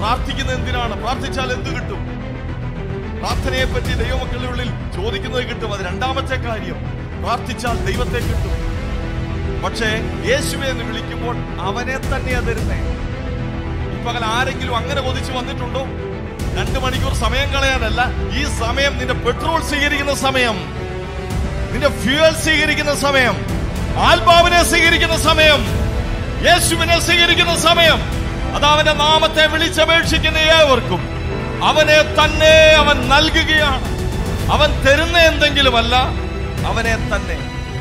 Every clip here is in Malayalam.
പ്രാർത്ഥിക്കുന്നത് എന്തിനാണ് പ്രാർത്ഥിച്ചാൽ എന്ത് കിട്ടും പ്രാർത്ഥനയെ പറ്റി ദൈവമക്കളുടെ ഉള്ളിൽ ചോദിക്കുന്നത് കിട്ടും അത് രണ്ടാമത്തെ കാര്യം പ്രാർത്ഥിച്ചാൽ ദൈവത്തെ കിട്ടും പക്ഷേ യേശുവെ എന്ന് വിളിക്കുമ്പോൾ അവനെ തന്നെയാ തരുന്നേ ഈ പകൽ ആരെങ്കിലും അങ്ങനെ കൊതിച്ചു വന്നിട്ടുണ്ടോ രണ്ടു മണിക്കൂർ സമയം കളയാനല്ല ഈ സമയം നിന്റെ പെട്രോൾ സ്വീകരിക്കുന്ന സമയം നിന്റെ ഫ്യൂവൽ സ്വീകരിക്കുന്ന സമയം ആത്മാവിനെ സ്വീകരിക്കുന്ന സമയം യേശുവിനെ സ്വീകരിക്കുന്ന സമയം അത് അവന്റെ നാമത്തെ വിളിച്ചപേക്ഷിക്കുന്ന ഏവർക്കും അവനെ തന്നെ അവൻ നൽകുകയാണ് അവൻ തരുന്ന എന്തെങ്കിലുമല്ല അവനെ തന്നെ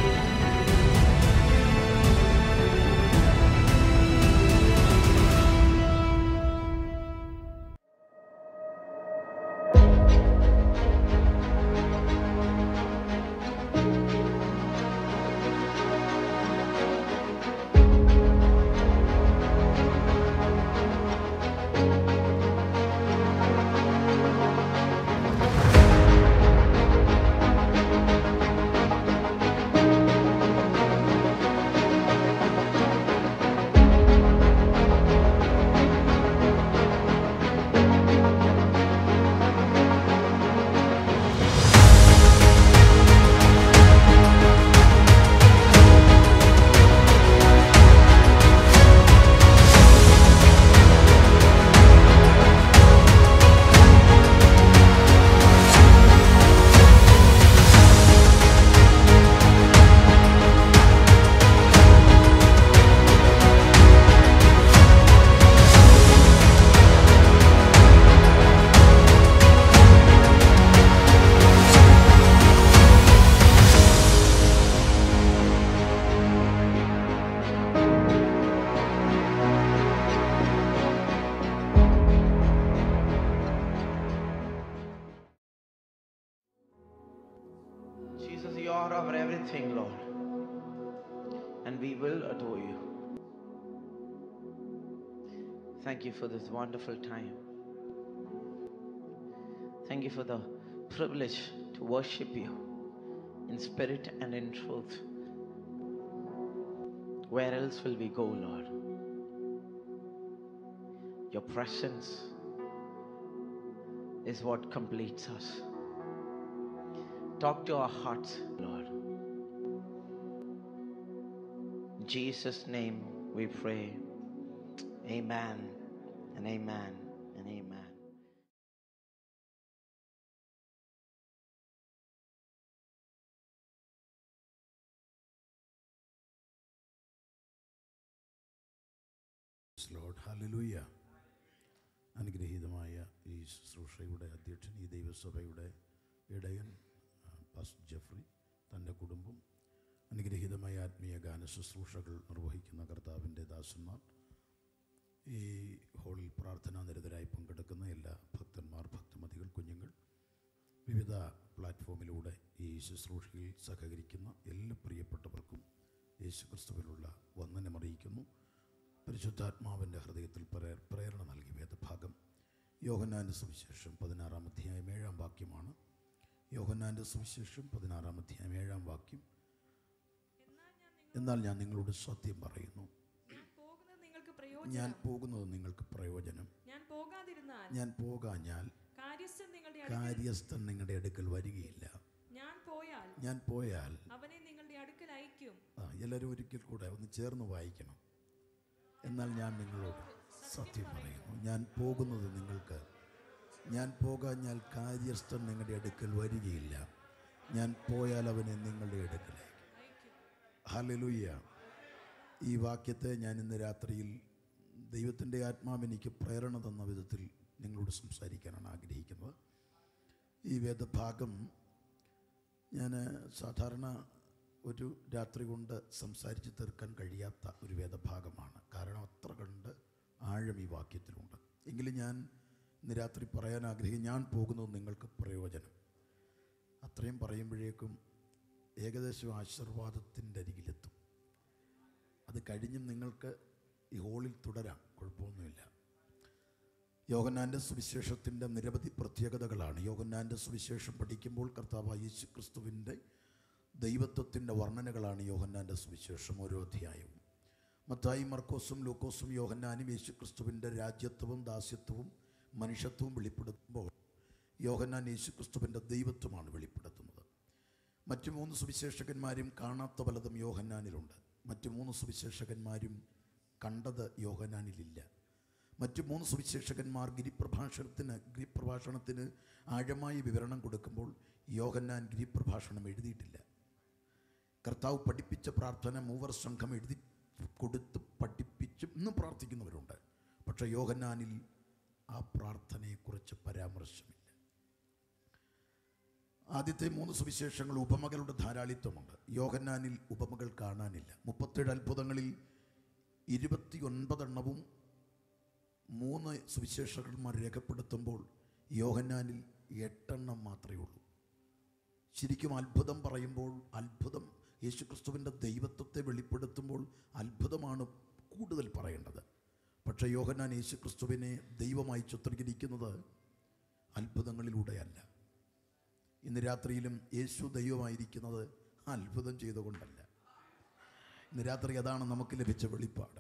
Jesus, you are our everything, Lord. And we will adore you. Thank you for this wonderful time. Thank you for the privilege to worship you in spirit and in truth. Where else will we go, Lord? Your presence is what completes us. Talk to our hearts, Lord. In Jesus' name we pray. Amen and amen and amen. Lord hallelujah അനുഗ്രഹീതമായ ഈ ശുശ്രൂഷയുടെ അധ്യക്ഷൻ ഈ ദൈവസഭയുടെ ഇടയൻ ആ, പാസ്റ്റർ ജെഫ്രി തൻ്റെ കുടുംബം അനുഗ്രഹീതമായ ആത്മീയ ഗാന ശുശ്രൂഷകൾ നിർവഹിക്കുന്ന കർത്താവിൻ്റെ ദാസന്മാർ ഈ ഹോളിൽ പ്രാർത്ഥനാ നിരതരായി പങ്കെടുക്കുന്ന എല്ലാ ഭക്തന്മാർ ഭക്തമതികൾ കുഞ്ഞുങ്ങൾ വിവിധ പ്ലാറ്റ്ഫോമിലൂടെ ഈ ശുശ്രൂഷയിൽ സഹകരിക്കുന്ന എല്ലാ പ്രിയപ്പെട്ടവർക്കും യേശുക്രിസ്തുവിലുള്ള വന്ദനമറിയിക്കുന്നു പരിശുദ്ധാത്മാവിൻ്റെ ഹൃദയത്തിൽ പ്രേ- പ്രേരണ നൽകി വേദഭാഗം യോഹന്നാൻ്റെ സുവിശേഷം പതിനാറാം അധ്യായം ഏഴാം വാക്യമാണ് യോഹന്നാൻ്റെ സുവിശേഷം പതിനാറാം അധ്യായം ഏഴാം വാക്യം എന്നാൽ ഞാൻ നിങ്ങളോട് സത്യം പറയുന്നു ഞാൻ പോകുന്നത് നിങ്ങൾക്ക് പ്രയോജനം ഞാൻ പോകുന്നത് നിങ്ങൾക്ക് പ്രയോജനം ഞാൻ പോകാതിരുന്നാൽ ഞാൻ പോകാഞ്ഞാൽ കാര്യസ്ഥൻ നിങ്ങളുടെ അടുക്കൽ കാര്യസ്ഥൻ നിങ്ങളുടെ അടുക്കൽ വരികയില്ല ഞാൻ പോയാൽ ഞാൻ പോയാൽ അവനെ നിങ്ങളുടെ അടുക്കൽ അയക്കും ആ എല്ലാവരും ഒരിക്കൽ കൂടെ ഒന്ന് ചേർന്ന് വായിക്കണം എന്നാൽ ഞാൻ നിങ്ങളോട് സത്യം പറയുന്നു ഞാൻ പോകുന്നത് നിങ്ങൾക്ക് ഞാൻ പോകാഞ്ഞാൽ കാര്യസ്ഥൻ നിങ്ങളുടെ അടുക്കൽ വരികയില്ല ഞാൻ പോയാൽ അവനെ നിങ്ങളുടെ അടുക്കൽ ഹലലുയ്യ ഈ വാക്യത്തെ ഞാൻ ഇന്ന് രാത്രിയിൽ ദൈവത്തിൻ്റെ ആത്മാവെനിക്ക് പ്രേരണ തന്ന വിധത്തിൽ നിങ്ങളോട് സംസാരിക്കാനാണ് ആഗ്രഹിക്കുന്നത് ഈ വേദഭാഗം ഞാൻ സാധാരണ ഒരു രാത്രി കൊണ്ട് സംസാരിച്ച് തീർക്കാൻ കഴിയാത്ത ഒരു വേദഭാഗമാണ് കാരണം അത്ര കണ്ട് ആഴം ഈ വാക്യത്തിലുണ്ട് എങ്കിലും ഞാൻ ഇന്ന് രാത്രി പറയാൻ ആഗ്രഹിക്കും ഞാൻ പോകുന്നത് നിങ്ങൾക്ക് പ്രയോജനം അത്രയും പറയുമ്പോഴേക്കും ഏകദേശം ആശീർവാദത്തിൻ്റെ അരികിലെത്തും അത് കഴിഞ്ഞും നിങ്ങൾക്ക് ഈ ഹോളിൽ തുടരാം കുഴപ്പമൊന്നുമില്ല യോഹന്നാൻ്റെ സുവിശേഷത്തിൻ്റെ നിരവധി പ്രത്യേകതകളാണ് യോഹന്നാൻ്റെ സുവിശേഷം പഠിക്കുമ്പോൾ കർത്താവ് യേശു ക്രിസ്തുവിൻ്റെ ദൈവത്വത്തിൻ്റെ വർണ്ണനകളാണ് യോഹന്നാൻ്റെ സുവിശേഷം ഓരോ അധ്യായവും മത്തായി മർക്കോസും ലൂക്കോസും യോഹന്നാനും യേശു ക്രിസ്തുവിൻ്റെ രാജ്യത്വവും ദാസ്യത്വവും മനുഷ്യത്വവും വെളിപ്പെടുത്തുമ്പോൾ യോഹന്നാൻ യേശു ക്രിസ്തുവിൻ്റെ ദൈവത്വമാണ് വെളിപ്പെടുത്തുന്നത് മറ്റു മൂന്ന് സുവിശേഷകന്മാരും കാണാത്ത പലതും യോഹന്നാനിലുണ്ട് മറ്റു മൂന്ന് സുവിശേഷകന്മാരും കണ്ടത് യോഹന്നാനിലില്ല മറ്റു മൂന്ന് സുവിശേഷകന്മാർ ഗിരിപ്രഭാഷണത്തിന് ഗിരിപ്രഭാഷണത്തിന് ആഴമായ വിവരണം കൊടുക്കുമ്പോൾ യോഹന്നാൻ ഗിരിപ്രഭാഷണം എഴുതിയിട്ടില്ല കർത്താവ് പഠിപ്പിച്ച പ്രാർത്ഥന മൂവർ സംഘം എഴുതി കൊടുത്ത് പഠിപ്പിച്ചും ഇന്നും പ്രാർത്ഥിക്കുന്നവരുണ്ട് പക്ഷേ യോഹന്നാനിൽ ആ പ്രാർത്ഥനയെക്കുറിച്ച് പരാമർശമില്ല ആദ്യത്തെ മൂന്ന് സുവിശേഷങ്ങൾ ഉപമകളുടെ ധാരാളിത്വമുണ്ട് യോഹന്നാനിൽ ഉപമകൾ കാണാനില്ല മുപ്പത്തേഴ് അത്ഭുതങ്ങളിൽ ഇരുപത്തി ഒൻപതെണ്ണവും മൂന്ന് സുവിശേഷകന്മാർ രേഖപ്പെടുത്തുമ്പോൾ യോഹന്നാനിൽ എട്ടെണ്ണം മാത്രമേ ഉള്ളൂ ശരിക്കും അത്ഭുതം പറയുമ്പോൾ അത്ഭുതം യേശുക്രിസ്തുവിൻ്റെ ദൈവത്വത്തെ വെളിപ്പെടുത്തുമ്പോൾ അത്ഭുതമാണ് കൂടുതൽ പറയേണ്ടത് പക്ഷേ യോഹന്നാൻ യേശുക്രിസ്തുവിനെ ദൈവമായി ചിത്രീകരിക്കുന്നത് അത്ഭുതങ്ങളിലൂടെയല്ല ഇന്ന് രാത്രിയിലും യേശു ദൈവമായിരിക്കുന്നത് അത്ഭുതം ചെയ്തുകൊണ്ടല്ല ഇന്ന് രാത്രി അതാണ് നമുക്ക് ലഭിച്ച വെളിപ്പാട്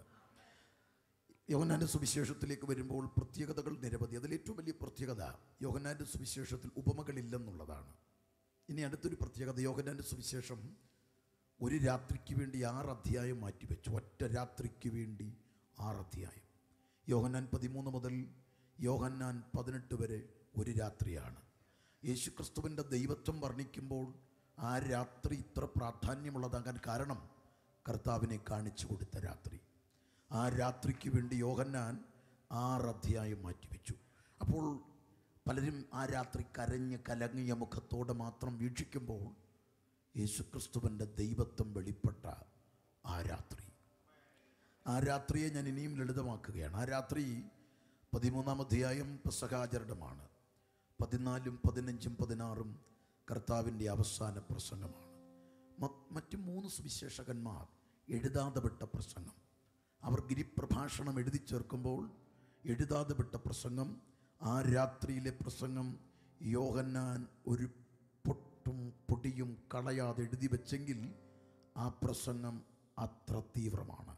യോഹന്നാൻ്റെ സുവിശേഷത്തിലേക്ക് വരുമ്പോൾ പ്രത്യേകതകൾ നിരവധി അതിലേറ്റവും വലിയ പ്രത്യേകത യോഹന്നാൻ്റെ സുവിശേഷത്തിൽ ഉപമകളില്ലെന്നുള്ളതാണ് ഇനി അടുത്തൊരു പ്രത്യേകത യോഹന്നാൻ്റെ സുവിശേഷം ഒരു രാത്രിക്ക് വേണ്ടി ആറ് അധ്യായം മാറ്റിവെച്ചു ഒറ്റ രാത്രിക്ക് വേണ്ടി ആറ് അധ്യായം യോഹന്നാൻ പതിമൂന്ന് മുതൽ യോഹന്നാൻ പതിനെട്ട് വരെ ഒരു രാത്രിയാണ് യേശുക്രിസ്തുവിൻ്റെ ദൈവത്വം വർണ്ണിക്കുമ്പോൾ ആ രാത്രി ഇത്ര പ്രാധാന്യമുള്ളതാകാൻ കാരണം കർത്താവിനെ കാണിച്ചു കൊടുത്ത രാത്രി ആ രാത്രിക്ക് വേണ്ടി യോഹന്നാൻ ആറ് അധ്യായം മാറ്റിവെച്ചു അപ്പോൾ പലരും ആ രാത്രി കരഞ്ഞ് കലങ്ങിയ മുഖത്തോടെ മാത്രം വീക്ഷിക്കുമ്പോൾ യേശുക്രിസ്തുവിൻ്റെ ദൈവത്വം വെളിപ്പെട്ട ആ രാത്രി ആ രാത്രിയെ ഞാൻ ഇനിയും ലളിതമാക്കുകയാണ് ആ രാത്രി പതിമൂന്നാം അധ്യായം പെസഹാചരണമാണ് പതിനാലും പതിനഞ്ചും പതിനാറും കർത്താവിൻ്റെ അവസാന പ്രസംഗമാണ് മ- മറ്റ് മൂന്ന് സുവിശേഷകന്മാർ എഴുതാതെ വിട്ട പ്രസംഗം അവർ ഗിരിപ്രഭാഷണം എഴുതി ചേർക്കുമ്പോൾ എഴുതാതെ വിട്ട പ്രസംഗം ആ രാത്രിയിലെ പ്രസംഗം യോഹന്നാൻ ഒരു പൊട്ടും പൊടിയും കളയാതെ എഴുതി വെച്ചെങ്കിൽ ആ പ്രസംഗം അത്ര തീവ്രമാണ്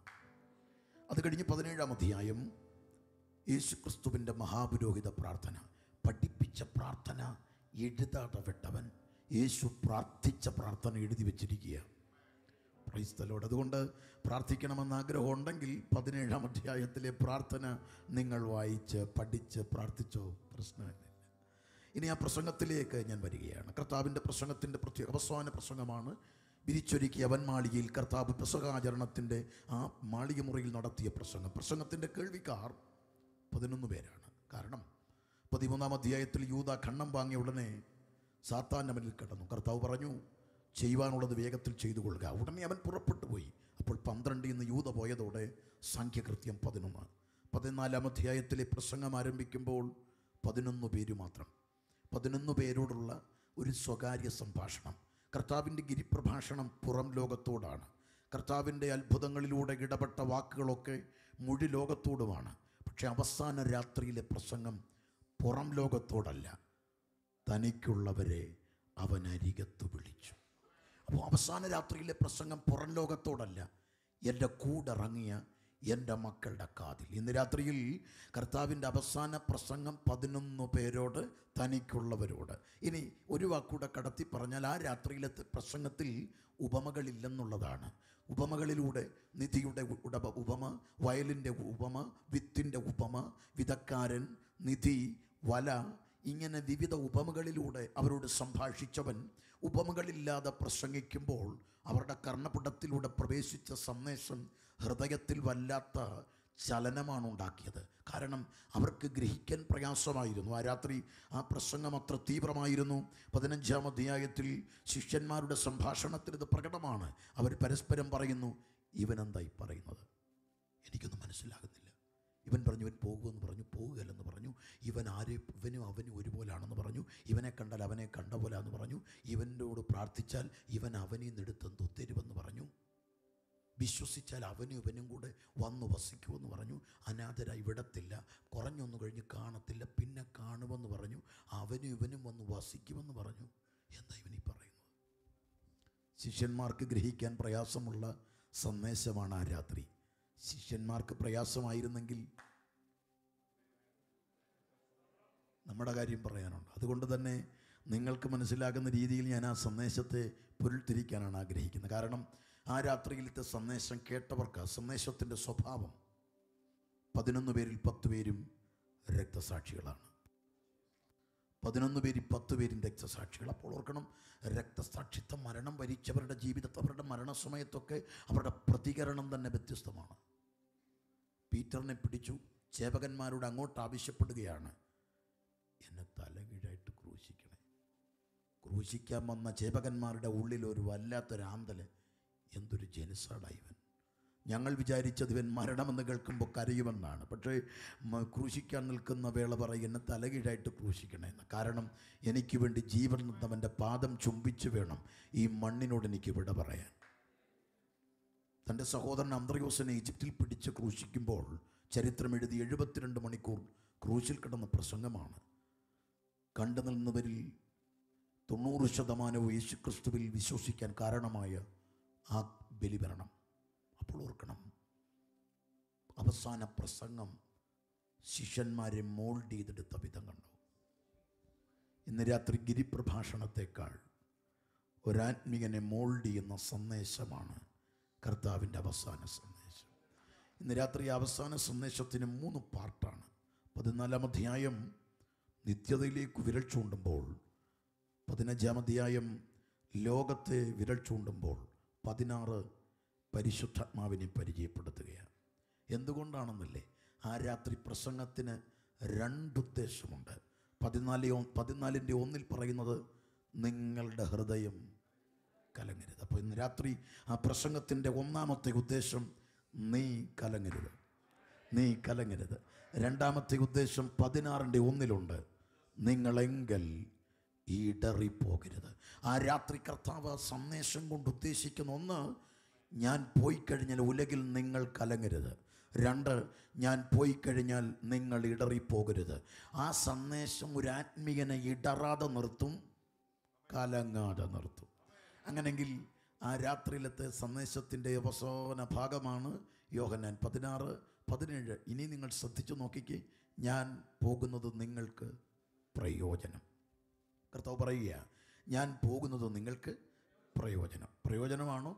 അത് കഴിഞ്ഞ് പതിനേഴാം അധ്യായം യേശുക്രിസ്തുവിൻ്റെ മഹാപുരോഹിത പ്രാർത്ഥന പഠിപ്പിച്ച പ്രാർത്ഥന എഴുതാതെ വിട്ടവൻ യേശു പ്രാർത്ഥിച്ച പ്രാർത്ഥന എഴുതി വച്ചിരിക്കുക ക്രൈസ്തലോട് അതുകൊണ്ട് പ്രാർത്ഥിക്കണമെന്ന് ആഗ്രഹം ഉണ്ടെങ്കിൽ പതിനേഴാം അധ്യായത്തിലെ പ്രാർത്ഥന നിങ്ങൾ വായിച്ച് പഠിച്ച് പ്രാർത്ഥിച്ചോ പ്രശ്നമില്ല ഇനി ആ പ്രസംഗത്തിലേക്ക് ഞാൻ വരികയാണ് കർത്താവിൻ്റെ പ്രസംഗത്തിൻ്റെ പ്രത്യേക അവസാന പ്രസംഗമാണ് വിരിച്ചൊരുക്കിയ വൻമാളികയിൽ കർത്താവ് പ്രസംഗാചരണത്തിൻ്റെ ആ മാളിക മുറിയിൽ നടത്തിയ പ്രസംഗം പ്രസംഗത്തിൻ്റെ കേൾവിക്കാർ പതിനൊന്ന് പേരാണ് കാരണം പതിമൂന്നാം അധ്യായത്തിൽ യൂത ഖണ്ണം വാങ്ങിയ ഉടനെ സാത്താൻ്റെ മുന്നിൽ കിടന്നു കർത്താവ് പറഞ്ഞു ചെയ്യുവാനുള്ളത് വേഗത്തിൽ ചെയ്തു കൊള്ളുക ഉടനെ അവൻ പുറപ്പെട്ടു പോയി അപ്പോൾ പന്ത്രണ്ടിൽ നിന്ന് യൂത പോയതോടെ സംഖ്യകൃത്യം പതിനൊന്ന് പതിനാലാം അധ്യായത്തിലെ പ്രസംഗം ആരംഭിക്കുമ്പോൾ പതിനൊന്ന് പേര് മാത്രം പതിനൊന്ന് പേരോടുള്ള ഒരു സ്വകാര്യ സംഭാഷണം കർത്താവിൻ്റെ ഗിരിപ്രഭാഷണം പുറം ലോകത്തോടാണ് കർത്താവിൻ്റെ അത്ഭുതങ്ങളിലൂടെ ഇടപെട്ട വാക്കുകളൊക്കെ മുഴു ലോകത്തോടുമാണ് പക്ഷെ അവസാന രാത്രിയിലെ പ്രസംഗം പുറം ലോകത്തോടല്ല തനിക്കുള്ളവരെ അവൻ അരികത്ത് വിളിച്ചു അപ്പോൾ അവസാന രാത്രിയിലെ പ്രസംഗം പുറം ലോകത്തോടല്ല എൻ്റെ കൂടിറങ്ങിയ എൻ്റെ മക്കളുടെ കാതിൽ ഇന്ന് രാത്രിയിൽ കർത്താവിൻ്റെ അവസാന പ്രസംഗം പതിനൊന്ന് പേരോട് തനിക്കുള്ളവരോട് ഇനി ഒരു വാക്കൂടെ കടത്തി പറഞ്ഞാൽ ആ രാത്രിയിലത്തെ പ്രസംഗത്തിൽ ഉപമകളില്ലെന്നുള്ളതാണ് ഉപമകളിലൂടെ നിധിയുടെ ഉടമ ഉപമ വയലിൻ്റെ ഉപമ വിത്തിൻ്റെ ഉപമ വിതക്കാരൻ നിധി വല ഇങ്ങനെ വിവിധ ഉപമകളിലൂടെ അവരോട് സംഭാഷിച്ചവൻ ഉപമകളില്ലാതെ പ്രസംഗിക്കുമ്പോൾ അവരുടെ കർണപുടത്തിലൂടെ പ്രവേശിച്ച സന്ദേശം ഹൃദയത്തിൽ വല്ലാത്ത ചലനമാണ് ഉണ്ടാക്കിയത് കാരണം അവർക്ക് ഗ്രഹിക്കാൻ പ്രയാസമായിരുന്നു ആ രാത്രി ആ പ്രസംഗം അത്ര തീവ്രമായിരുന്നു പതിനഞ്ചാം അധ്യായത്തിൽ ശിഷ്യന്മാരുടെ സംഭാഷണത്തിൽ ഇത് പ്രകടമാണ് അവർ പരസ്പരം പറയുന്നു ഇവനെന്തായി പറയുന്നത് എനിക്കൊന്നും മനസ്സിലാകുന്നില്ല ഇവൻ പറഞ്ഞു ഇവൻ പോകുമെന്ന് പറഞ്ഞു പോകുകയല്ലെന്ന് പറഞ്ഞു ഇവൻ ആരെ ഇവനും അവനും ഒരുപോലാണെന്ന് പറഞ്ഞു ഇവനെ കണ്ടാൽ അവനെ കണ്ട പോലാന്ന് പറഞ്ഞു ഇവനോട് പ്രാർത്ഥിച്ചാൽ ഇവൻ അവനിൽ നിന്നെടുത്തെന്തോ തരുമെന്ന് പറഞ്ഞു വിശ്വസിച്ചാൽ അവനും ഇവനും കൂടെ വന്നു വസിക്കുമെന്ന് പറഞ്ഞു അനാഥരായി വിടത്തില്ല കുറഞ്ഞൊന്നു കഴിഞ്ഞ് കാണത്തില്ല പിന്നെ കാണുമെന്ന് പറഞ്ഞു അവനും ഇവനും വന്ന് വസിക്കുമെന്ന് പറഞ്ഞു എന്താ ഇവനീ പറയുന്നത് ശിഷ്യന്മാർക്ക് ഗ്രഹിക്കാൻ പ്രയാസമുള്ള സന്ദേശമാണ് ആ രാത്രി ശിഷ്യന്മാർക്ക് പ്രയാസമായിരുന്നെങ്കിൽ നമ്മുടെ കാര്യം പറയാനുണ്ട് അതുകൊണ്ട് തന്നെ നിങ്ങൾക്ക് മനസ്സിലാകുന്ന രീതിയിൽ ഞാൻ ആ സന്ദേശത്തെ പൊരുൾത്തിരിക്കാനാണ് ആഗ്രഹിക്കുന്നത് കാരണം ആ രാത്രിയിലത്തെ സന്ദേശം കേട്ടവർക്ക് ആ സന്ദേശത്തിൻ്റെ സ്വഭാവം പതിനൊന്ന് പേരിൽ പത്ത് പേരും രക്തസാക്ഷികളാണ് പതിനൊന്ന് പേരിൽ പത്ത് പേരും രക്തസാക്ഷികൾ അപ്പോൾ ഓർക്കണം രക്തസാക്ഷിത്വം മരണം വരിച്ചവരുടെ ജീവിതത്തിൽ അവരുടെ മരണസമയത്തൊക്കെ അവരുടെ പ്രതികരണം തന്നെ വ്യത്യസ്തമാണ് പീറ്ററിനെ പിടിച്ചു ചേവകന്മാരോട് അങ്ങോട്ട് ആവശ്യപ്പെടുകയാണ് എന്നെ തലകീഴായിട്ട് ക്രൂശിക്കണേ ക്രൂശിക്കാൻ വന്ന ചേവകന്മാരുടെ ഉള്ളിൽ ഒരു വല്ലാത്തൊരു ആന്തല് എന്തൊരു ജനസാടാ ഇവൻ ഞങ്ങൾ വിചാരിച്ചത് ഇവൻ മരണമെന്ന് കേൾക്കുമ്പോൾ കരയുമെന്നാണ് പക്ഷേ മ- ക്രൂശിക്കാൻ നിൽക്കുന്ന വേള പറയും എന്നെ തലകീഴായിട്ട് ക്രൂശിക്കണമെന്ന് കാരണം എനിക്ക് വേണ്ടി ജീവൻ നിന്നവൻ്റെ പാദം ചുംബിച്ച് വേണം ഈ മണ്ണിനോട് എനിക്ക് വിട പറയാൻ തൻ്റെ സഹോദരൻ അന്ത്രയോസിനെ ഈജിപ്തിൽ പിടിച്ച് ക്രൂശിക്കുമ്പോൾ ചരിത്രം എഴുതി എഴുപത്തിരണ്ട് മണിക്കൂർ ക്രൂശിൽ കിടന്ന പ്രസംഗമാണ് കണ്ടു നിന്നവരിൽ തൊണ്ണൂറ് ശതമാനവും യേശുക്രിസ്തുവിൽ വിശ്വസിക്കാൻ കാരണമായ ആ ബലിഭരണം അപ്പോൾ ഓർക്കണം അവസാന പ്രസംഗം ശിഷ്യന്മാരെ മോൾഡ് ചെയ്തെടുത്ത വിധം കണ്ടു ഇന്ന് രാത്രി ഗിരിപ്രഭാഷണത്തെക്കാൾ ഒരാത്മികനെ മോൾഡ് ചെയ്യുന്ന സന്ദേശമാണ് കർത്താവിൻ്റെ അവസാന സന്ദേശം ഇന്ന് രാത്രി അവസാന സന്ദേശത്തിന് മൂന്ന് പാർട്ടാണ് പതിനാലാം അധ്യായം നിത്യതയിലേക്ക് വിരൽ ചൂണ്ടുമ്പോൾ പതിനഞ്ചാം അധ്യായം ലോകത്തെ വിരൽ ചൂണ്ടുമ്പോൾ പതിനാറ് പരിശുദ്ധാത്മാവിനെ പരിചയപ്പെടുത്തുകയാണ് എന്തുകൊണ്ടാണെന്നല്ലേ ആ രാത്രി പ്രസംഗത്തിന് രണ്ടുദ്ദേശമുണ്ട് പതിനാല് പതിനാലിൻ്റെ ഒന്നിൽ പറയുന്നത് നിങ്ങളുടെ ഹൃദയം കലങ്ങരുത് അപ്പോൾ ഇന്ന് രാത്രി ആ പ്രസംഗത്തിൻ്റെ ഒന്നാമത്തെ ഉദ്ദേശം നീ കലങ്ങരുത് നീ കലങ്ങരുത് രണ്ടാമത്തെ ഉദ്ദേശം പതിനാറിൻ്റെ ഒന്നിലുണ്ട് നിങ്ങളെങ്കിൽ ഇടറിപ്പോകരുത് ആ രാത്രി കർത്താവ് സന്ദേശം കൊണ്ട് ഉദ്ദേശിക്കുന്ന ഒന്ന് ഞാൻ പോയി കഴിഞ്ഞാൽ ഉലകിൽ നിങ്ങൾ കലങ്ങരുത് രണ്ട് ഞാൻ പോയി കഴിഞ്ഞാൽ നിങ്ങൾ ഇടറിപ്പോകരുത് ആ സന്ദേശം ഒരു ആത്മീയനെ ഇടറാതെ നിർത്തും കലങ്ങാതെ നിർത്തും അങ്ങനെങ്കിൽ ആ രാത്രിയിലത്തെ സന്ദേശത്തിൻ്റെ അവസാന ഭാഗമാണ് യോഹന്നാൻ പതിനാറ് പതിനേഴ് ഇനി നിങ്ങൾ ശ്രദ്ധിച്ചു നോക്കിക്കേ ഞാൻ പോകുന്നത് നിങ്ങൾക്ക് പ്രയോജനം കർത്താവ് പറയുക ഞാൻ പോകുന്നത് നിങ്ങൾക്ക് പ്രയോജനം പ്രയോജനമാണോ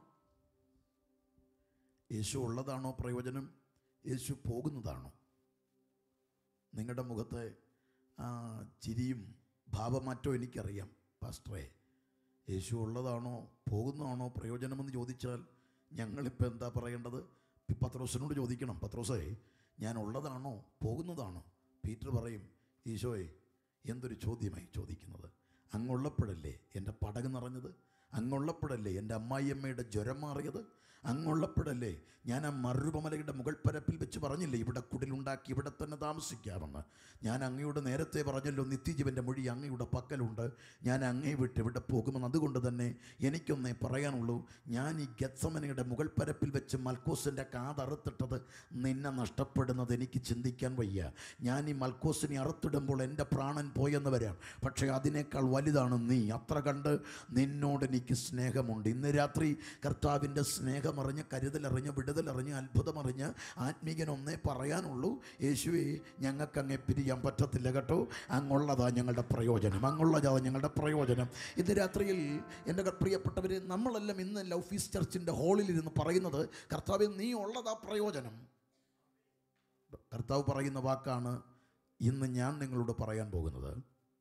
യേശു ഉള്ളതാണോ പ്രയോജനം യേശു പോകുന്നതാണോ നിങ്ങളുടെ മുഖത്തെ ആ ചിരിയും ഭാവമാറ്റവും എനിക്കറിയാം പാസ്റ്ററേ യേശു ഉള്ളതാണോ പോകുന്നതാണോ പ്രയോജനമെന്ന് ചോദിച്ചാൽ ഞങ്ങളിപ്പോൾ എന്താ പറയേണ്ടത് പത്രോസിനോട് ചോദിക്കണം പത്രോസേ ഞാൻ ഉള്ളതാണോ പോകുന്നതാണോ പീറ്റർ പറയും ഈശോയെ എന്തൊരു ചോദ്യമായി ചോദിക്കുന്നത് അങ്ങുള്ളപ്പോഴല്ലേ എൻ്റെ പടക് നിറഞ്ഞത് അങ്ങുള്ളപ്പോഴല്ലേ എൻ്റെ അമ്മായിയമ്മയുടെ ജ്വരം മാറിയത് അങ്ങുള്ളപ്പോഴല്ലേ ഞാൻ ആ മറുപമലയുടെ മുകൾ പരപ്പിൽ വെച്ച് പറഞ്ഞില്ലേ ഇവിടെ കുടിലുണ്ടാക്കി ഇവിടെ തന്നെ താമസിക്കാമെന്ന് ഞാൻ അങ്ങയോട് നേരത്തെ പറഞ്ഞല്ലോ നിത്യജീവൻ്റെ മൊഴി അങ്ങയുടെ പക്കലുണ്ട് ഞാൻ അങ്ങേ വിട്ട് ഇവിടെ പോകുമെന്ന് അതുകൊണ്ട് തന്നെ എനിക്കൊന്നേ പറയാനുള്ളൂ ഞാൻ ഈ ഗത്സമനയുടെ മുകൾ പരപ്പിൽ വെച്ച് മൽക്കോസിൻ്റെ കാതറുത്തിട്ടത് നിന്നെ നഷ്ടപ്പെടുന്നത് എനിക്ക് ചിന്തിക്കാൻ വയ്യ ഞാൻ ഈ മൽക്കോസിനെ അറുത്തിടുമ്പോൾ എൻ്റെ പ്രാണൻ പോയെന്ന് വരാം പക്ഷേ അതിനേക്കാൾ വലുതാണ് നീ അത്ര കണ്ട് നിന്നോട് എനിക്ക് സ്നേഹമുണ്ട് ഇന്ന് രാത്രി കർത്താവിൻ്റെ സ്നേഹമറിഞ്ഞ് കരുതലറിഞ്ഞ് വിടുതലറിഞ്ഞ് അത്ഭുതമറിഞ്ഞ് ആത്മീകൻ ഒന്നേ പറയാനുള്ളൂ യേശുവെ ഞങ്ങൾക്ക് അങ്ങേ പിരിയാൻ പറ്റത്തില്ല കേട്ടോ അങ്ങുള്ളതാ ഞങ്ങളുടെ പ്രയോജനം അങ്ങുള്ളതാ ഞങ്ങളുടെ പ്രയോജനം ഇന്ന് രാത്രിയിൽ എൻ്റെ പ്രിയപ്പെട്ടവർ നമ്മളെല്ലാം ഇന്ന് ലവ് ഫീസ് ചർച്ചിൻ്റെ ഹാളിലിരുന്ന് പറയുന്നത് കർത്താവ് നീ ഉള്ളതാ പ്രയോജനം കർത്താവ് പറയുന്ന വാക്കാണ് ഇന്ന് ഞാൻ നിങ്ങളോട് പറയാൻ പോകുന്നത്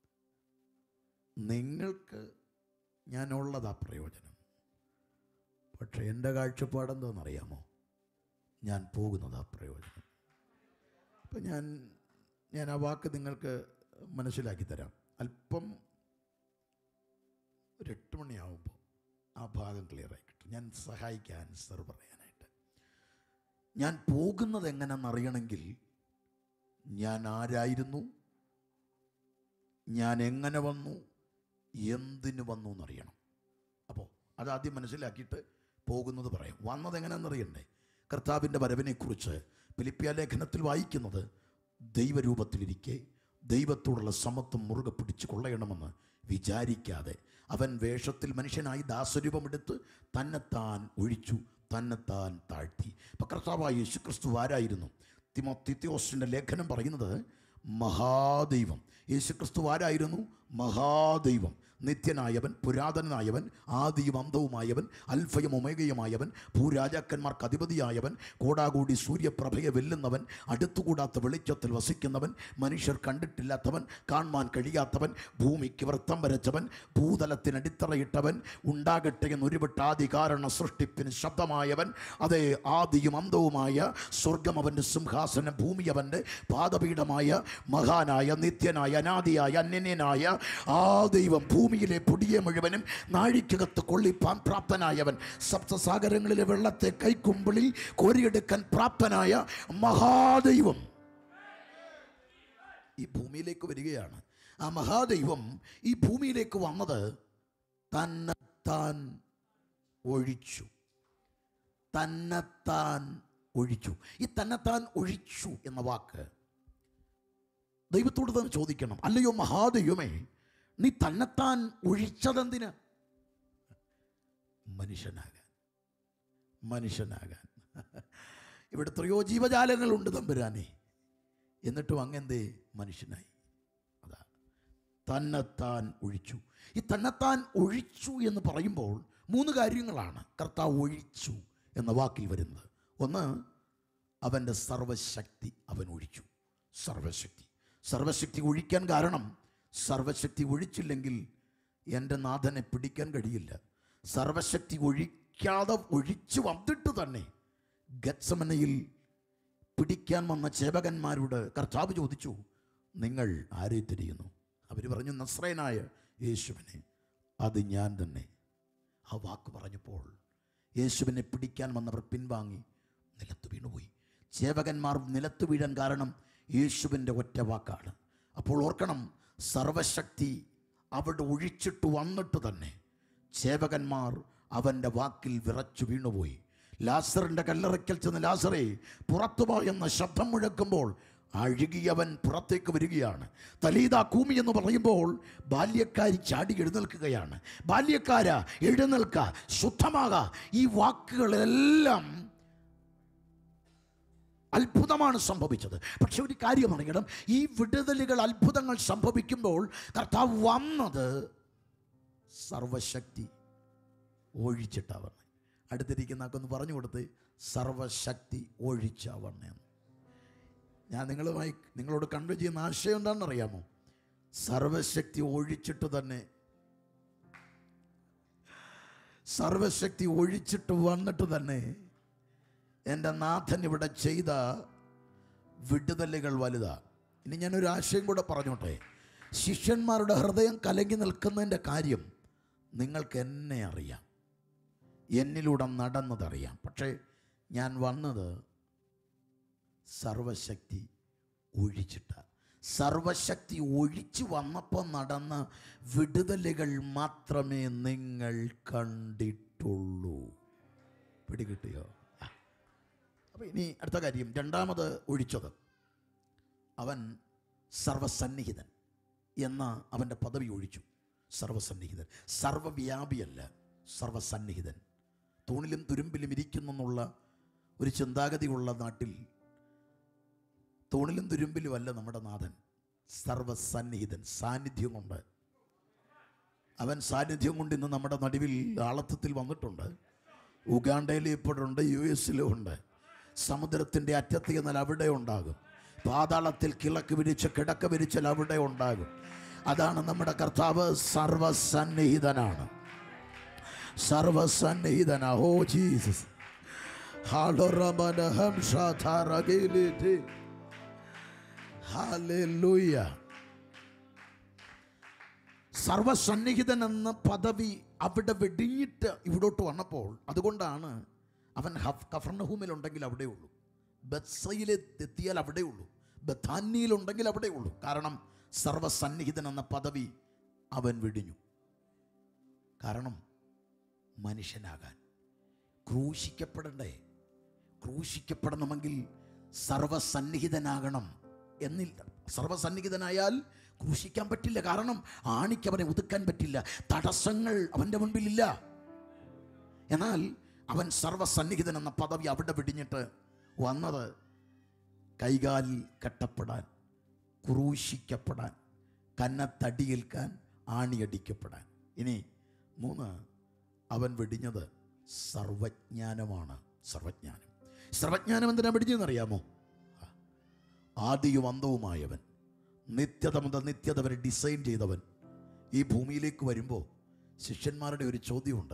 നിങ്ങൾക്ക് ഞാനുള്ളതാ പ്രയോജനം പക്ഷെ എൻ്റെ കാഴ്ചപ്പാടെന്താണെന്നറിയാമോ ഞാൻ പോകുന്നതാ പ്രയോജനം അപ്പം ഞാൻ ഞാൻ ആ വാക്ക് നിങ്ങൾക്ക് മനസ്സിലാക്കി തരാം അല്പം ഒരു എട്ട് മണിയാവുമ്പോൾ ആ ഭാഗം ക്ലിയർ ആയി കിട്ടും ഞാൻ സഹായിക്കാം ആൻസർ പറയാനായിട്ട് ഞാൻ പോകുന്നത് എങ്ങനെയെന്നറിയണമെങ്കിൽ ഞാൻ ആരായിരുന്നു ഞാൻ എങ്ങനെ വന്നു എന്തിനു വന്നു എന്നറിയണം അപ്പോൾ അതാദ്യം മനസ്സിലാക്കിയിട്ട് പോകുന്നത് പറയാം വന്നത് എങ്ങനെയാണെന്നറിയണ്ടേ കർത്താവിൻ്റെ വരവിനെക്കുറിച്ച് ഫിലിപ്പിയ ലേഖനത്തിൽ വായിക്കുന്നത് ദൈവരൂപത്തിലിരിക്കെ ദൈവത്തോടുള്ള സമത്വം മുറുകെ പിടിച്ചു കൊള്ളയണമെന്ന് വിചാരിക്കാതെ അവൻ വേഷത്തിൽ മനുഷ്യനായി ദാസരൂപമെടുത്ത് തന്നെത്താൻ ഒഴിച്ചു തന്നെത്താൻ താഴ്ത്തി ഇപ്പൊ കർത്താവായ യേശു ക്രിസ്തു ആരായിരുന്നു തിമോത്തിത്യോസിന്റെ ലേഖനം പറയുന്നത് മഹാദൈവം യേശു ക്രിസ്തു ആരായിരുന്നു മഹാദൈവം നിത്യനായവൻ പുരാതനായവൻ ആദിയും അന്തവുമായവൻ അൽഫയും ഒമേഗയുമായവൻ ഭൂരാജാക്കന്മാർക്ക് അധിപതിയായവൻ കോടാകൂടി സൂര്യപ്രഭയെ വെല്ലുന്നവൻ അടുത്തുകൂടാത്ത വെളിച്ചത്തിൽ വസിക്കുന്നവൻ മനുഷ്യർ കണ്ടിട്ടില്ലാത്തവൻ കാണുവാൻ കഴിയാത്തവൻ ഭൂമിക്ക് വൃത്തം വരച്ചവൻ ഭൂതലത്തിനടിത്തറയിട്ടവൻ ഉണ്ടാകട്ടെ എന്നൊരുവിട്ട് ആദികാരണ സൃഷ്ടിപ്പിന് ശബ്ദമായവൻ അതേ ആദിയും അന്തവുമായ സ്വർഗം അവൻ്റെ സിംഹാസനം ഭൂമി അവൻ്റെ പാദപീഠമായ മഹാനായ നിത്യനായ അനാദിയായ അന്യനായ ആ ദൈവം ഭൂമിയിലെ പൊടിയെ മുഴുവനും നാഴിക്കകത്ത് കൊള്ളിപ്പാൻ പ്രാപ്തനായവൻ സപ്തസാഗരങ്ങളിലെ വെള്ളത്തെ കൈക്കുമ്പിളിൽ കോരിയെടുക്കാൻ പ്രാപ്തനായ മഹാദൈവം ഈ ഭൂമിയിലേക്ക് വരികയാണ് ആ മഹാദൈവം ഈ ഭൂമിയിലേക്ക് വന്നത് തന്നെത്താൻ ഒഴിച്ചു തന്നെത്താൻ ഒഴിച്ചു ഈ തന്നെത്താൻ ഒഴിച്ചു എന്ന വാക്ക് ദൈവത്തോട് തന്നെ ചോദിക്കണം അല്ലയോ മഹാദൈവമേ നീ തന്നെത്താൻ ഒഴിച്ചതെന്തിന് മനുഷ്യനാകാൻ മനുഷ്യനാകാൻ ഇവിടെ എത്രയോ ജീവജാലങ്ങളുണ്ട് തമ്പുരാനെ എന്നിട്ടും അങ്ങെന്തേ മനുഷ്യനായി അതാ തന്നെത്താൻ ഒഴിച്ചു ഈ തന്നെത്താൻ ഒഴിച്ചു എന്ന് പറയുമ്പോൾ മൂന്ന് കാര്യങ്ങളാണ് കർത്താവ് ഒഴിച്ചു എന്ന വാക്കിൽ വരുന്നത് ഒന്ന് അവൻ്റെ സർവശക്തി അവൻ ഒഴിച്ചു സർവശക്തി സർവശക്തി ഒഴിക്കാൻ കാരണം സർവശക്തി ഒഴിച്ചില്ലെങ്കിൽ എൻ്റെ നാഥനെ പിടിക്കാൻ കഴിയില്ല സർവശക്തി ഒഴിക്കാതെ ഒഴിച്ചു വന്നിട്ട് തന്നെ ഗത്സമനയിൽ പിടിക്കാൻ വന്ന ചേവകന്മാരോട് കർത്താവ് ചോദിച്ചു നിങ്ങൾ ആരെ തിരിയുന്നു അവർ പറഞ്ഞു നസ്രയനായ യേശുവിനെ അത് ഞാൻ തന്നെ ആ വാക്ക് പറഞ്ഞപ്പോൾ യേശുവിനെ പിടിക്കാൻ വന്നവർ പിൻവാങ്ങി നിലത്ത് വീണുപോയി ചേവകന്മാർ നിലത്ത് വീഴാൻ കാരണം യേശുവിൻ്റെ ഒറ്റ വാക്കാണ് അപ്പോൾ ഓർക്കണം സർവശക്തി അവിടെ ഒഴിച്ചിട്ട് വന്നിട്ട് തന്നെ ചേവകന്മാർ അവൻ്റെ വാക്കിൽ വിറച്ചു വീണുപോയി ലാസറിൻ്റെ കല്ലറയ്ക്കൽ ചെന്ന് ലാസറെ പുറത്തു പോ എന്ന ശബ്ദം മുഴക്കുമ്പോൾ അഴുകിയവൻ പുറത്തേക്ക് വരികയാണ് തലീത കൂമി എന്ന് പറയുമ്പോൾ ബാല്യക്കാരി ചാടി എഴുന്നേൽക്കുകയാണ് ബാല്യക്കാര എഴുന്നേൽക്ക ശുദ്ധമാക ഈ വാക്കുകളെല്ലാം അത്ഭുതമാണ് സംഭവിച്ചത് പക്ഷെ ഒരു കാര്യം അറിയണം ഈ വിടുതലുകൾ അത്ഭുതങ്ങൾ സംഭവിക്കുമ്പോൾ കർത്താവ് വന്നത് സർവശക്തി ഒഴിച്ചിട്ടാണ് അടുത്തിരിക്കുന്ന ആക്കൊന്ന് പറഞ്ഞു കൊടുത്ത് സർവശക്തി ഒഴിച്ചാവണ്ണേ ഞാൻ നിങ്ങളുമായി നിങ്ങളോട് കണ്ടു ചെയ്യുന്ന ആശയം എന്താണെന്ന് അറിയാമോ സർവശക്തി ഒഴിച്ചിട്ട് തന്നെ സർവശക്തി ഒഴിച്ചിട്ട് വന്നിട്ട് തന്നെ എൻ്റെ നാഥൻ ഇവിടെ ചെയ്ത വിടുതലുകൾ വലുതാ ഇനി ഞാനൊരു ആശയം കൂടെ പറഞ്ഞോട്ടെ ശിഷ്യന്മാരുടെ ഹൃദയം കലങ്ങി നിൽക്കുന്നതിൻ്റെ കാര്യം നിങ്ങൾക്ക് എന്നെ അറിയാം എന്നിലൂടെ നടന്നതറിയാം പക്ഷേ ഞാൻ വന്നത് സർവശക്തി ഒഴിച്ചിട്ട സർവശക്തി ഒഴിച്ചു വന്നപ്പോൾ നടന്ന വിടുതലുകൾ മാത്രമേ നിങ്ങൾ കണ്ടിട്ടുള്ളൂ പിടികിട്ടിയോ അപ്പോൾ ഇനി അടുത്ത കാര്യം രണ്ടാമത് ഒഴിച്ചത് അവൻ സർവസന്നിഹിതൻ എന്ന അവൻ്റെ പദവി ഒഴിച്ചു സർവസന്നിഹിതൻ സർവവ്യാപിയല്ല സർവസന്നിഹിതൻ തൂണിലും തുരുമ്പിലും ഇരിക്കുന്നു എന്നുള്ള ഒരു ചിന്താഗതിയുള്ള നാട്ടിൽ തൂണിലും തുരുമ്പിലും അല്ല നമ്മുടെ നാഥൻ സർവസന്നിഹിതൻ സാന്നിധ്യം കൊണ്ട് അവൻ സാന്നിധ്യം കൊണ്ട് ഇന്ന് നമ്മുടെ നടുവിൽ ആളത്വത്തിൽ വന്നിട്ടുണ്ട് ഉഗാണ്ടയിൽ ഇപ്പോഴുണ്ട് യു എസിലും ഉണ്ട് സമുദ്രത്തിൻ്റെ അറ്റത്ത് എന്നാൽ അവിടെ ഉണ്ടാകും പാതാളത്തിൽ കിളക്ക് വിരിച്ച് കിടക്ക വിരിച്ചാൽ അവിടെ ഉണ്ടാകും അതാണ് നമ്മുടെ കർത്താവ് സർവസന്നിഹിതനാണ് സർവസന്നിഹിതനാ ഓ ജീസസ് ഹാലോറമനഹം ഷാഥാരഗിലിറ്റി ഹാലൂയ സർവസന്നിഹിതൻ എന്ന പദവി അവിടെ വെടിഞ്ഞിട്ട് ഇവിടോട്ട് വന്നപ്പോൾ അതുകൊണ്ടാണ് അവൻ ഹഫ് കഫർണഹൂമിലുണ്ടെങ്കിൽ അവിടെ ഉള്ളൂ ബത്സയിൽ എത്തിയാൽ അവിടെ ഉള്ളൂ ബഥാനിയിലുണ്ടെങ്കിൽ അവിടെ ഉള്ളൂ കാരണം സർവസന്നിഹിതൻ എന്ന പദവി അവൻ വെടിഞ്ഞു കാരണം മനുഷ്യനാകാൻ ക്രൂശിക്കപ്പെടണ്ടേ ക്രൂശിക്കപ്പെടണമെങ്കിൽ സർവസന്നിഹിതനാകണം എന്നില്ല സർവസന്നിഹിതനായാൽ ക്രൂശിക്കാൻ പറ്റില്ല കാരണം ആണിക്ക് അവനെ ഒതുക്കാൻ പറ്റില്ല തടസ്സങ്ങൾ അവൻ്റെ മുൻപിലില്ല എന്നാൽ അവൻ സർവസന്നിഹിതൻ എന്ന പദവി അവിടെ പിടിഞ്ഞിട്ട് വന്നത് കൈകാലിൽ കെട്ടപ്പെടാൻ ക്രൂശിക്കപ്പെടാൻ കന്നത്തടിയേൽക്കാൻ ആണിയടിക്കപ്പെടാൻ ഇനി മൂന്ന് അവൻ വെടിഞ്ഞത് സർവജ്ഞാനമാണ് സർവജ്ഞാനം സർവജ്ഞാനം എന്തിനാ വെടിഞ്ഞതെന്നറിയാമോ ആദിയും അന്തവുമായവൻ നിത്യത മുതൽ നിത്യത വരെ ഡിസൈൻ ചെയ്തവൻ ഈ ഭൂമിയിലേക്ക് വരുമ്പോൾ ശിഷ്യന്മാരുടെ ഒരു ചോദ്യമുണ്ട്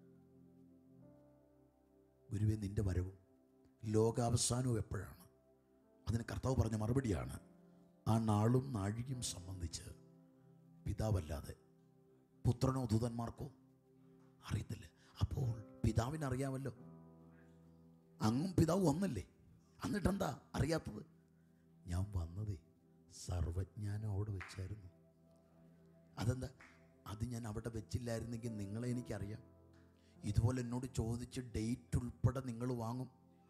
ഗുരുവെ നിന്റെ വരവും ലോകാവസാനവും എപ്പോഴാണ് അതിന് കർത്താവ് പറഞ്ഞ മറുപടിയാണ് ആ നാളും നാഴികയും സംബന്ധിച്ച് പിതാവല്ലാതെ പുത്രനോ ദൂതന്മാർക്കോ അറിയത്തില്ല അപ്പോൾ പിതാവിനറിയാമല്ലോ അങ്ങും പിതാവ് ഒന്നല്ലേ എന്നിട്ടെന്താ അറിയാത്തത് ഞാൻ വന്നതേ സർവജ്ഞാനം അവിടെ വെച്ചായിരുന്നു അതെന്താ അത് ഞാൻ അവിടെ വെച്ചില്ലായിരുന്നെങ്കിൽ നിങ്ങളെ എനിക്കറിയാം ഇതുപോലെ എന്നോട് ചോദിച്ച് ഡേറ്റ് ഉൾപ്പെടെ നിങ്ങൾ വാങ്ങും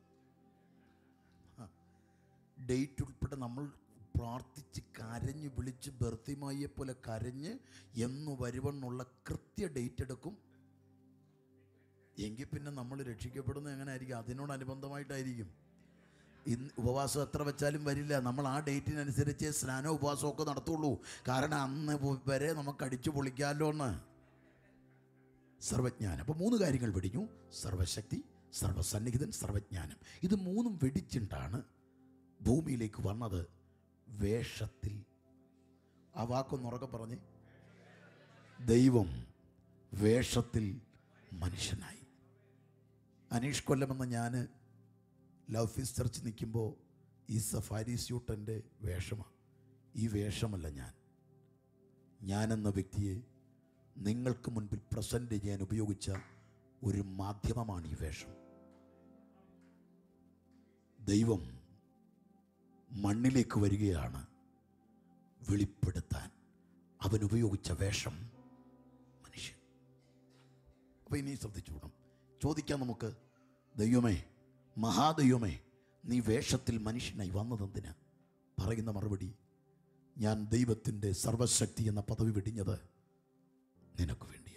ഡേറ്റ് ഉൾപ്പെടെ നമ്മൾ പ്രാർത്ഥിച്ച് കരഞ്ഞ് വിളിച്ച് ബർത്തിമായിയെ പോലെ കരഞ്ഞ് എന്ന് വരുവെന്നുള്ള കൃത്യ ഡേറ്റ് എടുക്കും എങ്കിൽ പിന്നെ നമ്മൾ രക്ഷിക്കപ്പെടുന്നത് എങ്ങനെ ആയിരിക്കും അതിനോടനുബന്ധമായിട്ടായിരിക്കും ഇന്ന് ഉപവാസം എത്ര വെച്ചാലും വരില്ല നമ്മൾ ആ ഡേറ്റിനനുസരിച്ച് സ്നാന ഉപവാസമൊക്കെ നടത്തുള്ളൂ കാരണം അന്ന് വരെ നമുക്ക് അടിച്ചു പൊളിക്കാമല്ലോ എന്ന് സർവജ്ഞാനം അപ്പോൾ മൂന്ന് കാര്യങ്ങൾ വെടിഞ്ഞു സർവശക്തി സർവസന്നിഹിതൻ സർവജ്ഞാനം ഇത് മൂന്നും വെടിച്ചിട്ടാണ് ഭൂമിയിലേക്ക് വന്നത് വേഷത്തിൽ ആ വാക്കൊന്നുറക്കെ പറഞ്ഞ് ദൈവം വേഷത്തിൽ മനുഷ്യനായി അനീഷ് കൊല്ലമെന്ന ഞാൻ ലവ് ഫീസ് ചർച്ച് നിൽക്കുമ്പോൾ ഈ സഫാരി സ്യൂട്ട് എൻ്റെ വേഷമാണ് ഈ വേഷമല്ല ഞാൻ ഞാനെന്ന വ്യക്തിയെ നിങ്ങൾക്ക് മുൻപിൽ പ്രസൻറ്റ് ചെയ്യാൻ ഉപയോഗിച്ച ഒരു മാധ്യമമാണ് ഈ വേഷം ദൈവം മണ്ണിലേക്ക് വരികയാണ് വെളിപ്പെടുത്താൻ അവൻ ഉപയോഗിച്ച വേഷം മനുഷ്യൻ അപ്പോൾ ഇനി ശ്രദ്ധിച്ചുകൂടാം ചോദിക്കാം നമുക്ക് ദൈവമേ മഹാദൈവമേ നീ വേഷത്തിൽ മനുഷ്യനായി വന്നതെന്തിന് പറയുന്ന മറുപടി ഞാൻ ദൈവത്തിൻ്റെ സർവശക്തി എന്ന പദവി വെടിഞ്ഞത് നിനക്ക് വേണ്ടിയാണ്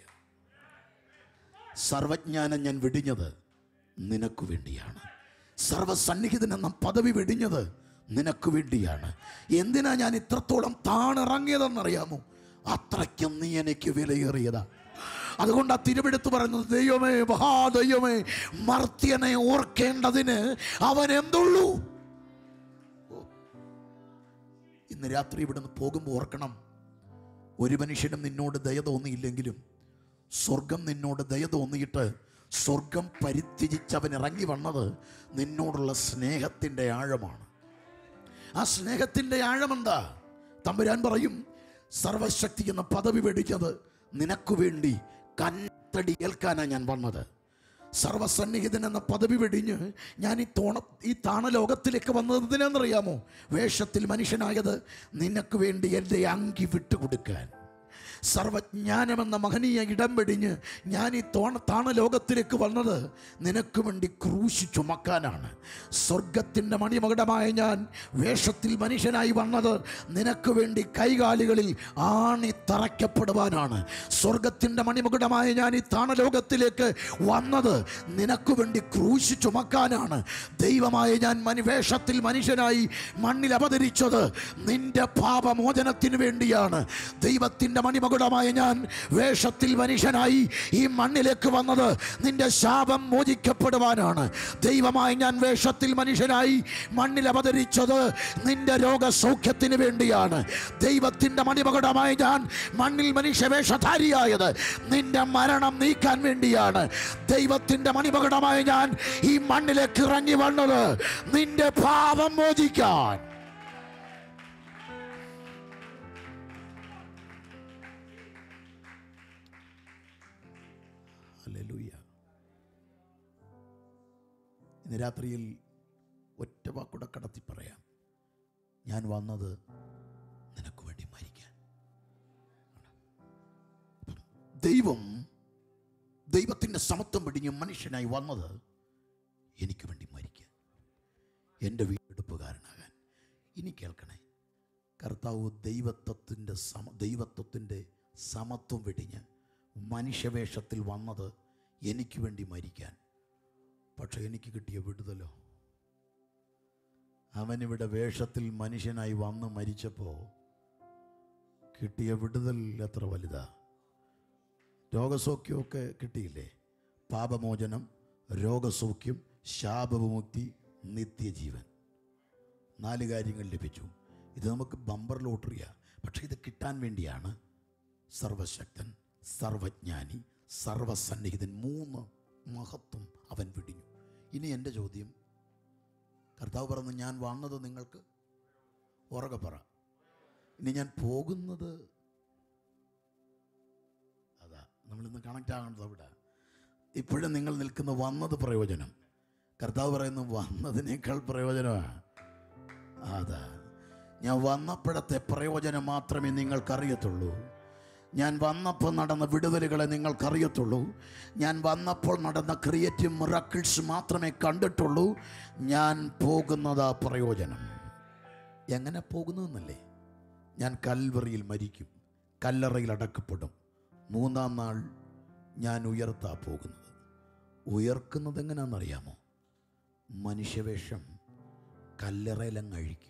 സർവജ്ഞാനം ഞാൻ വെടിഞ്ഞത് നിനക്ക് വേണ്ടിയാണ് സർവസന്നിഹിതൻ എന്ന പദവി വെടിഞ്ഞത് നിനക്ക് വേണ്ടിയാണ് എന്തിനാ ഞാൻ ഇത്രത്തോളം താണിറങ്ങിയതെന്നറിയാമോ അത്രയ്ക്കും നീ എനിക്ക് വിലയേറിയതാ അതുകൊണ്ട് ആ തിരുവെടുത്ത് പറയുന്നത് ദൈവമേ മഹാദൈവമേ മർത്യനെ ഓർക്കേണ്ടതിന് അവൻ എന്തുള്ളൂ ഓ. ഇന്ന് രാത്രി ഇവിടുന്ന് പോകുമ്പോൾ ഓർക്കണം ഒരു മനുഷ്യനും നിന്നോട് ദയ തോന്നിയില്ലെങ്കിലും സ്വർഗം നിന്നോട് ദയ തോന്നിയിട്ട് സ്വർഗം പരിത്യജിച്ചവൻ ഇറങ്ങി വന്നത് നിന്നോടുള്ള സ്നേഹത്തിൻ്റെ ആഴമാണ് ആ സ്നേഹത്തിൻ്റെ ആഴമെന്താ തമ്പുരാൻ പറയും സർവശക്തി എന്ന പദവി വെടിച്ചത് നിനക്ക് വേണ്ടി കന്നത്തടി ഏൽക്കാനാണ് ഞാൻ വന്നത് സർവസന്നിഹിതൻ എന്ന പദവി വെടിഞ്ഞ് ഞാൻ ഈ തോണ ഈ താണലോകത്തിലേക്ക് വന്നത് എന്തിനാണെന്നറിയാമോ വേഷത്തിൽ മനുഷ്യനായത് നിനക്ക് വേണ്ടി എൻ്റെ അങ്കി വിട്ടുകൊടുക്കാൻ സർവജ്ഞാനമെന്ന മഹനീയ ഇടം വെടിഞ്ഞ് ഞാൻ ഈ തോണ താണലോകത്തിലേക്ക് വന്നത് നിനക്ക് വേണ്ടി ക്രൂശി ചുമക്കാനാണ് സ്വർഗത്തിൻ്റെ മണിമകുടമായ ഞാൻ വേഷത്തിൽ മനുഷ്യനായി വന്നത് നിനക്ക് വേണ്ടി കൈകാലുകളിൽ ആണി തറയ്ക്കപ്പെടുവാനാണ് സ്വർഗത്തിൻ്റെ മണിമകുടമായ ഞാൻ ഈ താണലോകത്തിലേക്ക് വന്നത് നിനക്ക് വേണ്ടി ക്രൂശി ചുമക്കാനാണ് ദൈവമായ ഞാൻ മനു വേഷത്തിൽ മനുഷ്യനായി മണ്ണിൽ അവതരിച്ചത് നിന്റെ പാപമോചനത്തിന് വേണ്ടിയാണ് ദൈവത്തിൻ്റെ മണിമകുടമായ ഞാൻ വേഷത്തിൽ മനുഷ്യനായി ഈ മണ്ണിലേക്ക് വന്നത് നിന്റെ ശാപം മോചിക്കപ്പെടുവാനാണ് ദൈവമായി ഞാൻ വേഷത്തിൽ മനുഷ്യനായി മണ്ണിൽ അവതരിച്ചത് നിന്റെ രോഗസൗഖ്യത്തിന് വേണ്ടിയാണ് ദൈവത്തിൻ്റെ മണിമകുടമായി ഞാൻ മണ്ണിൽ മനുഷ്യവേഷധാരിയായത് നിന്റെ മരണം നീക്കാൻ വേണ്ടിയാണ് ദൈവത്തിൻ്റെ മണിമകുടമായി ഞാൻ ഈ മണ്ണിലേക്ക് ഇറങ്ങി വന്നത് നിന്റെ പാപം മോചിക്കാൻ ഹല്ലേലൂയ. ഇന്ന് രാത്രിയിൽ ഒറ്റ വാക്കൂടെ കടത്തി പറയാം ഞാൻ വന്നത് നിനക്ക് വേണ്ടി മരിക്കാൻ ദൈവം ദൈവത്തിൻ്റെ സമത്വം പിടിഞ്ഞ് മനുഷ്യനായി വന്നത് എനിക്ക് വേണ്ടി മരിക്കാൻ എൻ്റെ വീണ്ടെടുപ്പുകാരനാകാൻ ഇനി കേൾക്കണേ കർത്താവ് ദൈവത്വത്തിൻ്റെ സമ ദൈവത്വത്തിൻ്റെ സമത്വം വെടിഞ്ഞ് മനുഷ്യവേഷത്തിൽ വന്നത് എനിക്ക് വേണ്ടി മരിക്കാൻ പക്ഷെ എനിക്ക് കിട്ടിയ വിടുതലോ അവനിവിടെ വേഷത്തിൽ മനുഷ്യനായി വന്ന് മരിച്ചപ്പോൾ കിട്ടിയ വിടുതൽ എത്ര വലുതാ രോഗസൗഖ്യമൊക്കെ കിട്ടിയില്ലേ പാപമോചനം രോഗസൗഖ്യം ശാപവിമുക്തി നിത്യജീവൻ നാല് കാര്യങ്ങൾ ലഭിച്ചു ഇത് നമുക്ക് ബമ്പർ ലോട്ടറിയാ പക്ഷെ ഇത് കിട്ടാൻ വേണ്ടിയാണ് സർവശക്തൻ സർവജ്ഞാനി സർവസന്നിഹിതൻ മൂന്ന് മഹത്വം അവൻ വിടിഞ്ഞു ഇനി എൻ്റെ ചോദ്യം കർത്താവ് പറഞ്ഞു ഞാൻ വന്നത് നിങ്ങൾക്ക് ഉറക്കെ പറ ഇനി ഞാൻ പോകുന്നത് അതാ നമ്മളിന്ന് കണക്റ്റ് ആകേണ്ടത് അവിടെ ഇപ്പോഴും നിങ്ങൾ നിൽക്കുന്ന വന്നത് പ്രയോജനം കർത്താവ് പറയുന്നു വന്നതിനേക്കാൾ പ്രയോജനമാണ് അതാ ഞാൻ വന്നപ്പോഴത്തെ പ്രയോജനം മാത്രമേ നിങ്ങൾക്കറിയത്തുള്ളൂ ഞാൻ വന്നപ്പോൾ നടന്ന വിടുതലുകളെ നിങ്ങൾക്കറിയത്തുള്ളൂ ഞാൻ വന്നപ്പോൾ നടന്ന ക്രിയേറ്റീവ് മിറാക്കിൾസ് മാത്രമേ കണ്ടിട്ടുള്ളൂ ഞാൻ പോകുന്നതാ പ്രയോജനം എങ്ങനെ പോകുന്നതെന്നല്ലേ ഞാൻ കൽവറിയിൽ മരിക്കും കല്ലറയിൽ അടക്കപ്പെടും മൂന്നാം നാൾ ഞാൻ ഉയർത്താ പോകുന്നത് ഉയർക്കുന്നത് എങ്ങനെയാണെന്നറിയാമോ മനുഷ്യവേഷം കല്ലറയിലങ്ങ് അഴിക്കും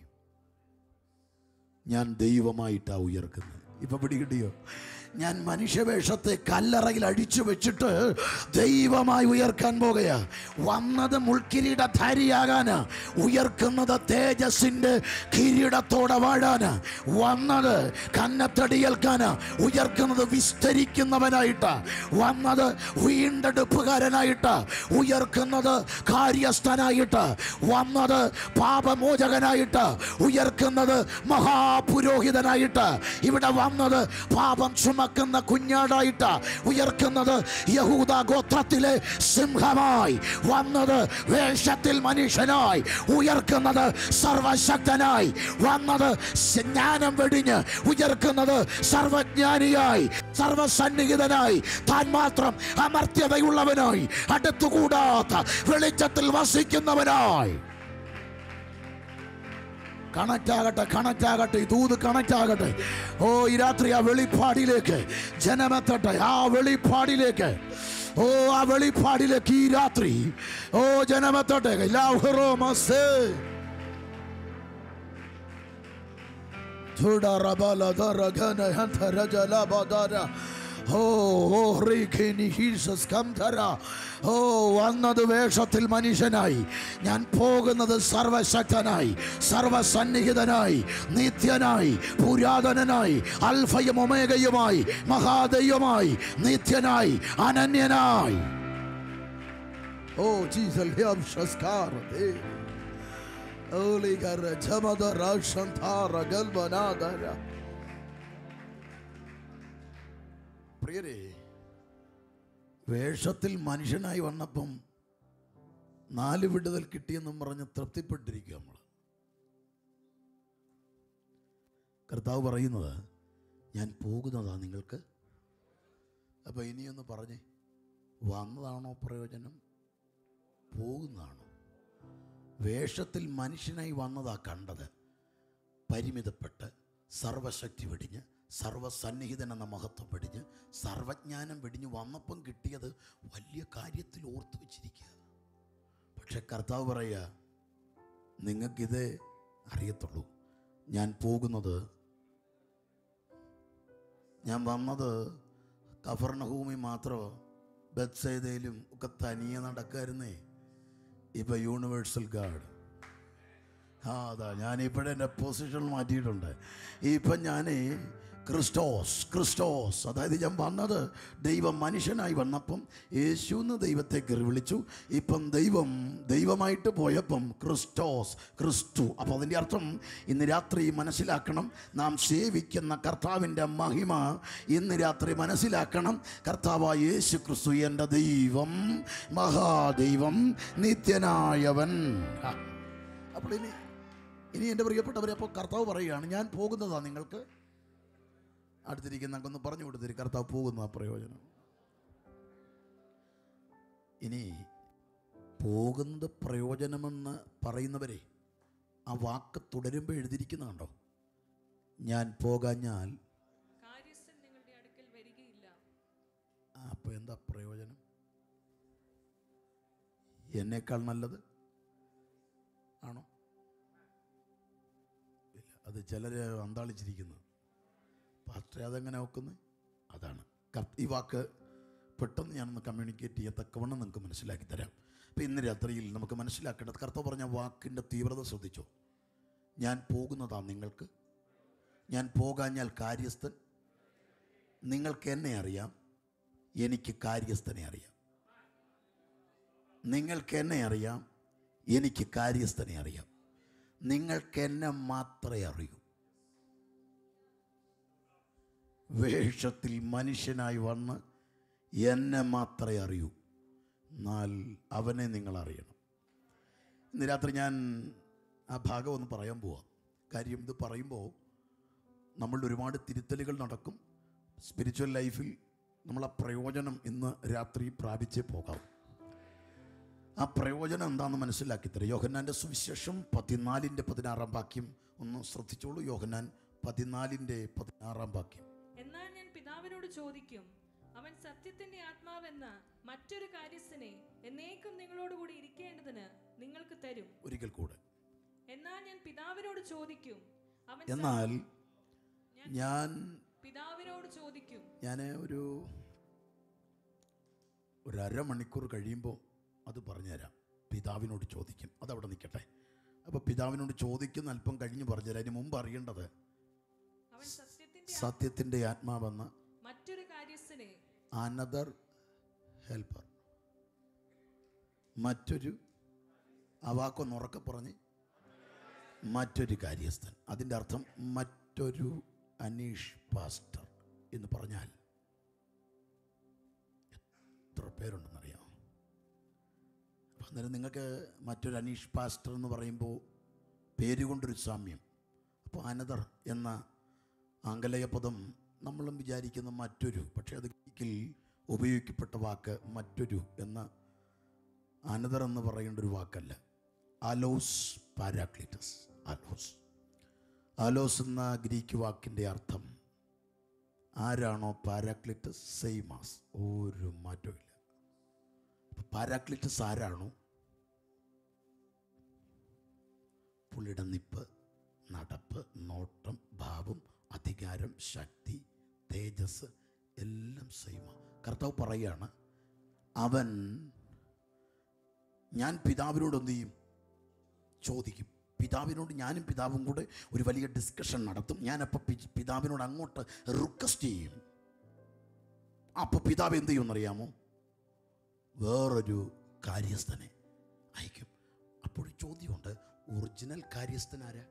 ഞാൻ ദൈവമായിട്ടാ ഉയർക്കുന്നത് ഇപ്പൊ പിടികിട്ടിയോ ഞാൻ മനുഷ്യവേഷത്തെ കല്ലറയിൽ അടിച്ചു വെച്ചിട്ട് ദൈവമായി ഉയർക്കാൻ പോകുകയാ വന്നത് മുൾക്കിരീടധാരിയാകാന് ഉയർക്കുന്നത് തേജസ്സിന്റെ കിരീടത്തോടെ വാഴാന് വന്നത് കന്നത്തടിയേൽക്കാന് ഉയർക്കുന്നത് വിസ്തരിക്കുന്നവനായിട്ട് വന്നത് വീണ്ടെടുപ്പുകാരനായിട്ട് ഉയർക്കുന്നത് കാര്യസ്ഥനായിട്ട് വന്നത് പാപമോചകനായിട്ട് ഉയർക്കുന്നത് മഹാപുരോഹിതനായിട്ട് ഇവിടെ വന്നത് പാപം ചുമക്കുന്ന കുഞ്ഞാടായിട്ട് ഉയർക്കുന്നത് യഹൂദ ഗോത്രത്തിലെ സിംഹമായി വന്നത് വേഷത്തിൽ മനുഷ്യനായി ഉയർക്കുന്നത് സർവശക്തനായി വന്നത് ജ്ഞാനം വെടിഞ്ഞ് ഉയർക്കുന്നത് സർവജ്ഞാനിയായി സർവസന്നിഹിതനായി താൻ മാത്രം അമർത്യതയുള്ളവനായി അടുത്തുകൂടാത്ത വെളിച്ചത്തിൽ വസിക്കുന്നവനായി കണക്റ്റ് ആകട്ടെ കണക്റ്റ് ആകട്ടെ ഈ ദൂത് കണക്റ്റ് ആകട്ടെ ഓ ഈ രാത്രി ആ വെളിപ്പാടിലേക്ക് ജനമെത്തട്ടെ ആ വെളിപ്പാടിലേക്ക് ഓ ആ വെളിപ്പാടിലേക്ക് ഈ രാത്രി ഓ ജനമെത്തട്ടെ ലാഹുറോ മസേ ഓ ഓ റീഖിനി ഹീസസ് കംധര ഓ വന്നത് വേഷത്തിൽ മനുഷ്യനായി ഞാൻ പോകുന്നത് സർവശക്തനായി സർവസന്നിഹിതനായി നിത്യനായി പുരാതനനായി അൽഫയും ഒമേഗയുമായി മഹാദൈവമായി നിത്യനായി അനന്യനായി ഓ ജീസൽ ഹ്യം ശസ്കാർ ദേ ഓലിഗര ജമദ രാക്ഷന്താര ഗൽബനാദര പ്രിയരെ വേഷത്തിൽ മനുഷ്യനായി വന്നപ്പം നാല് വിടുതൽ കിട്ടിയെന്നും പറഞ്ഞ് തൃപ്തിപ്പെട്ടിരിക്കുക നമ്മൾ കർത്താവ് പറയുന്നത് ഞാൻ പോകുന്നതാ നിങ്ങൾക്ക് അപ്പൊ ഇനിയൊന്ന് പറഞ്ഞേ വന്നതാണോ പ്രയോജനം പോകുന്നതാണോ വേഷത്തിൽ മനുഷ്യനായി വന്നതാ കണ്ടത് പരിമിതപ്പെട്ട് സർവശക്തി വെടിഞ്ഞ് സർവസന്നിഹിതൻ എന്ന മഹത്വം വെടിഞ്ഞ് സർവജ്ഞാനം വെടിഞ്ഞ് വന്നപ്പം കിട്ടിയത് വലിയ കാര്യത്തിൽ ഓർത്തു വെച്ചിരിക്കുക പക്ഷെ കർത്താവ് പറയുക നിങ്ങൾക്കിതേ അറിയത്തുള്ളൂ ഞാൻ പോകുന്നത് ഞാൻ വന്നത് കഫർണഭൂമി മാത്രമോ ബത്സേതയിലും ഒക്കെ തനിയെ നടക്കായിരുന്നേ ഇപ്പൊ യൂണിവേഴ്സൽ ഗാർഡ് ആ അതാ ഞാൻ ഇപ്പോഴെ എൻ്റെ പൊസിഷൻ മാറ്റിയിട്ടുണ്ട് ഇപ്പം ഞാൻ ക്രിസ്റ്റോസ് ക്രിസ്റ്റോസ് അതായത് ഞാൻ വന്നത് ദൈവം മനുഷ്യനായി വന്നപ്പം യേശു എന്ന് ദൈവത്തെ കയറി വിളിച്ചു ഇപ്പം ദൈവം ദൈവമായിട്ട് പോയപ്പം ക്രിസ്റ്റോസ് ക്രിസ്തു അപ്പോൾ അതിൻ്റെ അർത്ഥം ഇന്ന് രാത്രി മനസ്സിലാക്കണം നാം സേവിക്കുന്ന കർത്താവിൻ്റെ മഹിമ ഇന്ന് രാത്രി മനസ്സിലാക്കണം കർത്താവായ യേശു ക്രിസ്തു എൻ്റെ ദൈവം മഹാദൈവം നിത്യനായവൻ ആ. അപ്പോൾ ഇനി ഇനി എൻ്റെ പ്രിയപ്പെട്ടവരെ അപ്പോൾ കർത്താവ് പറയുകയാണ് ഞാൻ പോകുന്നതാ നിങ്ങൾക്ക് അടുത്തിരിക്കുന്ന ഒന്ന് പറഞ്ഞു കൊടുത്തിരി കർത്താവ് പോകുന്ന പ്രയോജനം ഇനി പോകുന്നത് പ്രയോജനമെന്ന് പറയുന്നവരെ ആ വാക്ക് തുടരുമ്പോൾ എഴുതിയിരിക്കുന്ന കണ്ടോ ഞാൻ പോകാഞ്ഞാൽ കാര്യസ്ഥൻ നിങ്ങളുടെ അടുക്കൽ വരികയില്ല അപ്പോൾ എന്താ പ്രയോജനം എന്നേക്കാൾ നല്ലത് ആണോ ഇല്ല അത് ചിലർ അന്താളിച്ചിരിക്കുന്നത് പാസ്റ്റർ അതെങ്ങനെ നോക്കുന്നത് അതാണ് കർത്ത- ഈ വാക്ക് പെട്ടെന്ന് ഞാനൊന്ന് കമ്മ്യൂണിക്കേറ്റ് ചെയ്യത്തക്കവണ്ണം നിങ്ങൾക്ക് മനസ്സിലാക്കി തരാം അപ്പം ഇന്ന് രാത്രിയിൽ നമുക്ക് മനസ്സിലാക്കേണ്ടത് കർത്താവ് പറഞ്ഞ വാക്കിൻ്റെ തീവ്രത ശ്രദ്ധിച്ചോ ഞാൻ പോകുന്നതാ നിങ്ങൾക്ക് ഞാൻ പോകാഞ്ഞാൽ കാര്യസ്ഥൻ നിങ്ങൾക്ക് എന്നെ അറിയാം എനിക്ക് കാര്യസ്ഥനെ അറിയാം നിങ്ങൾക്ക് എന്നെ അറിയാം എനിക്ക് കാര്യസ്ഥനെ അറിയാം നിങ്ങൾക്ക് എന്നെ മാത്രമേ അറിയൂ വേഷത്തിൽ മനുഷ്യനായി വന്ന് എന്നെ മാത്രമേ അറിയൂ എന്നാൽ അവനെ നിങ്ങൾ അറിയണം ഇന്ന് രാത്രി ഞാൻ ആ ഭാഗം ഒന്ന് പറയാൻ പോവാം കാര്യം ഇത് പറയുമ്പോൾ നമ്മളുടെ ഒരുപാട് തിരുത്തലുകൾ നടക്കും സ്പിരിച്വൽ ലൈഫിൽ നമ്മൾ ആ പ്രയോജനം ഇന്ന് രാത്രി പ്രാപിച്ചേ പോകാം ആ പ്രയോജനം എന്താണെന്ന് മനസ്സിലാക്കി തരാം യോഹന്നാൻ്റെ സുവിശേഷം പതിനാലിൻ്റെ പതിനാറാം വാക്യം ഒന്ന് ശ്രദ്ധിച്ചോളൂ യോഹന്നാൻ പതിനാലിൻ്റെ പതിനാറാം വാക്യം എന്നാൽ ഞാൻ പിതാവിനോട് ചോദിക്കും അവൻ സത്യത്തിന്റെ ആത്മാവെന്ന മറ്റൊരു കാര്യസ്ഥനെ എന്നേക്കും നിങ്ങളോടുകൂടി ഇരിക്കേണ്ടതിന് നിങ്ങൾക്ക് തരും ഒരിക്കൽ കൂടെ എന്നാൽ ഞാൻ പിതാവിനോട് ചോദിക്കും അവൻ സ- എന്നാൽ ഞാൻ പിതാവിനോട് ചോദിക്കും ഞാൻ ഒരു ഒരു അരമണിക്കൂർ കഴിയുമ്പോൾ അത് പറഞ്ഞുതരാം പിതാവിനോട് ചോദിക്കും അതവിടെ നിൽക്കട്ടെ അപ്പോൾ പിതാവിനോട് ചോദിക്കുന്ന അല്പം കഴിഞ്ഞ് പറഞ്ഞുതരാം അതിന് മുമ്പ് അറിയേണ്ടത് അവൻ സത്യത്തിന്റെ സത്യത്തിൻ്റെ ആത്മാവെന്ന മറ്റൊരു കാര്യസ്ഥനെ അനദർ ഹെൽപ്പർ മറ്റൊരു ആ വാക്കൊന്ന് ഉറക്കെ പറഞ്ഞ് മറ്റൊരു കാര്യസ്ഥൻ അതിൻ്റെ അർത്ഥം മറ്റൊരു അനീഷ് പാസ്റ്റർ എന്ന് പറഞ്ഞാൽ എത്ര പേരുണ്ടെന്നറിയാമോ അപ്പം അന്നേരം നിങ്ങൾക്ക് മറ്റൊരു അനീഷ് പാസ്റ്റർ എന്ന് പറയുമ്പോൾ പേരുകൊണ്ടൊരു സാമ്യം അപ്പോൾ അനദർ എന്ന ആംഗലേയ പദം നമ്മളും വിചാരിക്കുന്ന മറ്റൊരു പക്ഷേ അത് ഗ്രീക്കിൽ ഉപയോഗിക്കപ്പെട്ട വാക്ക് മറ്റൊരു എന്ന അനദർ എന്ന് പറയേണ്ട ഒരു വാക്കല്ല അലോസ് പാരാക്ലിറ്റസ് അലോസ് അലോസ് എന്ന ഗ്രീക്ക് വാക്കിൻ്റെ അർത്ഥം ആരാണോ പാരാക്ലിറ്റസ് സെയിമാസ് ഒരു മാറ്റവും ഇല്ല പാരാക്ലിറ്റസ് ആരാണോ പുള്ളിയുടെ നിപ്പ് നടപ്പ് നോട്ടം ഭാവം അധികാരം ശക്തി തേജസ് എല്ലാം സെയിമ കർത്താവ് പറയാണ് അവൻ ഞാൻ പിതാവിനോട് എന്ത് ചെയ്യും ചോദിക്കും പിതാവിനോട് ഞാനും പിതാവും കൂടെ ഒരു വലിയ ഡിസ്കഷൻ നടത്തും ഞാനപ്പോൾ പി- പിതാവിനോട് അങ്ങോട്ട് റിക്വസ്റ്റ് ചെയ്യും അപ്പോൾ പിതാവ് എന്ത് ചെയ്യുമെന്നറിയാമോ വേറൊരു കാര്യസ്ഥനെ അയക്കും അപ്പോൾ ചോദ്യമുണ്ട് ഒറിജിനൽ കാര്യസ്ഥൻ ആരാ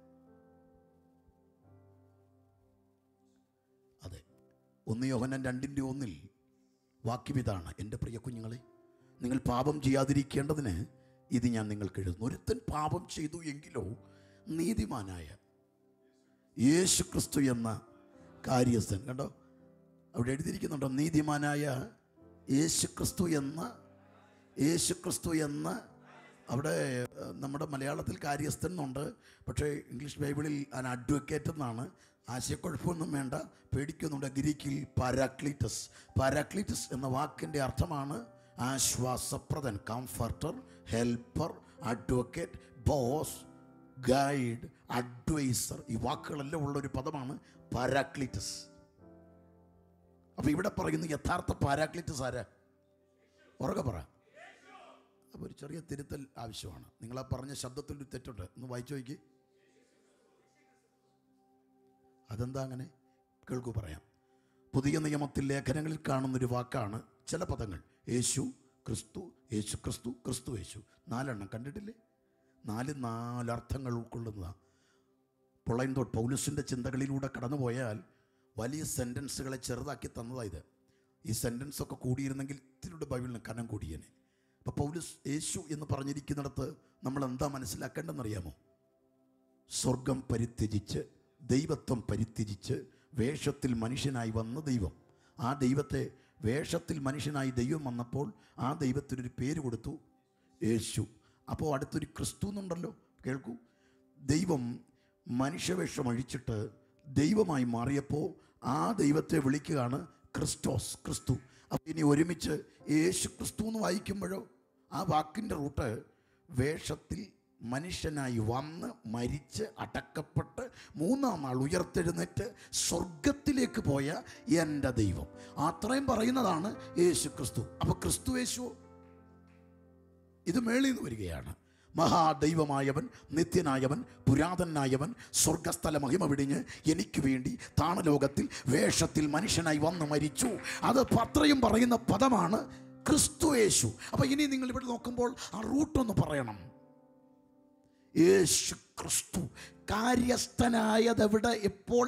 അതെ ഒന്ന് യോഹനൻ രണ്ടിൻ്റെ ഒന്നിൽ വാക്യം ഇതാണ് എൻ്റെ പ്രിയ കുഞ്ഞുങ്ങളെ നിങ്ങൾ പാപം ചെയ്യാതിരിക്കേണ്ടതിന് ഇത് ഞാൻ നിങ്ങൾക്ക് എഴുതുന്നു ഒരുത്തൻ പാപം ചെയ്തു എങ്കിലോ നീതിമാനായ യേശു ക്രിസ്തു എന്ന കാര്യസ്ഥൻ കണ്ടോ അവിടെ എഴുതിയിരിക്കുന്നുണ്ടോ നീതിമാനായ യേശു ക്രിസ്തു എന്ന യേശു ക്രിസ്തു എന്ന അവിടെ ഏഹ്, നമ്മുടെ മലയാളത്തിൽ കാര്യസ്ഥൻ എന്നുണ്ട് പക്ഷേ ഇംഗ്ലീഷ് ബൈബിളിൽ അൻ അഡ്വക്കേറ്റ് എന്നാണ് ആശയക്കുഴപ്പമൊന്നും വേണ്ട പേടിക്കുന്നുണ്ട് ഗ്രീക്കിൽ പാരാക്ലീറ്റസ് പാരാക്ലീറ്റസ് എന്ന വാക്കിൻ്റെ അർത്ഥമാണ് ആശ്വാസപ്രദൻ comforter helper advocate boss guide adviser ഈ വാക്കുകളെല്ലാം ഉള്ള ഒരു പദമാണ് പാരാക്ലീറ്റസ് അപ്പൊ ഇവിടെ പറയുന്ന യഥാർത്ഥ പാരാക്ലിറ്റസ് ആരാ ഉറക്കെ പറ അപ്പോൾ ഒരു ചെറിയ തിരുത്തൽ ആവശ്യമാണ് നിങ്ങൾ ആ പറഞ്ഞ ശബ്ദത്തിൽ ഒരു തെറ്റുണ്ട് ഒന്ന് വായിച്ചു നോക്കി അതെന്താ അങ്ങനെ കേൾക്കൂ പറയാം പുതിയ നിയമത്തിൽ ലേഖനങ്ങളിൽ കാണുന്നൊരു വാക്കാണ് ചില പദങ്ങൾ യേശു ക്രിസ്തു യേശു ക്രിസ്തു ക്രിസ്തു യേശു നാലെണ്ണം കണ്ടിട്ടില്ലേ നാല് നാലർത്ഥങ്ങൾ ഉൾക്കൊള്ളുന്നതാണ് പൊളൈന്തോട്ട് പൗലുസിൻ്റെ ചിന്തകളിലൂടെ കടന്നുപോയാൽ വലിയ സെൻറ്റൻസുകളെ ചെറുതാക്കി തന്നതാണ് ഇത് ഈ സെൻറ്റൻസ് ഒക്കെ കൂടിയിരുന്നെങ്കിൽ ഇതിലൂടെ ബൈബിളിന് കനം കൂടിയേനെ അപ്പോൾ പൗലുസ് യേശു എന്ന് പറഞ്ഞിരിക്കുന്നിടത്ത് നമ്മൾ എന്താ മനസ്സിലാക്കേണ്ടതെന്നറിയാമോ സ്വർഗം പരിത്യജിച്ച് ദൈവത്വം പരിത്യജിച്ച് വേഷത്തിൽ മനുഷ്യനായി വന്ന ദൈവം ആ ദൈവത്തെ വേഷത്തിൽ മനുഷ്യനായി ദൈവം വന്നപ്പോൾ ആ ദൈവത്തിനൊരു പേര് കൊടുത്തു യേശു അപ്പോൾ അടുത്തൊരു ക്രിസ്തു എന്നുണ്ടല്ലോ കേൾക്കൂ ദൈവം മനുഷ്യവേഷം അഴിച്ചിട്ട് ദൈവമായി മാറിയപ്പോൾ ആ ദൈവത്തെ വിളിക്കുകയാണ് ക്രിസ്റ്റോസ് ക്രിസ്തു അപ്പോൾ ഇനി ഒരുമിച്ച് യേശു ക്രിസ്തു എന്ന് വായിക്കുമ്പോഴോ ആ വാക്കിൻ്റെ റൂട്ട് വേഷത്തിൽ മനുഷ്യനായി വന്ന് മരിച്ച് അടക്കപ്പെട്ട് മൂന്നാം നാൾ ഉയർത്തെഴുന്നേറ്റ് സ്വർഗത്തിലേക്ക് പോയ എൻ്റെ ദൈവം അത്രയും പറയുന്നതാണ് യേശു ക്രിസ്തു അപ്പോൾ ക്രിസ്തു യേശു ഇത് മേളിൽ നിന്ന് വരികയാണ് മഹാദൈവമായവൻ നിത്യനായവൻ പുരാതനായവൻ സ്വർഗസ്ഥല മഹിമ വിടിഞ്ഞ് എനിക്ക് വേണ്ടി താണലോകത്തിൽ വേഷത്തിൽ മനുഷ്യനായി വന്ന് മരിച്ചു അത് അത്രയും പറയുന്ന പദമാണ് ക്രിസ്തു യേശു അപ്പൊ ഇനി നിങ്ങൾ ഇവിടെ നോക്കുമ്പോൾ ആ റൂട്ടൊന്ന് പറയണം യേശു ക്രിസ്തു കാര്യസ്ഥനായതെവിടെ എപ്പോൾ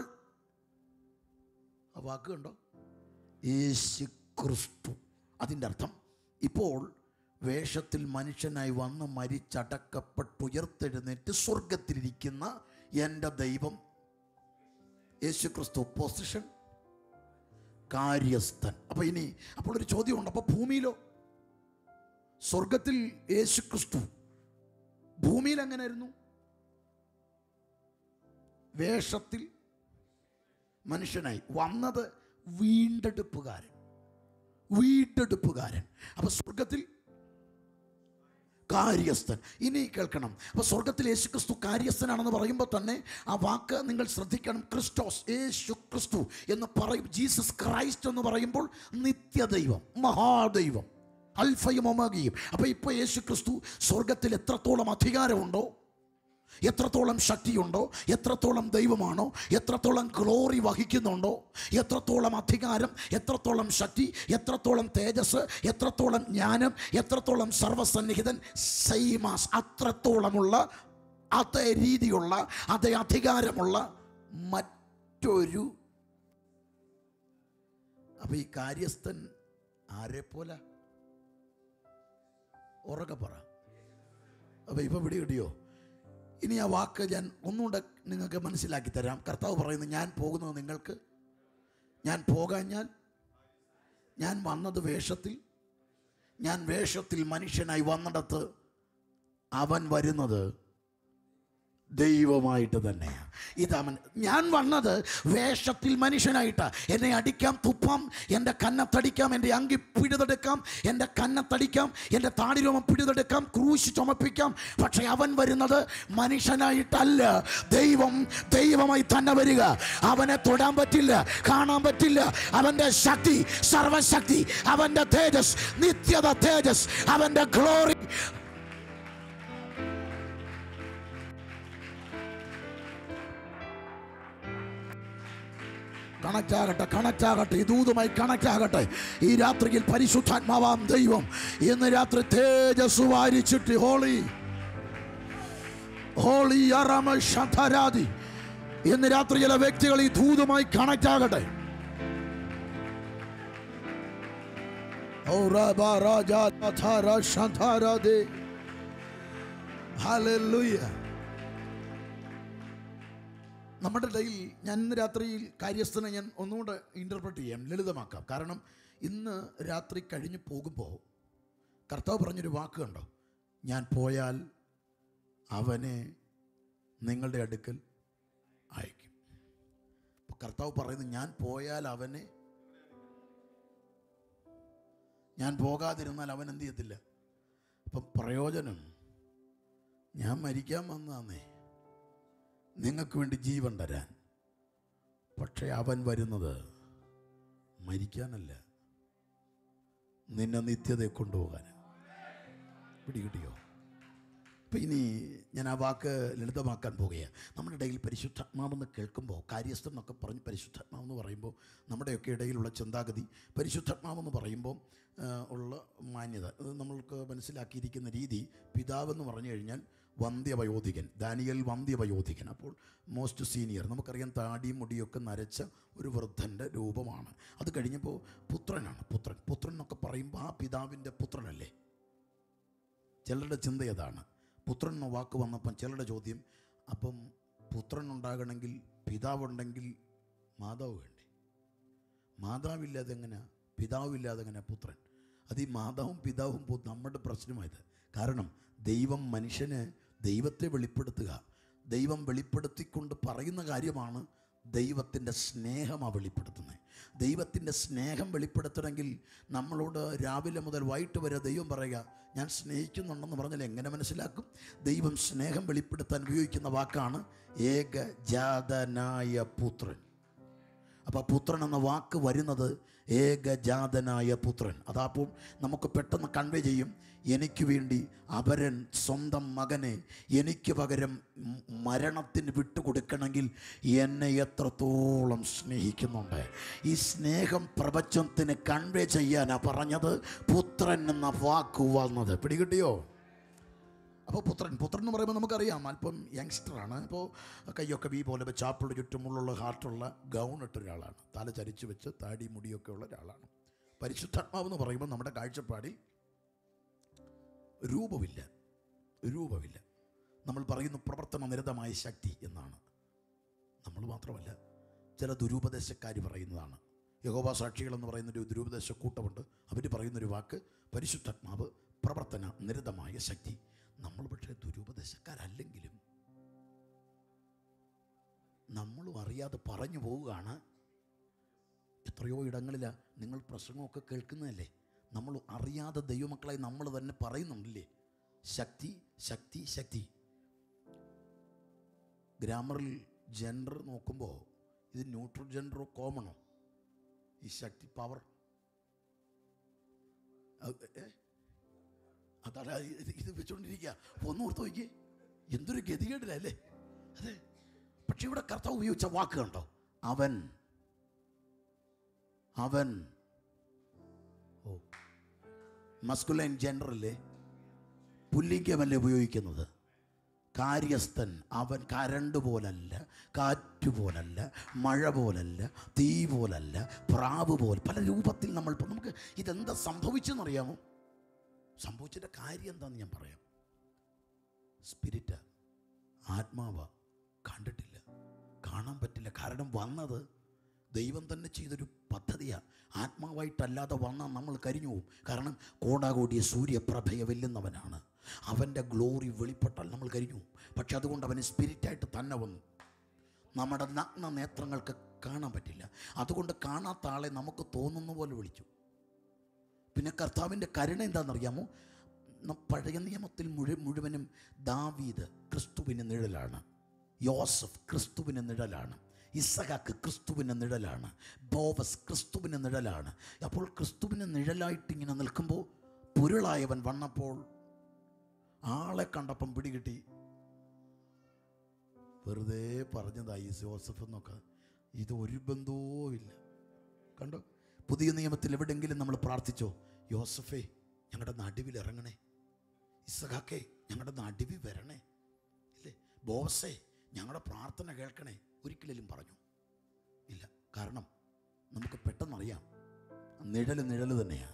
ആ വാക്ക് കണ്ടോ യേശു ക്രിസ്തു അതിൻ്റെ അർത്ഥം ഇപ്പോൾ വേഷത്തിൽ മനുഷ്യനായി വന്ന് മരിച്ചടക്കപ്പെട്ട് ഉയർത്തെഴുന്നേറ്റ് സ്വർഗത്തിലിരിക്കുന്ന എൻ്റെ ദൈവം യേശു ക്രിസ്തു പൊസിഷൻ കാര്യസ്ഥൻ അപ്പൊ ഇനി അപ്പോൾ ഒരു ചോദ്യമുണ്ട് അപ്പൊ ഭൂമിയിലോ സ്വർഗത്തിൽ യേശു ക്രിസ്തു ഭൂമിയിൽ എങ്ങനെയായിരുന്നു വേഷത്തിൽ മനുഷ്യനായി വന്നത് വീണ്ടെടുപ്പുകാരൻ വീണ്ടെടുപ്പുകാരൻ അപ്പൊ സ്വർഗത്തിൽ കാര്യസ്ഥൻ ഇനി കേൾക്കണം അപ്പൊ സ്വർഗത്തിൽ യേശു ക്രിസ്തു കാര്യസ്ഥനാണെന്ന് പറയുമ്പോൾ തന്നെ ആ വാക്ക് നിങ്ങൾ ശ്രദ്ധിക്കണം ക്രിസ്റ്റോസ് യേശു ക്രിസ്തു എന്ന് പറയും ജീസസ് ക്രൈസ്റ്റ് എന്ന് പറയുമ്പോൾ നിത്യദൈവം മഹാദൈവം അൽഫയും ഒമകയും അപ്പൊ ഇപ്പൊ യേശു ക്രിസ്തു സ്വർഗത്തിൽ എത്രത്തോളം അധികാരമുണ്ടോ എത്രത്തോളം ശക്തിയുണ്ടോ എത്രത്തോളം ദൈവമാണോ എത്രത്തോളം ഗ്ലോറി വഹിക്കുന്നുണ്ടോ എത്രത്തോളം അധികാരം എത്രത്തോളം ശക്തി എത്രത്തോളം തേജസ് എത്രത്തോളം ജ്ഞാനം എത്രത്തോളം സർവസന്നിഹിതൻ സൈമാസ് അത്രത്തോളമുള്ള അതേ രീതിയുള്ള അതേ അധികാരമുള്ള മറ്റൊരു അപ്പൊ ഈ കാര്യസ്ഥൻ ആരെ പോലെ ഉറക്കെ പറ അപ്പൊ ഇപ്പൊ പിടി കിട്ടിയോ ഇനി ആ വാക്ക് ഞാൻ ഒന്നുകൂടെ നിങ്ങൾക്ക് മനസ്സിലാക്കി തരാം കർത്താവ് പറയുന്നു ഞാൻ പോകുന്നത് നിങ്ങൾക്ക് ഞാൻ പോകാഞ്ഞാൽ ഞാൻ വന്നത് വേഷത്തിൽ ഞാൻ വേഷത്തിൽ മനുഷ്യനായി വന്നിടത്ത് അവൻ വരുന്നത് ദൈവമായിട്ട് തന്നെയാണ് ഇതവൻ ഞാൻ വന്നത് വേഷത്തിൽ മനുഷ്യനായിട്ട് എന്നെ അടിക്കാം തുപ്പാം എൻ്റെ കന്നത്തടിക്കാം എൻ്റെ അങ്കി പിഴുതെടുക്കാം എൻ്റെ കന്നത്തടിക്കാം എൻ്റെ താടിരോമം പിഴുതെടുക്കാം ക്രൂശ് ചുമപ്പിക്കാം പക്ഷെ അവൻ വരുന്നത് മനുഷ്യനായിട്ടല്ല ദൈവം ദൈവമായി തന്നെ വരിക അവനെ തൊടാൻ പറ്റില്ല കാണാൻ പറ്റില്ല അവൻ്റെ ശക്തി സർവശക്തി അവൻ്റെ തേജസ് നിത്യത തേജസ് അവൻ്റെ ഗ്ലോറി കണക്റ്റ് ആകട്ടെ കണക്റ്റ് ആകട്ടെ ഈ ദൂതുമായി കണക്റ്റ് ആകട്ടെ ഈ രാത്രിയിൽ പരിശുദ്ധാത്മാവാം ദൈവം ഇന്ന് രാത്രി തേജസ് വാരിച്ചിട്ട് ഹോളി ഹോളി അറമ ശതരാതി ഇന്ന് രാത്രി ചില വ്യക്തികൾ ഈ ദൂതുമായി കണക്റ്റ് ആകട്ടെ ഓ റബ രാജ തഥര ശതരാതി ഹല്ലേലൂയ നമ്മുടെ ഇടയിൽ ഞാൻ ഇന്ന് രാത്രിയിൽ കാര്യസ്ഥനെ ഞാൻ ഒന്നുകൂടെ ഇൻ്റർപ്രറ്റ് ചെയ്യാം ലളിതമാക്കാം കാരണം ഇന്ന് രാത്രി കഴിഞ്ഞ് പോകുമ്പോൾ കർത്താവ് പറഞ്ഞൊരു വാക്ക് കണ്ടോ ഞാൻ പോയാൽ അവനെ നിങ്ങളുടെ അടുക്കൽ അയക്കും അപ്പോൾ കർത്താവ് പറയുന്നു ഞാൻ പോയാൽ അവനെ ഞാൻ പോകാതിരുന്നാൽ അവൻ എന്ത് ചെയ്യത്തില്ല അപ്പം പ്രയോജനം ഞാൻ മരിക്കാൻ വന്നതാന്നേ നിങ്ങൾക്ക് വേണ്ടി ജീവൻ തരാൻ പക്ഷേ അവൻ വരുന്നത് മരിക്കാനല്ല നിന്നെ നിത്യതയെ കൊണ്ടുപോകാൻ പിടികിട്ടിയോ അപ്പം ഇനി ഞാൻ ആ വാക്ക് ലളിതമാക്കാൻ പോകുകയാണ് നമ്മുടെ ഇടയിൽ പരിശുദ്ധാത്മാവെന്ന് കേൾക്കുമ്പോൾ കാര്യസ്ഥൻ എന്നൊക്കെ പറഞ്ഞ് പരിശുദ്ധാത്മാവെന്ന് പറയുമ്പോൾ നമ്മുടെയൊക്കെ ഇടയിലുള്ള ചിന്താഗതി പരിശുദ്ധാത്മാവെന്ന് പറയുമ്പോൾ ആ, ഉള്ള മാന്യത അത് നമ്മൾക്ക് മനസ്സിലാക്കിയിരിക്കുന്ന രീതി പിതാവെന്ന് പറഞ്ഞു കഴിഞ്ഞാൽ വന്ധ്യവയോധികൻ ദാനിയൽ വന്ധ്യവയോധികൻ അപ്പോൾ മോസ്റ്റ് സീനിയർ നമുക്കറിയാം താടിയും മുടിയൊക്കെ നരച്ച ഒരു വൃദ്ധൻ്റെ രൂപമാണ് അത് കഴിഞ്ഞപ്പോൾ പുത്രനാണ് പുത്രൻ പുത്രൻ എന്നൊക്കെ പറയുമ്പോൾ ആ പിതാവിൻ്റെ പുത്രനല്ലേ ചിലരുടെ ചിന്ത അതാണ് പുത്രൻ എന്ന വാക്ക് വന്നപ്പം ചിലരുടെ ചോദ്യം അപ്പം പുത്രൻ ഉണ്ടാകണമെങ്കിൽ പിതാവുണ്ടെങ്കിൽ മാതാവ് വേണ്ടേ മാതാവില്ലാതെ എങ്ങനെ പിതാവില്ലാതെ എങ്ങനെ പുത്രൻ അത് ഈ മാതാവും പിതാവും പോ- നമ്മുടെ പ്രശ്നമായത് കാരണം ദൈവം മനുഷ്യന് ദൈവത്തെ വെളിപ്പെടുത്തുക ദൈവം വെളിപ്പെടുത്തിക്കൊണ്ട് പറയുന്ന കാര്യമാണ് ദൈവത്തിൻ്റെ സ്നേഹമാണ് വെളിപ്പെടുത്തുന്നത് ദൈവത്തിൻ്റെ സ്നേഹം വെളിപ്പെടുത്തണമെങ്കിൽ നമ്മളോട് രാവിലെ മുതൽ വൈകിട്ട് വരെ ദൈവം പറയുക ഞാൻ സ്നേഹിക്കുന്നുണ്ടെന്ന് പറഞ്ഞാൽ എങ്ങനെ മനസ്സിലാക്കും ദൈവം സ്നേഹം വെളിപ്പെടുത്താൻ ഉപയോഗിക്കുന്ന വാക്കാണ് ഏകജാതനായ പുത്രൻ അപ്പോൾ പുത്രൻ എന്ന വാക്ക് വരുന്നത് ഏകജാതനായ പുത്രൻ അതപ്പോൾ നമുക്ക് പെട്ടെന്ന് കൺവേ ചെയ്യും എനിക്ക് വേണ്ടി അപരൻ സ്വന്തം മകനെ എനിക്ക് പകരം മ- മരണത്തിന് വിട്ടുകൊടുക്കണമെങ്കിൽ എന്നെ എത്രത്തോളം സ്നേഹിക്കുന്നുണ്ട് ഈ സ്നേഹം പ്രപഞ്ചത്തിന് കൺവേ ചെയ്യാനാ പറഞ്ഞത് പുത്രൻ എന്ന വാക്ക് വന്നത് പിടികിട്ടിയോ അപ്പോൾ പുത്രൻ പുത്രൻ എന്ന് പറയുമ്പോൾ നമുക്കറിയാം അല്പം യങ്സ്റ്ററാണ് അപ്പോൾ കൈയൊക്കെ വി പോലെ ചാപ്പിളുടെ ചുറ്റുമുള്ള ഹാർട്ടുള്ള ഗൗൺ ഇട്ട ഒരാളാണ് തല ചരിച്ചു വെച്ച് താടി മുടിയൊക്കെ ഉള്ള ഒരാളാണ് പരിശുദ്ധാത്മാവ് എന്ന് പറയുമ്പോൾ നമ്മുടെ കാഴ്ചപ്പാടിൽ രൂപമില്ല രൂപമില്ല നമ്മൾ പറയുന്നു പ്രവർത്തന നിരതമായ ശക്തി എന്നാണ് നമ്മൾ മാത്രമല്ല ചില ദുരുപദേശക്കാർ പറയുന്നതാണ് യഹോബ സാക്ഷികൾ എന്ന് പറയുന്ന ഒരു ദുരുപദേശ കൂട്ടമുണ്ട് അവർ പറയുന്നൊരു വാക്ക് പരിശുദ്ധാത്മാവ് പ്രവർത്തന നിരതമായ ശക്തി നമ്മൾ പക്ഷേ ദുരുപദേശക്കാരല്ലെങ്കിലും നമ്മളും അറിയാതെ പറഞ്ഞു പോവുകയാണ് എത്രയോ ഇടങ്ങളിലാണ് നിങ്ങൾ പ്രസംഗമൊക്കെ കേൾക്കുന്നതല്ലേ നമ്മൾ അറിയാതെ ദൈവമക്കളെ നമ്മൾ തന്നെ പറയുന്നുണ്ടല്ലേ ശക്തി ശക്തി ശക്തി ഗ്രാമറിൽ ജെൻഡർ നോക്കുമ്പോൾ ഇത് ന്യൂട്രൽ ജെൻഡറോ കോമണോ ഈ ശക്തി പവർ അതാണ് ഇത് ഇത് വെച്ചുകൊണ്ടിരിക്കുക ഒന്ന് ഓർത്ത് നോക്കിയേ എന്തൊരു ഗതികേടിലല്ലേ അതെ പക്ഷെ ഇവിടെ കർത്താവ് ഉപയോഗിച്ച വാക്ക് കണ്ടോ അവൻ അവൻ ഓ മസ്കുലൈൻ ജെൻഡറിലെ പുല്ലിംഗമല്ലേ ഉപയോഗിക്കുന്നത് കാര്യസ്ഥൻ അവൻ കരണ്ട് പോലല്ല കാറ്റ് പോലല്ല മഴ പോലല്ല തീ പോലല്ല പ്രാവ് പോലെ പല രൂപത്തിൽ നമ്മൾ ഇപ്പം നമുക്ക് ഇതെന്താ സംഭവിച്ചെന്നറിയാമോ സംഭവിച്ചതിൻ്റെ കാര്യം എന്താണെന്ന് ഞാൻ പറയാം സ്പിരിറ്റ് ആത്മാവ കണ്ടിട്ടില്ല കാണാൻ പറ്റില്ല കാരണം വന്നത് ദൈവം തന്നെ ചെയ്തൊരു പദ്ധതിയാണ് ആത്മാവായിട്ടല്ലാതെ വന്നാൽ നമ്മൾ കരിഞ്ഞു പോകും കാരണം കോടാകോടിയ സൂര്യപ്രഭയെ വെല്ലുന്നവനാണ് അവൻ്റെ ഗ്ലോറി വെളിപ്പെട്ടാൽ നമ്മൾ കരിഞ്ഞു പോകും പക്ഷെ അതുകൊണ്ട് അവന് സ്പിരിറ്റായിട്ട് തന്നെ വന്നു നമ്മുടെ നഗ്ന നേത്രങ്ങൾക്ക് കാണാൻ പറ്റില്ല അതുകൊണ്ട് കാണാത്ത ആളെ നമുക്ക് തോന്നുന്ന പോലെ വിളിച്ചു പിന്നെ കർത്താവിൻ്റെ കരുണ എന്താണെന്നറിയാമോ ന- പഴയ നിയമത്തിൽ മുഴു മുഴുവനും ദാവീദ് ക്രിസ്തുവിന് നിഴലാണ് യോസഫ് ക്രിസ്തുവിന് നിഴലാണ് ഇസഹാക്ക് ക്രിസ്തുവിന് നിഴലാണ് ബോവസ് ക്രിസ്തുവിന് നിഴലാണ് അപ്പോൾ ക്രിസ്തുവിന് നിഴലായിട്ട് ഇങ്ങനെ നിൽക്കുമ്പോൾ പൊരുളായവൻ വന്നപ്പോൾ ആളെ കണ്ടപ്പം പിടികിട്ടി വെറുതെ പറഞ്ഞതായി ജോസഫ് എന്നൊക്കെ ഇത് ഒരു ബന്ധവും ഇല്ല കണ്ടോ പുതിയ നിയമത്തിൽ എവിടെയെങ്കിലും നമ്മൾ പ്രാർത്ഥിച്ചോ യോസഫേ ഞങ്ങളുടെ നടുവിൽ ഇറങ്ങണേ ഇസഹാക്കേ ഞങ്ങളുടെ നടുവിൽ വരണേ ഇല്ലേ ബോസേ ഞങ്ങളുടെ പ്രാർത്ഥന കേൾക്കണേ ഒരിക്കലും പറഞ്ഞു ഇല്ല കാരണം നമുക്ക് പെട്ടെന്നറിയാം നിഴല് നിഴല് തന്നെയാണ്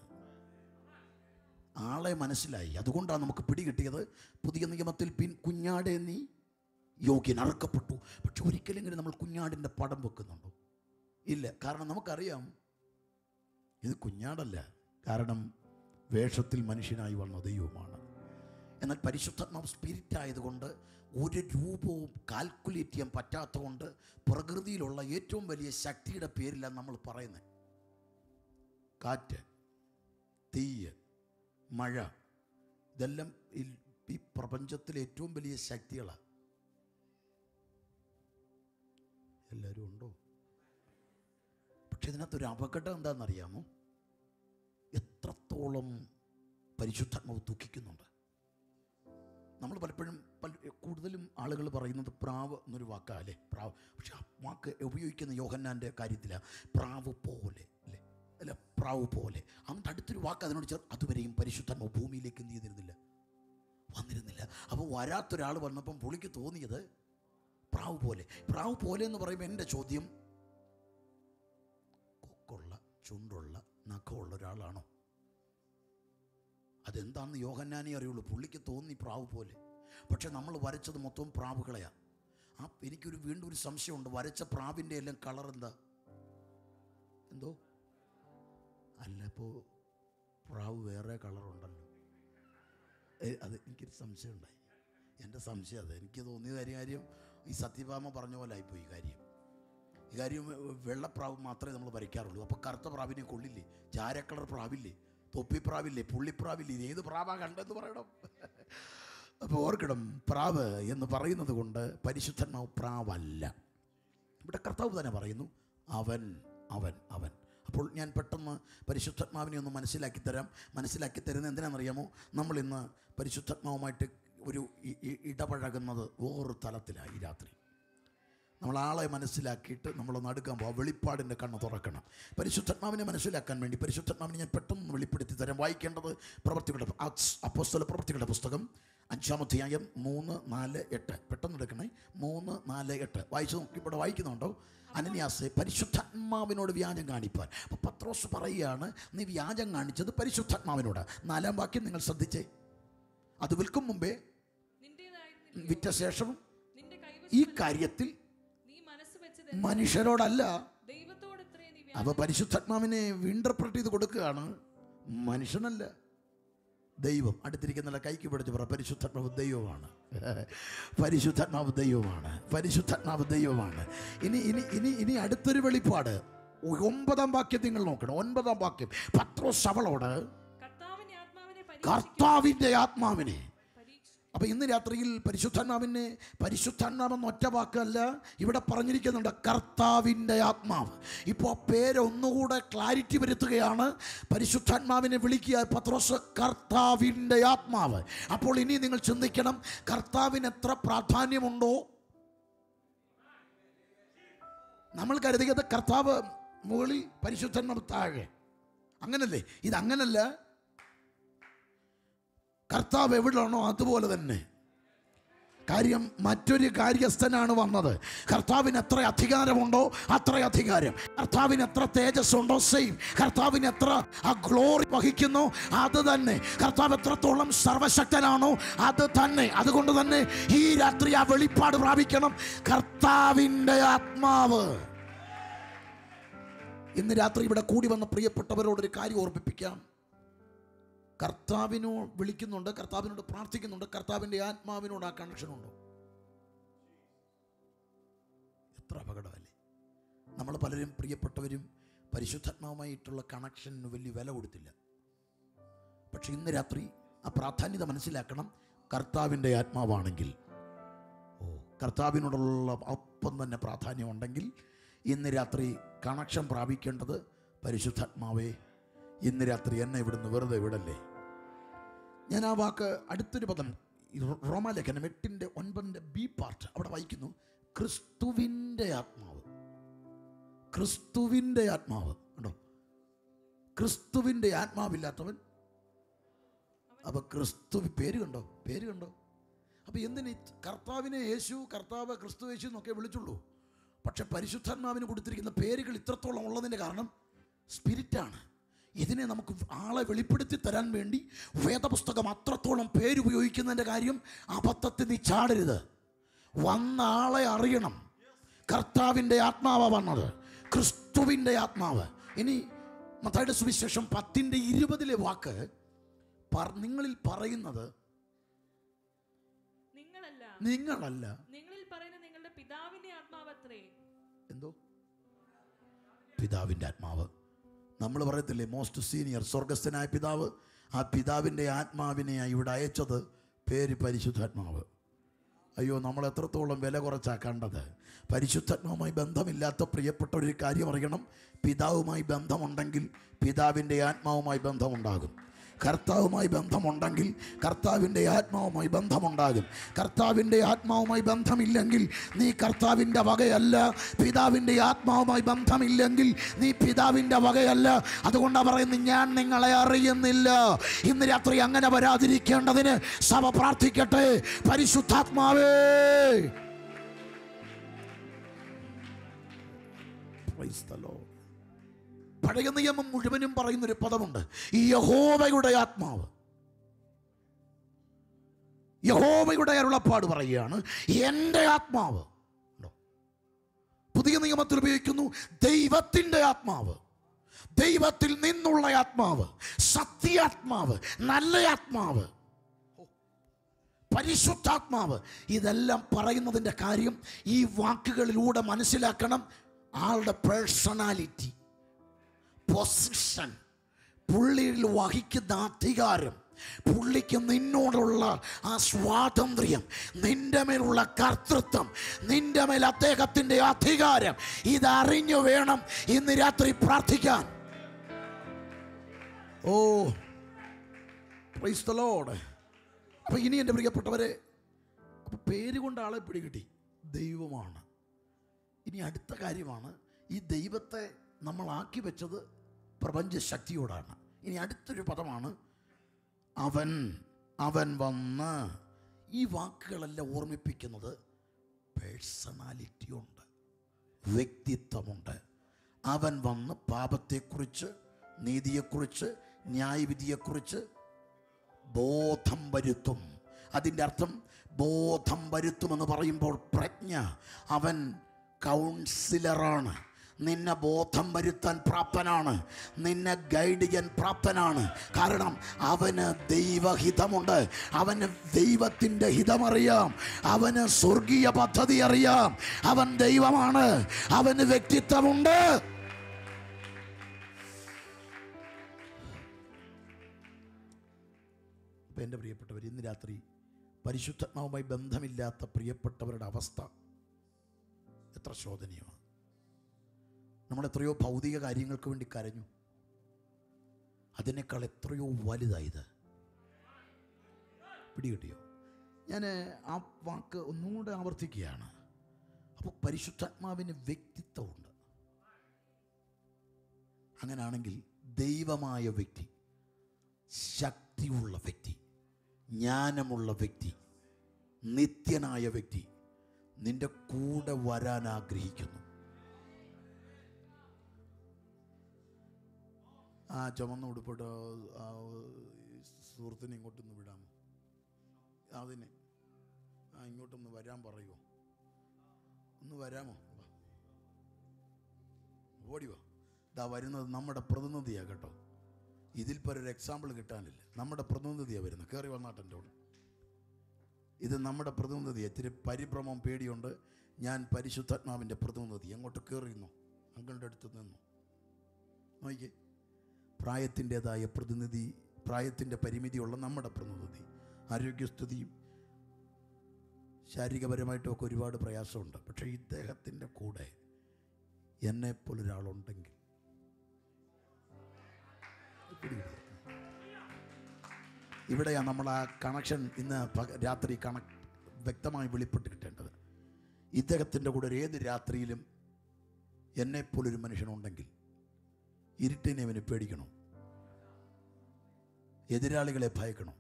ആളെ മനസ്സിലായി അതുകൊണ്ടാണ് നമുക്ക് പിടികിട്ടിയത് പുതിയ നിയമത്തിൽ പിൻ കുഞ്ഞാടെ നീ യോഗ്യൻ അറക്കപ്പെട്ടു പക്ഷെ ഒരിക്കലെങ്കിലും നമ്മൾ കുഞ്ഞാടിൻ്റെ പടം വെക്കുന്നുണ്ടോ ഇല്ല കാരണം നമുക്കറിയാം ഇത് കുഞ്ഞാടല്ല കാരണം വേഷത്തിൽ മനുഷ്യനായി വന്ന ദൈവമാണ് എന്നാൽ പരിശുദ്ധാത്മാവ് സ്പിരിറ്റ് ആയതുകൊണ്ട് ഒരു രൂപവും കാൽക്കുലേറ്റ് ചെയ്യാൻ പറ്റാത്തതുകൊണ്ട് പ്രകൃതിയിലുള്ള ഏറ്റവും വലിയ ശക്തിയുടെ പേരിലാണ് നമ്മൾ പറയുന്നത് കാറ്റ് തീയ് മഴ ഇതെല്ലാം ഈ- ഈ പ്രപഞ്ചത്തിലെ ഏറ്റവും വലിയ ശക്തികളാണ് എല്ലാവരും ഉണ്ടോ പക്ഷെ ഇതിനകത്തൊരു അപകടം എന്താണെന്നറിയാമോ എത്രത്തോളം പരിശുദ്ധാത്മാവ് ദുഃഖിക്കുന്നുണ്ട് നമ്മൾ പലപ്പോഴും പല കൂടുതലും ആളുകൾ പറയുന്നത് പ്രാവ് എന്നൊരു വാക്കാ അല്ലേ പ്രാവ് പക്ഷെ ആ വാക്ക് ഉപയോഗിക്കുന്ന യോഹന്നാൻ്റെ കാര്യത്തിലാണ് പ്രാവ് പോലെ അല്ലേ അല്ല പ്രാവ് പോലെ എന്നിട്ട് അടുത്തൊരു വാക്ക് അതിനോട് ചേർ അതുവരെയും പരിശുദ്ധാത്മാവ് ഭൂമിയിലേക്ക് എന്ത് ചെയ്തിരുന്നില്ല വന്നിരുന്നില്ല അപ്പോൾ വരാത്തൊരാൾ വന്നപ്പം പുള്ളിക്ക് തോന്നിയത് പ്രാവ് പോലെ പ്രാവ് പോലെ എന്ന് പറയുമ്പോൾ എൻ്റെ ചോദ്യം കൊക്കുള്ള ചുണ്ടുള്ള നഖമുള്ള ഒരാളാണോ അതെന്താണെന്ന് യോഹന്നാനേ അറിയുള്ളൂ പുള്ളിക്ക് തോന്നി പ്രാവ് പോലെ പക്ഷെ നമ്മൾ വരച്ചത് മൊത്തം പ്രാവുകളെയാ ആ എനിക്കൊരു വീണ്ടും ഒരു സംശയമുണ്ട് വരച്ച പ്രാവിൻ്റെ എല്ലാം കളർ എന്താ എന്തോ അല്ല ഇപ്പോൾ പ്രാവ് വേറെ കളറുണ്ടല്ലോ ഏ, അത് എനിക്കൊരു സംശയം ഉണ്ടായി എൻ്റെ സംശയം അത് എനിക്ക് തോന്നിയ കാര്യം കാര്യം ഈ സത്യഭാമ പറഞ്ഞ പോലെ ആയിപ്പോയി കാര്യം ഈ കാര്യം വെള്ളപ്രാവ് മാത്രമേ നമ്മൾ വരയ്ക്കാറുള്ളൂ അപ്പോൾ കറുത്ത പ്രാവിനെ കൊള്ളില്ലേ ചാരക്കളർ പ്രാവില്ലേ തൊപ്പിപ്രാവില്ലേ പുള്ളിപ്രാവില്ലേ ഇത് ഏത് പ്രാവാ കണ്ടെന്ന് പറയണം അപ്പോൾ ഓർക്കണം പ്രാവ് എന്ന് പറയുന്നത് കൊണ്ട് പരിശുദ്ധന്മാവ് പ്രാവല്ല ഇവിടെ കർത്താവ് തന്നെ പറയുന്നു അവൻ അവൻ അവൻ അപ്പോൾ ഞാൻ പെട്ടെന്ന് പരിശുദ്ധാത്മാവിനെ ഒന്ന് മനസ്സിലാക്കി തരാം മനസ്സിലാക്കി തരുന്നത് എന്തിനാണെന്നറിയാമോ നമ്മൾ ഇന്ന് പരിശുദ്ധാത്മാവുമായിട്ട് ഒരു ഇ- ഇ- ഇടപഴകുന്നത് വേറൊരു തലത്തിലായി ഈ രാത്രി നമ്മൾ ആളെ മനസ്സിലാക്കിയിട്ട് നമ്മളൊന്ന് അടുക്കാൻ പോകും വെളിപ്പാടിൻ്റെ കണ്ണ് തുറക്കണം പരിശുദ്ധാത്മാവിനെ മനസ്സിലാക്കാൻ വേണ്ടി പരിശുദ്ധാത്മാവിനെ ഞാൻ പെട്ടെന്ന് വെളിപ്പെടുത്തി തരാം വായിക്കേണ്ടത് പ്രവർത്തികളുടെ ആക്സ് അപ്പോസ്തല പ്രവർത്തികളുടെ പുസ്തകം അഞ്ചാമധ്യായം മൂന്ന് നാല് എട്ട് പെട്ടെന്ന് എടുക്കണേ മൂന്ന് നാല് എട്ട് വായിച്ചു നോക്കി ഇവിടെ വായിക്കുന്നുണ്ടോ അനന്യാസ് പരിശുദ്ധാത്മാവിനോട് വ്യാജം കാണിപ്പാൻ അപ്പോൾ പത്രോസ് പറയുകയാണ് നീ വ്യാജം കാണിച്ചത് പരിശുദ്ധാത്മാവിനോട് നാലാം വാക്യം നിങ്ങൾ ശ്രദ്ധിച്ചേ അത് വിൽക്കും മുമ്പേ നിന്റേതായിരുന്നില്ല വിറ്റ ശേഷവും നിന്റെ ഈ കൈവശം കാര്യത്തിൽ നീ മനസ്സ് വെച്ചത് മനുഷ്യരോടല്ല ദൈവത്തോട് ഇത്രേ നീ അപ്പൊ പരിശുദ്ധാത്മാവിനെ ഇന്റർപ്രറ്റ് ചെയ്ത് കൊടുക്കുകയാണ് മനുഷ്യനല്ല ദൈവം അടുത്തിരിക്കുന്ന കൈക്ക് പിടിച്ച് പറ പരിശുദ്ധാത്മാവ് ദൈവമാണ് പരിശുദ്ധാത്മാവ് ദൈവമാണ് പരിശുദ്ധാത്മാവ് ദൈവമാണ് ഇനി ഇനി ഇനി ഇനി അടുത്തൊരു വെളിപ്പാട് ഒമ്പതാം വാക്യം നിങ്ങൾ നോക്കണം ഒൻപതാം വാക്യം പത്രോസ് അവളോട് കർത്താവിന്റെ ആത്മാവിനെ പരീക്ഷിക്കും കർത്താവിൻ്റെ ആത്മാവിനെ പരീക്ഷ അപ്പൊ ഇന്ന് രാത്രിയിൽ പരിശുദ്ധാത്മാവിനെ പരിശുദ്ധാത്മാവെന്ന് ഒറ്റ വാക്കല്ല ഇവിടെ പറഞ്ഞിരിക്കുന്നുണ്ട് കർത്താവിൻ്റെ ആത്മാവ് ഇപ്പോൾ പേര് ഒന്നുകൂടെ ക്ലാരിറ്റി വരുത്തുകയാണ് പരിശുദ്ധാത്മാവിനെ വിളിക്കുക പത്രോസ് കർത്താവിൻ്റെ ആത്മാവ് അപ്പോൾ ഇനി നിങ്ങൾ ചിന്തിക്കണം കർത്താവിന് എത്ര പ്രാധാന്യമുണ്ടോ നമ്മൾ കരുതിയത് കർത്താവ് മുകളിൽ പരിശുദ്ധന്മാർ താഴെ അങ്ങനല്ലേ ഇത് അങ്ങനല്ല കർത്താവ് എവിടെയാണോ അതുപോലെ തന്നെ കാര്യം മറ്റൊരു കാര്യസ്ഥനാണ് വന്നത് കർത്താവിന് എത്ര അധികാരമുണ്ടോ അത്ര അധികാരം കർത്താവിന് എത്ര തേജസ്സുണ്ടോ സെയിം കർത്താവിന് എത്ര ആ ഗ്ലോറി വഹിക്കുന്നു അത് തന്നെ കർത്താവ് എത്രത്തോളം സർവശക്തനാണോ അത് തന്നെ അതുകൊണ്ട് തന്നെ ഈ രാത്രി ആ വെളിപ്പാട് പ്രാപിക്കണം കർത്താവിൻ്റെ ആത്മാവ് ഇന്ന് രാത്രി ഇവിടെ കൂടി വന്ന പ്രിയപ്പെട്ടവരോടൊരു കാര്യം ഓർമ്മിപ്പിക്കാം കർത്താവിനോ വിളിക്കുന്നുണ്ട് കർത്താവിനോട് പ്രാർത്ഥിക്കുന്നുണ്ട് കർത്താവിൻ്റെ ആത്മാവിനോട് ആ കണക്ഷൻ ഉണ്ടോ എത്ര അപകടമല്ലേ നമ്മൾ പലരും പ്രിയപ്പെട്ടവരും പരിശുദ്ധാത്മാവുമായിട്ടുള്ള കണക്ഷന് വലിയ വില കൊടുത്തില്ല പക്ഷെ ഇന്ന് രാത്രി ആ പ്രാധാന്യത മനസ്സിലാക്കണം കർത്താവിൻ്റെ ആത്മാവാണെങ്കിൽ ഓ കർത്താവിനോടുള്ള ഒപ്പം തന്നെ പ്രാധാന്യമുണ്ടെങ്കിൽ ഇന്ന് രാത്രി കണക്ഷൻ പ്രാപിക്കേണ്ടത് പരിശുദ്ധാത്മാവേ ഇന്ന് രാത്രി എന്നെ ഇവിടുന്ന് വെറുതെ വിടല്ലേ ഞാൻ ആ വാക്ക് അടുത്തൊരു പദം ഈ റോ- റോമാലേഖനം എട്ടിൻ്റെ ഒൻപതിൻ്റെ ബി പാർട്ട് അവിടെ വായിക്കുന്നു ക്രിസ്തുവിൻ്റെ ആത്മാവ് ക്രിസ്തുവിൻ്റെ ആത്മാവ് ഉണ്ടോ ക്രിസ്തുവിൻ്റെ ആത്മാവില്ലാത്തവൻ അപ്പൊ ക്രിസ്തു പേര് കണ്ടോ പേര് കണ്ടോ അപ്പൊ എന്തിന് ഈ കർത്താവിനെ യേശു കർത്താവ് ക്രിസ്തു യേശു എന്നൊക്കെ വിളിച്ചുള്ളൂ പക്ഷെ പരിശുദ്ധാത്മാവിന് കൊടുത്തിരിക്കുന്ന പേരുകൾ ഇത്രത്തോളം ഉള്ളതിൻ്റെ കാരണം സ്പിരിറ്റാണ് ഇതിനെ നമുക്ക് ആളെ വെളിപ്പെടുത്തി തരാൻ വേണ്ടി വേദപുസ്തകം അത്രത്തോളം പേരുപയോഗിക്കുന്നതിൻ്റെ കാര്യം അബദ്ധത്തിൽ നീ ചാടരുത് വന്ന ആളെ അറിയണം കർത്താവിൻ്റെ ആത്മാവ വന്നത് ക്രിസ്തുവിൻ്റെ ആത്മാവ് ഇനി മത്തായുടെ സുവിശേഷം പത്തിൻ്റെ ഇരുപതിലെ വാക്ക് പറ- നിങ്ങളിൽ പറയുന്നത് നിങ്ങളല്ല നിങ്ങളല്ല നിങ്ങളിൽ പറയുന്ന നിങ്ങളുടെ പിതാവിന്റെ ആത്മാവത്രേ എന്തോ പിതാവിൻ്റെ ആത്മാവ് നമ്മൾ പറയത്തില്ലേ മോസ്റ്റ് സീനിയർ സ്വർഗസ്ഥനായ പിതാവ് ആ പിതാവിൻ്റെ ആത്മാവിനെ ഇവിടെ അയച്ചത് പേര് പരിശുദ്ധാത്മാവ് അയ്യോ നമ്മൾ എത്രത്തോളം വില കുറച്ചാ കണ്ടത് പരിശുദ്ധാത്മാവുമായി ബന്ധമില്ലാത്ത പ്രിയപ്പെട്ട ഒരു കാര്യം അറിയണം പിതാവുമായി ബന്ധമുണ്ടെങ്കിൽ പിതാവിൻ്റെ ആത്മാവുമായി ബന്ധമുണ്ടാകും കർത്താവുമായി ബന്ധമുണ്ടെങ്കിൽ കർത്താവിൻ്റെ ആത്മാവുമായി ബന്ധമുണ്ടാകും കർത്താവിൻ്റെ ആത്മാവുമായി ബന്ധമില്ലെങ്കിൽ നീ കർത്താവിൻ്റെ വകയല്ല പിതാവിൻ്റെ ആത്മാവുമായി ബന്ധമില്ലെങ്കിൽ നീ പിതാവിൻ്റെ വകയല്ല അതുകൊണ്ടാണ് പറയുന്നത് ഞാൻ നിങ്ങളെ അറിയുന്നില്ല ഇന്ന് രാത്രി അങ്ങനെ വരാതിരിക്കേണ്ടതിന് സഭ പ്രാർത്ഥിക്കട്ടെ പരിശുദ്ധാത്മാവേ Praise the Lord. പഴയ നിയമം മുഴുവനും പറയുന്നൊരു പദമുണ്ട് ഈ യഹോവയുടെ ആത്മാവ് യഹോവയുടെ അരുളപ്പാട് പറയുകയാണ് എൻ്റെ ആത്മാവ് ഉണ്ടോ? പുതിയ നിയമത്തിൽ ഉപയോഗിക്കുന്നു ദൈവത്തിൻ്റെ ആത്മാവ് ദൈവത്തിൽ നിന്നുള്ള ആത്മാവ് സത്യാത്മാവ് നല്ല ആത്മാവ് പരിശുദ്ധാത്മാവ് ഇതെല്ലാം പറയുന്നതിൻ്റെ കാര്യം ഈ വാക്കുകളിലൂടെ മനസ്സിലാക്കണം ആളുടെ പേഴ്സണാലിറ്റി പൊസിഷൻ പുള്ളിയിൽ വഹിക്കുന്ന അധികാരം പുള്ളിക്ക് നിന്നോടുള്ള ആ സ്വാതന്ത്ര്യം നിന്റെ മേലുള്ള കർത്തൃത്വം നിന്റെ മേൽ അദ്ദേഹത്തിൻ്റെ അധികാരം ഇതറിഞ്ഞു വേണം ഇന്ന് രാത്രി പ്രാർത്ഥിക്കാൻ ഓ പ്രൈസ് ദ ലോർഡ് അപ്പൊ ഇനി എൻ്റെ പ്രിയപ്പെട്ടവരെ അപ്പൊ പേര് കൊണ്ട് ആളെ പിടികിട്ടി ദൈവമാണ് ഇനി അടുത്ത കാര്യമാണ് ഈ ദൈവത്തെ നമ്മൾ ആക്കി വെച്ചത് പ്രപഞ്ച ശക്തിയോടാണ് ഇനി അടുത്തൊരു പദമാണ് അവൻ അവൻ വന്ന് ഈ വാക്കുകളെല്ലാം ഓർമ്മിപ്പിക്കുന്നത് പേഴ്സണാലിറ്റി ഉണ്ട് വ്യക്തിത്വമുണ്ട് അവൻ വന്ന് പാപത്തെക്കുറിച്ച് നീതിയെക്കുറിച്ച് ന്യായവിധിയെക്കുറിച്ച് ബോധം വരുത്തും അതിൻ്റെ അർത്ഥം ബോധം വരുത്തുമെന്ന് പറയുമ്പോൾ പ്രജ്ഞ അവൻ കൗൺസിലറാണ് നിന്നെ ബോധം വരുത്താൻ പ്രാപ്തനാണ് നിന്നെ ഗൈഡ് ചെയ്യാൻ പ്രാപ്തനാണ് കാരണം അവന് ദൈവഹിതമുണ്ട് അവന് ദൈവത്തിൻ്റെ ഹിതമറിയാം അവന് സ്വർഗീയ പദ്ധതി അറിയാം അവൻ ദൈവമാണ് അവന് വ്യക്തിത്വമുണ്ട് അപ്പം എൻ്റെ പ്രിയപ്പെട്ടവർ ഇന്ന് രാത്രി പരിശുദ്ധാത്മാവുമായി ബന്ധമില്ലാത്ത പ്രിയപ്പെട്ടവരുടെ അവസ്ഥ എത്ര ശോധനീയമാണ് നമ്മൾ എത്രയോ ഭൗതിക കാര്യങ്ങൾക്ക് വേണ്ടി കരഞ്ഞു അതിനേക്കാൾ എത്രയോ വലുതായത് പിടികിട്ടിയോ ഞാൻ ആ വാക്ക് ഒന്നുകൂടെ ആവർത്തിക്കുകയാണ് അപ്പോൾ പരിശുദ്ധാത്മാവിന് വ്യക്തിത്വമുണ്ട് അങ്ങനാണെങ്കിൽ ദൈവമായ വ്യക്തി ശക്തിയുള്ള വ്യക്തി ജ്ഞാനമുള്ള വ്യക്തി നിത്യനായ വ്യക്തി നിന്റെ കൂടെ വരാൻ ആഗ്രഹിക്കുന്നു ആ ചുമന്ന ഉടുപ്പിട്ട് ആ സുഹൃത്തിനെ ഇങ്ങോട്ടൊന്ന് വിടാമോ അതിനെ ആ ഇങ്ങോട്ടൊന്ന് വരാൻ പറയുമോ ഒന്ന് വരാമോ വാ. ഓടി വാ ഇതാ വരുന്നത് നമ്മുടെ പ്രതിനിധിയാണ് കേട്ടോ ഇതിൽ ഒരു എക്സാമ്പിൾ കിട്ടാനില്ല നമ്മുടെ പ്രതിനിധിയാണ് വരുന്നത് കയറി വന്നാട്ടെൻ്റെ കൂടെ ഇത് നമ്മുടെ പ്രതിനിധി ഇത്തിരി പരിഭ്രമം പേടിയുണ്ട് ഞാൻ പരിശുദ്ധാത്മാവിൻ്റെ പ്രതിനിധി അങ്ങോട്ട് കയറിയുന്നു അങ്കളുടെ അടുത്ത് നിന്നു നോക്കിക്കേ പ്രായത്തിൻ്റെതായ പ്രതിനിധി പ്രായത്തിൻ്റെ പരിമിതിയുള്ള നമ്മുടെ പ്രതിനിധി ആരോഗ്യസ്ഥിതിയും ശാരീരികപരമായിട്ടും ഒക്കെ ഒരുപാട് പ്രയാസമുണ്ട് പക്ഷേ ഇദ്ദേഹത്തിൻ്റെ കൂടെ എന്നെപ്പോലൊരാളുണ്ടെങ്കിൽ പിടികിട്ടിയോ? ഇവിടെയാണ് നമ്മൾ ആ കണക്ഷൻ ഇന്ന് പക- രാത്രി കണ വ്യക്തമായി വെളിപ്പെട്ട് കിട്ടേണ്ടത് ഇദ്ദേഹത്തിൻ്റെ കൂടെ ഒരു ഏത് രാത്രിയിലും എന്നെപ്പോലൊരു മനുഷ്യനുണ്ടെങ്കിൽ ഇരുട്ടിനെ അവന് പേടിക്കണം എതിരാളികളെ ഭയക്കണം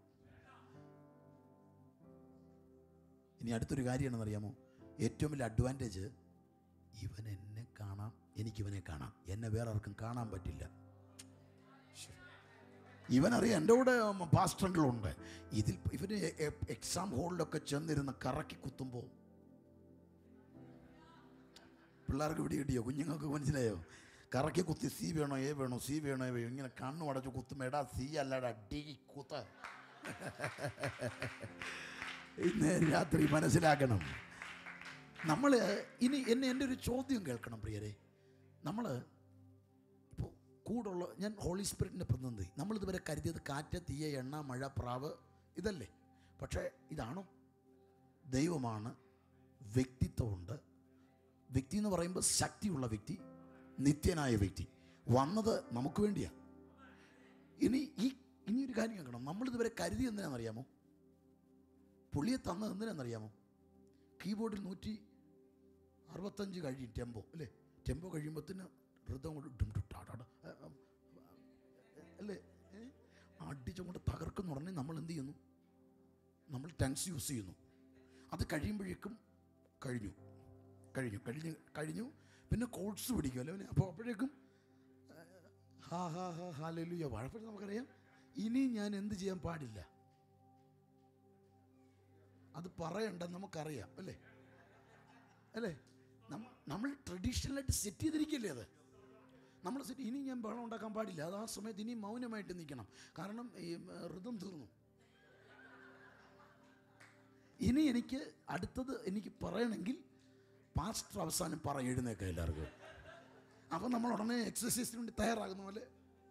ഇനി അടുത്തൊരു കാര്യമാണെന്ന് അറിയാമോ ഏറ്റവും വലിയ അഡ്വാൻറ്റേജ് ഇവൻ എന്നെ കാണാം എനിക്കിവനെ കാണാം എന്നെ വേറെ ആർക്കും കാണാൻ പറ്റില്ല ഇവനറിയാം എൻ്റെ കൂടെ പാസ്റ്ററിലുണ്ട് ഇതിൽ ഇവന് എക്സാം ഹോളിലൊക്കെ ചെന്നിരുന്ന് കറക്കി കുത്തുമ്പോൾ പിള്ളേർക്ക് പിടി കിട്ടിയോ കുഞ്ഞുങ്ങൾക്ക് മനസ്സിലായോ കറക്കി കുത്തി സി വേണോ എ വേണോ സി വേണോ എ വേണോ ഇങ്ങനെ കണ്ണു അടച്ച് കുത്തുമ്പോൾ എടാ സി അല്ലടാ ഡി കുത്ത ഇന്ന് രാത്രി മനസ്സിലാക്കണം നമ്മൾ ഇനി എന്നെ എൻ്റെ ഒരു ചോദ്യം കേൾക്കണം പ്രിയരെ നമ്മൾ ഇപ്പോൾ കൂടുള്ള ഞാൻ ഹോളി സ്പിരിറ്റിൻ്റെ പ്രതിനിധി നമ്മളിതുവരെ കരുതിയത് കാറ്റ് തീയ എണ്ണ മഴ പ്രാവ് ഇതല്ലേ പക്ഷേ ഇതാണോ ദൈവമാണ് വ്യക്തിത്വമുണ്ട് വ്യക്തി എന്ന് പറയുമ്പോൾ ശക്തിയുള്ള വ്യക്തി നിത്യനായ വ്യക്തി വന്നത് നമുക്ക് വേണ്ടിയാണ് ഇനി ഈ ഇനി ഒരു കാര്യം കേൾക്കണം നമ്മളിതുവരെ കരുതി എന്തിനാണെന്നറിയാമോ പുള്ളിയെ തന്നത് എന്തിനാണെന്നറിയാമോ കീബോർഡിൽ നൂറ്റി അറുപത്തഞ്ച് കഴിയും ടെമ്പോ അല്ലേ ടെമ്പോ കഴിയുമ്പോഴത്തേന് ഋതം കൊണ്ട് ഡും ഡും ടാ ടാ ടാ. ആ, ആ, അല്ലേ ഏ? അടിച്ചങ്ങോട്ട് തകർക്കുന്ന ഉടനെ നമ്മൾ എന്ത് ചെയ്യുന്നു നമ്മൾ ടെൻസ് യൂസ് ചെയ്യുന്നു അത് കഴിയുമ്പോഴേക്കും കഴിഞ്ഞു കഴിഞ്ഞു കഴിഞ്ഞു കഴിഞ്ഞു പിന്നെ കോഴ്സ് പിടിക്കുമല്ലോ അവന് അപ്പോൾ അപ്പോഴേക്കും ആ, ഹാ ഹാ ഹാ ഹാലലുയ വാഴപ്പോഴും നമുക്കറിയാം ഇനി ഞാൻ എന്ത് ചെയ്യാൻ പാടില്ല അത് പറയണ്ടെന്ന് നമുക്കറിയാം അല്ലേ അല്ലേ നമ്മ- നമ്മൾ ട്രഡീഷണലായിട്ട് സെറ്റ് ചെയ്തിരിക്കില്ലേ അത് നമ്മൾ സെറ്റ് ഇനി ഞാൻ ബഹളം ഉണ്ടാക്കാൻ പാടില്ല അത് ആ സമയത്ത് ഇനി മൗനമായിട്ട് നിൽക്കണം കാരണം ഈ ഋതം തീർന്നു ഇനി എനിക്ക് അടുത്തത് എനിക്ക് പറയണമെങ്കിൽ പാസ്റ്റർ അവസാനം പറ എഴുന്നേക്ക എല്ലാവർക്കും അപ്പം നമ്മൾ ഉടനെ എക്സസൈസിന് വേണ്ടി തയ്യാറാകുന്ന പോലെ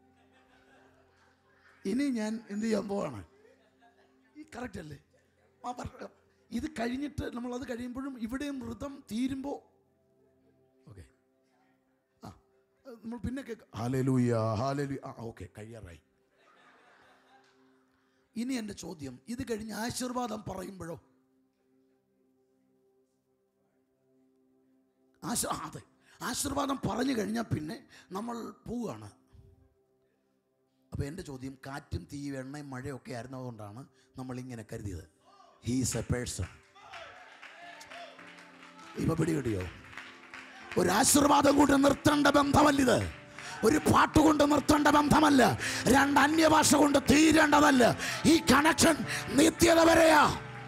ഇനി ഞാൻ എന്ത് ചെയ്യാൻ പോവാണ് ഈ കറക്റ്റ് അല്ലേ ആ പറ- ഇത് കഴിഞ്ഞിട്ട് നമ്മൾ അത് കഴിയുമ്പോഴും ഇവിടെയും ഋതം തീരുമ്പോൾ ഓക്കെ ആ അത് നമ്മൾ പിന്നെ കേൾക്കാം ഹാലലൂയ ഹാലലു ആ ഓക്കെ കഴിയാറായി ഇനി എൻ്റെ ചോദ്യം ഇത് കഴിഞ്ഞ് ആശീർവാദം പറയുമ്പോഴോ ആശ ആ, അതെ ആശീർവാദം പറഞ്ഞു കഴിഞ്ഞാൽ പിന്നെ നമ്മൾ പോവുകയാണ് അപ്പോൾ എൻ്റെ ചോദ്യം കാറ്റും തീയും എണ്ണയും മഴയൊക്കെ ആയിരുന്നതുകൊണ്ടാണ് നമ്മൾ ഇങ്ങനെ കരുതിയത് ഹീസ് എ പേഴ്സൺ ഇപ്പൊ പിടികിട്ടിയോ ഒരു ആശീർവാദം കൊണ്ട് നിർത്തേണ്ട ബന്ധമല്ലിത് ഒരു പാട്ട് കൊണ്ട് നിർത്തേണ്ട ബന്ധമല്ല രണ്ട് അന്യഭാഷ കൊണ്ട് തീരേണ്ടതല്ല ഈ കണക്ഷൻ നിത്യത വരെയാ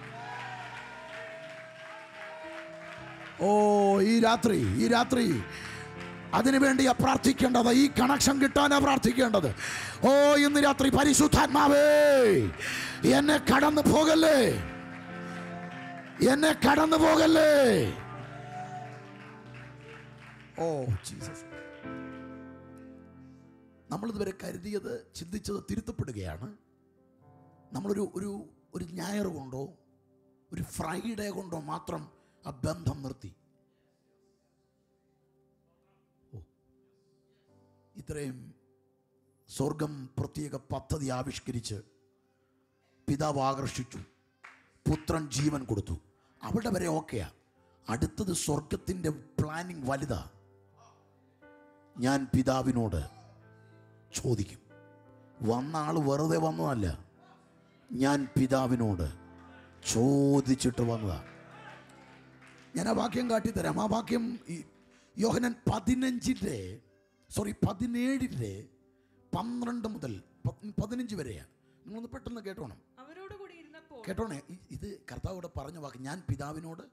ഓ ഈ രാത്രി ഈ രാത്രി അതിനുവേണ്ടിയാ പ്രാർത്ഥിക്കേണ്ടത് ഈ കണക്ഷൻ കിട്ടാനാ പ്രാർത്ഥിക്കേണ്ടത് ഓ ഇന്ന് രാത്രി പരിശുദ്ധാത്മാവേ എന്നെ കടന്നു പോകല്ലേ എന്നെ കടന്നു പോകല്ലേ ഓ ജീസസ് നമ്മളിതുവരെ കരുതിയത് ചിന്തിച്ചത് തിരുത്തപ്പെടുകയാണ് നമ്മളൊരു ഒരു ഒരു ഞായർ കൊണ്ടോ ഒരു ഫ്രൈഡേ കൊണ്ടോ മാത്രം ആ ബന്ധം നിർത്തി ഓ ഇത്രയും സ്വർഗം പ്രത്യേക പദ്ധതി ആവിഷ്കരിച്ച് പിതാവ് ആകർഷിച്ചു പുത്രൻ ജീവൻ കൊടുത്തു അവിടെ വരെ ഓക്കെയാ അടുത്തത് സ്വർഗത്തിൻ്റെ പ്ലാനിങ് വലുതാ ഞാൻ പിതാവിനോട് ചോദിക്കും വന്ന ആൾ വെറുതെ വന്നതല്ല ഞാൻ പിതാവിനോട് ചോദിച്ചിട്ട് വന്നതാ ഞാൻ ആ വാക്യം കാട്ടിത്തരാം ആ വാക്യം ഈ യോഹനൻ പതിനഞ്ചിൻ്റെ സോറി പതിനേഴിൻ്റെ പന്ത്രണ്ട് മുതൽ പത്ത് പതിനഞ്ച് വരെയാണ് നിങ്ങളൊന്ന് പെട്ടെന്ന് കേട്ടോണം അവരോട് കൂടി ഇരുന്നപ്പോൾ കേട്ടോണേ ഇ- ഇത് കർത്താവോട് പറഞ്ഞ വാക്ക് ഞാൻ പിതാവിനോട്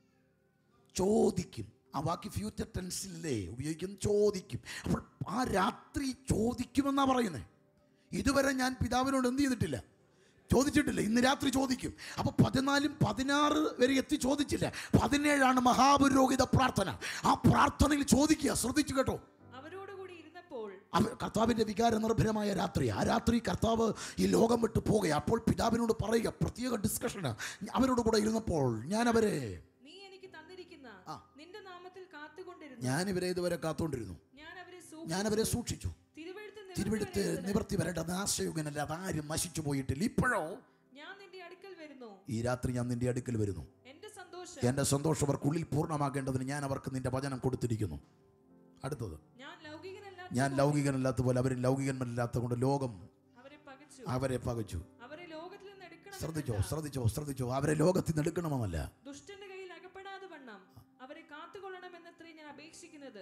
ചോദിക്കും ആ വാക്ക് ഫ്യൂച്ചർ ടെൻസിലേ ഉപയോഗിക്കുന്നത് ചോദിക്കും അപ്പോൾ ആ രാത്രി ചോദിക്കുമെന്നാ പറയുന്നത് ഇതുവരെ ഞാൻ പിതാവിനോട് എന്ത് ചെയ്തിട്ടില്ല ചോദിച്ചിട്ടില്ല ഇന്ന് രാത്രി ചോദിക്കും അപ്പൊ പതിനാലും പതിനാറ് വരെ എത്തി ചോദിച്ചില്ല പതിനേഴാണ് മഹാപുരോഹിത പ്രാർത്ഥന ആ പ്രാർത്ഥനയിൽ ചോദിക്കുക ശ്രദ്ധിച്ചു കേട്ടോ അവരോട് കൂടി ഇരുന്നപ്പോൾ അവർ കർത്താവിൻ്റെ വികാര നിർഭരമായ രാത്രി ആ രാത്രി കർത്താവ് ഈ ലോകം വിട്ട് പോകുക അപ്പോൾ പിതാവിനോട് പറയുക പ്രത്യേക ഡിസ്കഷന് അവരോട് കൂടെ ഇരുന്നപ്പോൾ ഞാൻ അവരെ നീ എനിക്ക് തന്നിരിക്കുന്ന ആ. നിന്റെ നാമത്തിൽ കാത്തുകൊണ്ടിരുന്നു ഞാൻ ഇവരെ ഇതുവരെ കാത്തുകൊണ്ടിരുന്നു ഞാൻ അവരെ ഞാൻ അവരെ സൂക്ഷിച്ചു തിരുവഴുത്ത് തിരുവെടുത്ത് നിവർത്തി വരേണ്ടത് ആശയുഗനല്ല അതാരും നശിച്ചു പോയിട്ടില്ല ഇപ്പോഴോ ഞാൻ നിന്റെ അടുക്കൽ വരുന്നു ഈ രാത്രി ഞാൻ നിന്റെ അടുക്കൽ വരുന്നു എന്റെ സന്തോഷം എൻ്റെ സന്തോഷം അവർക്കുള്ളിൽ പൂർണ്ണമാക്കേണ്ടതിന് ഞാൻ അവർക്ക് നിന്റെ വചനം കൊടുത്തിരിക്കുന്നു അടുത്തത് ഞാൻ ലൗകികനല്ലാത്ത ഞാൻ ലൗകികനല്ലാത്ത പോലെ അവരും ലൗകികന്മാരില്ലാത്ത കൊണ്ട് ലോകം അവരെ പകച്ചു അവരെ പകച്ചു അവരെ ലോകത്തിൽ നിന്ന് എടുക്കണം ശ്രദ്ധിച്ചോ ശ്രദ്ധിച്ചോ ശ്രദ്ധിച്ചോ അവരെ ലോകത്തിൽ നിന്ന് എടുക്കണമെന്നല്ല ദുഷ്ടന്റെ കയ്യിൽ അകപ്പെടാതെ വണ്ണം അവരെ കാത്തുകൊള്ളണമെന്നത്രേ ഞാൻ അപേക്ഷിക്കുന്നത്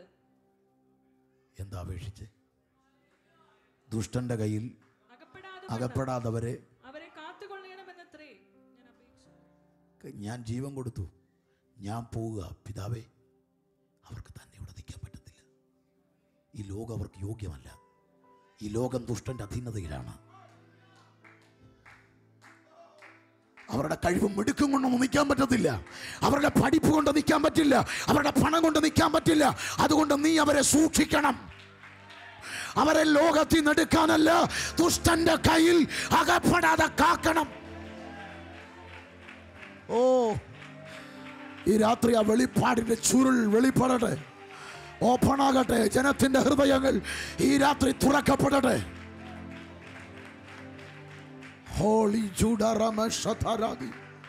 എന്താ അപേക്ഷിച്ച് ദുഷ്ടന്റെ കയ്യിൽ അകപ്പെടാതെ വണ്ണം അകപ്പെടാത്തവരെ അവരെ കാത്തുകൊള്ളണമെന്നത്രേ ഞാൻ അപേക്ഷിച്ചു ഞാൻ ജീവൻ കൊടുത്തു ഞാൻ പോവുക പിതാവേ അവർക്ക് തന്നെ ഇവിടെ നിൽക്കാൻ പറ്റത്തില്ല ഈ ലോകം അവർക്ക് യോഗ്യമല്ല ഈ ലോകം ദുഷ്ടന്റെ അധീനതയിലാണ് അവരുടെ കഴിവും മിടുക്കും കൊണ്ടൊന്നും നിൽക്കാൻ പറ്റത്തില്ല അവരുടെ പഠിപ്പ് കൊണ്ട് നിൽക്കാൻ പറ്റില്ല അവരുടെ പണം കൊണ്ട് നിൽക്കാൻ പറ്റില്ല അതുകൊണ്ട് നീ അവരെ സൂക്ഷിക്കണം അവരെ ലോകത്തിൽ നിന്ന് എടുക്കാനല്ല ദുഷ്ടന്റെ കയ്യിൽ അകപ്പെടാതെ കാക്കണം ഓ ഈ രാത്രി ആ വെളിപ്പാടിന്റെ ചുരുൾ വെളിപ്പെടട്ടെ ഓപ്പൺ ആകട്ടെ ജനത്തിന്റെ ഹൃദയങ്ങൾ ഈ രാത്രി തുറക്കപ്പെടട്ടെ ഹോളി ജൂഡറമി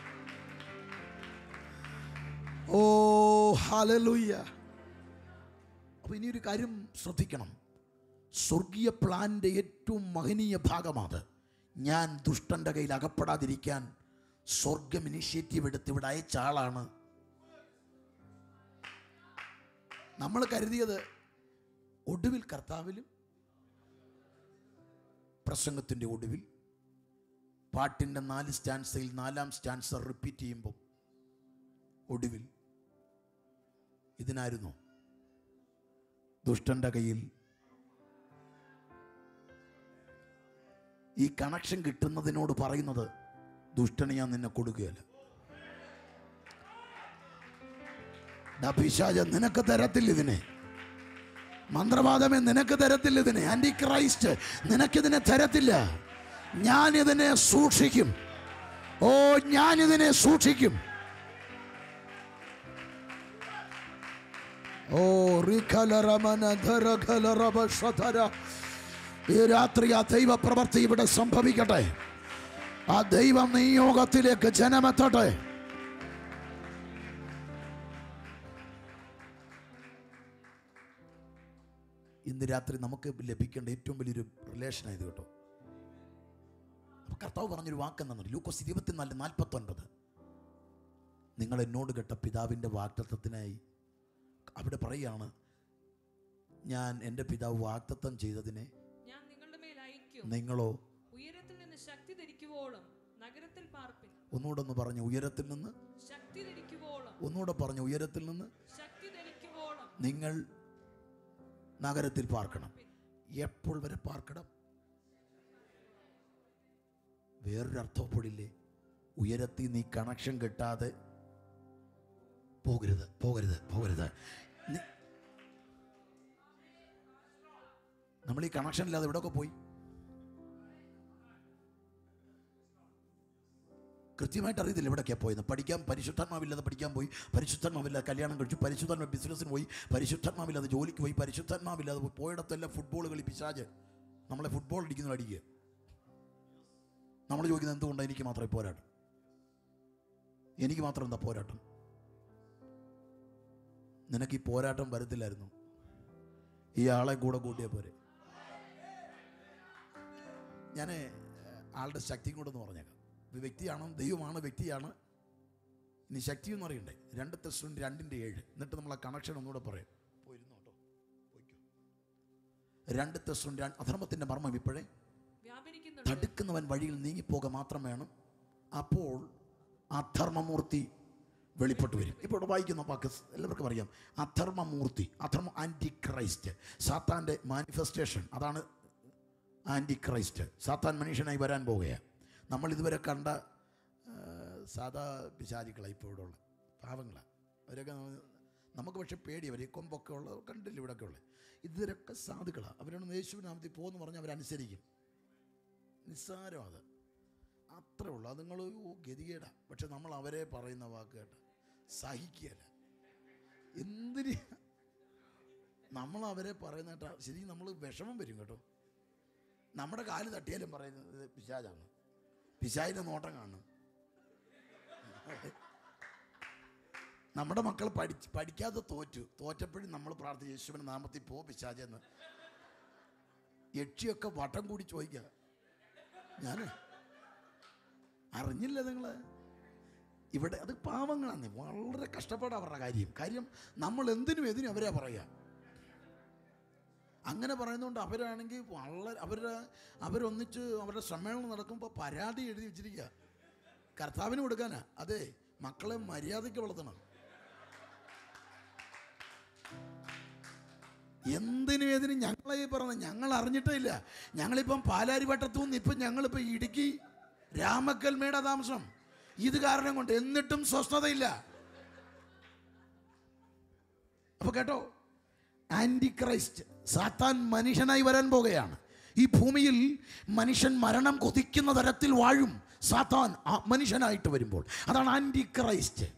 ഓ ഹലലുയ്യ അപ്പൊ ഇനി ഒരു കാര്യം ശ്രദ്ധിക്കണം സ്വർഗീയ പ്ലാന്റെ ഏറ്റവും മഹനീയ ഭാഗമാണ് ഞാൻ ദുഷ്ടന്റെ കയ്യിൽ അകപ്പെടാതിരിക്കാൻ സ്വർഗം ഇനിഷ്യേറ്റീവ് എടുത്ത് ഇവിടെ അയച്ച ആളാണ് നമ്മൾ കരുതിയത് ഒടുവിൽ കർത്താവിലും പ്രസംഗത്തിൻ്റെ ഒടുവിൽ പാട്ടിൻ്റെ നാല് സ്റ്റാൻസയിൽ നാലാം സ്റ്റാൻസർ റിപ്പീറ്റ് ചെയ്യുമ്പോൾ ഒടുവിൽ ഇതിനായിരുന്നു ദുഷ്ടന്റെ കയ്യിൽ ഈ കണക്ഷൻ കിട്ടുന്നതിനോട് പറയുന്നത് ദുഷ്ടന് ഞാൻ നിന്നെ കൊടുക്കുകയല്ല ഡാ പിശാച നിനക്ക് തരത്തില്ല ഇതിനെ മന്ത്രവാദമേ നിനക്ക് തരത്തില്ല ഇതിനെ ആന്റി ക്രൈസ്റ്റ് നിനക്കിതിനെ തരത്തില്ല ഞാനിതിനെ സൂക്ഷിക്കും ഓ ഞാനിതിനെ സൂക്ഷിക്കും ഓ റിഖലരമന ധരഖലറബ ശധര. ഈ രാത്രി ആ ദൈവ പ്രവർത്തി ഇവിടെ സംഭവിക്കട്ടെ ആ ദൈവം നിയോഗത്തിലേക്ക് ജനമെത്തട്ടെ ഇന്ന് രാത്രി നമുക്ക് ലഭിക്കേണ്ട ഏറ്റവും വലിയൊരു റിലേഷൻ ആയത് കേട്ടോ അപ്പൊ കർത്താവ് പറഞ്ഞൊരു വാക്കെന്നു ലൂക്കോസ് ഇരുപത്തിനാല് നാൽപ്പത്തി ഒൻപത് നിങ്ങൾ എന്നോട് കേട്ട പിതാവിൻ്റെ വാക്തത്വത്തിനായി അവിടെ പറയാണ് ഞാൻ എൻ്റെ പിതാവ് വാക്തത്വം ചെയ്തതിനെ ഞാൻ നിങ്ങളുടെ മേൽ അയക്കും നിങ്ങളോ ഉയരത്തിൽ നിന്ന് ശക്തി ധരിക്കുവോളം നഗരത്തിൽ പാർപ്പിൻ ഒന്നുകൂടെ ഒന്ന് പറഞ്ഞു ഉയരത്തിൽ നിന്ന് ശക്തി ധരിക്കുവോളം ഒന്നുകൂടെ പറഞ്ഞു ഉയരത്തിൽ നിന്ന് ശക്തി ധരിക്കുവോളം നിങ്ങൾ നഗരത്തിൽ പാർക്കണം എപ്പോൾ വരെ പാർക്കണം വേറൊരു അർത്ഥപ്പെടില്ലേ ഉയരത്തിൽ നീ കണക്ഷൻ കിട്ടാതെ പോകരുത് പോകരുത് പോകരുത് നീ- നമ്മൾ ഈ കണക്ഷൻ ഇല്ലാതെ ഇവിടെയൊക്കെ പോയി കൃത്യമായിട്ട് അറിയത്തില്ല എവിടെയൊക്കെയാണ് പോയത് പഠിക്കാൻ പരിശുദ്ധാത്മാവില്ലാതെ പഠിക്കാൻ പോയി പരിശുദ്ധാത്മാവില്ലാതെ കല്യാണം കഴിച്ചു പരിശുദ്ധാത്മ ബിസിനസ്സിന് പോയി പരിശുദ്ധാത്മാവില്ലാതെ ജോലിക്ക് പോയി പരിശുദ്ധാത്മാവില്ലാതെ പോയി പോയിടത്തെല്ലാം ഫുട്ബോൾ കളി പിശാജ് നമ്മളെ ഫുട്ബോൾ അടിക്കുന്നു അടിക്കുക നമ്മൾ ചോദിക്കുന്നത് എന്തുകൊണ്ടാണ് എനിക്ക് മാത്രമേ പോരാട്ടം എനിക്ക് മാത്രം എന്താ പോരാട്ടം നിനക്ക് ഈ പോരാട്ടം വരത്തില്ലായിരുന്നു ഈ ആളെ കൂടെ കൂട്ടിയ പോരെ ഞാൻ ആളുടെ ശക്തിയും കൂടെ ഒന്ന് പറഞ്ഞേക്കാം ഇത് വ്യക്തിയാണോ ദൈവമാണ് വ്യക്തിയാണ് ഇനി ശക്തി എന്ന് അറിയണ്ടേ രണ്ട് തെസ്സും രണ്ടിൻ്റെ ഏഴ് എന്നിട്ട് നമ്മൾ ആ കണക്ഷൻ ഒന്നുകൂടെ പറയാം പോയിരുന്നു കേട്ടോ പോയിക്കോ രണ്ട് തെസ്സും രണ്ട് അധർമ്മത്തിൻ്റെ മർമ്മം ഇപ്പോഴേ വ്യാപരിക്കുന്നുണ്ട് തടുക്കുന്നവൻ വഴിയിൽ നീങ്ങിപ്പോക മാത്രം വേണം അപ്പോൾ അധർമ്മമൂർത്തി വെളിപ്പെട്ട് വരും ഇപ്പോൾ ഇവിടെ വായിക്കുന്ന വാക്ക് എല്ലാവർക്കും അറിയാം അധർമ്മമൂർത്തി അധർമ്മ ആൻറ്റി ക്രൈസ്റ്റ് സാത്താൻ്റെ മാനിഫെസ്റ്റേഷൻ അതാണ് ആൻറ്റി ക്രൈസ്റ്റ് സാത്താൻ മനുഷ്യനായി വരാൻ പോവുകയാണ് നമ്മൾ ഇതുവരെ കണ്ട ആ, സാധാ പിശാചികളാണ് ഇപ്പോൾ ഇവിടെ ഉള്ള പാവങ്ങളാണ് അവരൊക്കെ നമ്മ- നമുക്ക് പക്ഷേ പേടി അവർ കൊമ്പൊക്കെ ഉള്ള കണ്ടില്ല ഇവിടെയൊക്കെ ഉള്ളത് ഇവരൊക്കെ സാധുക്കളാണ് അവരോട് യേശുവിനാമത്തിൽ പോകുമെന്ന് പറഞ്ഞാൽ അവരനുസരിക്കും നിസ്സാരം അത് അത്രേ ഉള്ളൂ അത് നിങ്ങൾ ഗതികേടാ പക്ഷെ നമ്മൾ അവരെ പറയുന്ന വാക്ക് കേട്ട് സഹിക്കുകയല്ല എന്തിന് നമ്മൾ അവരെ പറയുന്ന കേട്ടാ ശരിക്കും നമ്മൾ വിഷമം വരും കേട്ടോ നമ്മുടെ കാല് തട്ടിയാലും പറയുന്നത് ഇത് പിശാചാണ് പിശാചിൻ്റെ നോട്ടം കാണും നമ്മുടെ മക്കൾ പഠിച്ച് പഠിക്കാതെ തോറ്റു തോറ്റപ്പോഴും നമ്മൾ പ്രാർത്ഥിച്ചു യേശുവിൻ്റെ നാമത്തിൽ പോ പിശാചെന്ന് യക്ഷിയൊക്കെ വട്ടം കൂടി ചോദിക്കുക ഞാൻ അറിഞ്ഞില്ല നിങ്ങൾ ഇവിടെ അത് പാവങ്ങളാണ് വളരെ കഷ്ടപ്പാടാ അവരുടെ കാര്യം കാര്യം നമ്മൾ എന്തിനും എതിനും അവരാ പറയുക അങ്ങനെ പറയുന്നതുകൊണ്ട് അവരാണെങ്കിൽ വളരെ അവരുടെ അവരൊന്നിച്ച് അവരുടെ സമ്മേളനം നടക്കുമ്പോൾ പരാതി എഴുതി വെച്ചിരിക്കുക കർത്താവിന് കൊടുക്കാനാ അതെ മക്കളെ മര്യാദയ്ക്ക് വളർത്തണം എന്തിനും ഏതിനും ഞങ്ങളെ ഈ പറഞ്ഞ ഞങ്ങൾ അറിഞ്ഞിട്ടേ ഇല്ല ഞങ്ങളിപ്പം പാലാരിവട്ടത്തു നിന്ന് ഇപ്പം ഞങ്ങളിപ്പോൾ ഇടുക്കി രാമക്കൽമേട താമസം ഇത് കാരണം കൊണ്ട് എന്നിട്ടും സ്വസ്ഥതയില്ല അപ്പൊ കേട്ടോ ആന്റി ക്രൈസ്റ്റ് സാത്താൻ മനുഷ്യനായി വരാൻ പോകുകയാണ് ഈ ഭൂമിയിൽ മനുഷ്യൻ മരണം കൊതിക്കുന്ന തരത്തിൽ വാഴും സാത്താൻ ആ മനുഷ്യനായിട്ട് വരുമ്പോൾ അതാണ് ആന്റി ക്രൈസ്റ്റ്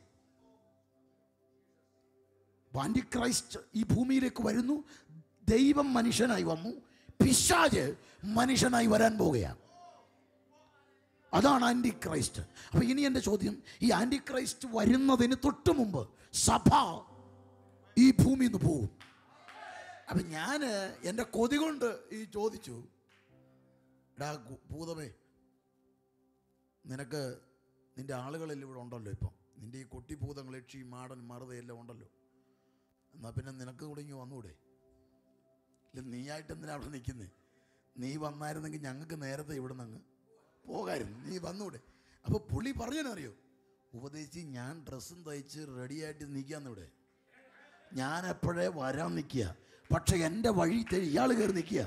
അപ്പൊ ആന്റി ക്രൈസ്റ്റ് ഈ ഭൂമിയിലേക്ക് വരുന്നു ദൈവം മനുഷ്യനായി വന്നു പിശാജ് മനുഷ്യനായി വരാൻ പോവുകയാണ് അതാണ് ആന്റി ക്രൈസ്റ്റ് അപ്പൊ ഇനി എൻ്റെ ചോദ്യം ഈ ആന്റി ക്രൈസ്റ്റ് വരുന്നതിന് തൊട്ട് മുമ്പ് സഭ ഈ ഭൂമിയിൽ നിന്ന് പോകും അപ്പം ഞാൻ എൻ്റെ കൊതി കൊണ്ട് ഈ ചോദിച്ചു എടാ ഗു- ഭൂതമേ നിനക്ക് നിൻ്റെ ആളുകളെല്ലാം ഇവിടെ ഉണ്ടല്ലോ ഇപ്പം നിൻ്റെ ഈ കൊട്ടിഭൂതങ്ങൾ യക്ഷി മാടൻ മറുത എല്ലാം ഉണ്ടല്ലോ എന്നാൽ പിന്നെ നിനക്ക് കൂടെ ഇങ്ങ് വന്നൂടെ ഇല്ല നീയായിട്ട് എന്തിനാ അവിടെ നിൽക്കുന്നേ നീ വന്നായിരുന്നെങ്കിൽ ഞങ്ങൾക്ക് നേരത്തെ ഇവിടെ നിന്ന് പോകായിരുന്നു നീ വന്നൂടെ അപ്പോൾ പുള്ളി പറഞ്ഞറിയോ ഉപദേശിച്ച് ഞാൻ ഡ്രസ്സും തയ്ച്ച് റെഡിയായിട്ട് നിൽക്കാന്നിവിടെ ഞാൻ എപ്പോഴേ വരാൻ നിൽക്കുക പക്ഷെ എൻ്റെ വഴി തെ- ഇയാൾ കയറി നിൽക്കുക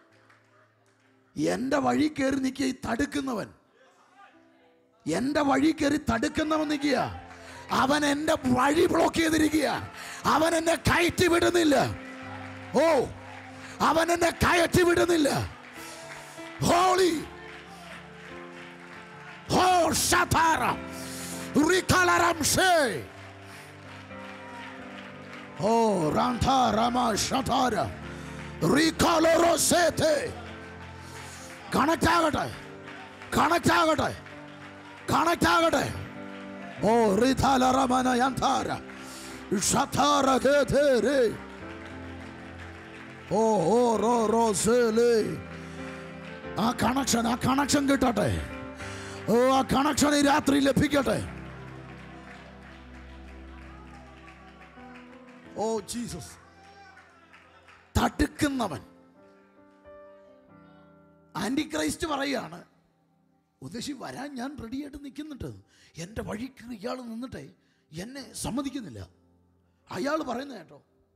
എൻ്റെ വഴി കയറി നിൽക്കുക ഈ തടുക്കുന്നവൻ എൻ്റെ വഴി കയറി തടുക്കുന്നവൻ നിൽക്കുക അവൻ എൻ്റെ വഴി ബ്ലോക്ക് ചെയ്തിരിക്കുക അവൻ എന്നെ കയറ്റി വിടുന്നില്ല ഓ അവൻ എന്നെ കയറ്റി വിടുന്നില്ല ഹോളി ഹോ ഷഥാര റിക്കലറംഷേ ഓ റാന്ധ രമ ഷഥാര റിക്കലറോസേത്തെ കണക്ട് ആകട്ടെ കണക്ട് ആകട്ടെ കണക്ട് ആകട്ടെ ഓ റിഥാലറമന യന്താര ഷഥാര ഗേധേരേ ഓ ഓ റോ റോ സേലേ ആ കണക്ഷൻ ആ കണക്ഷൻ കിട്ടട്ടെ ഓ ആ കണക്ഷൻ ഈ രാത്രി ലഭിക്കട്ടെ ഓ ജീസസ് തടുക്കുന്നവൻ ആന്റി ക്രൈസ്റ്റ് പറയാണ് ഉദ്ദേശി വരാൻ ഞാൻ റെഡിയായിട്ട് നിൽക്കുന്നുണ്ട് എൻ്റെ വഴിക്ക് ഇയാൾ നിന്നിട്ടേ എന്നെ സമ്മതിക്കുന്നില്ല അയാൾ പറയുന്ന കേട്ടോ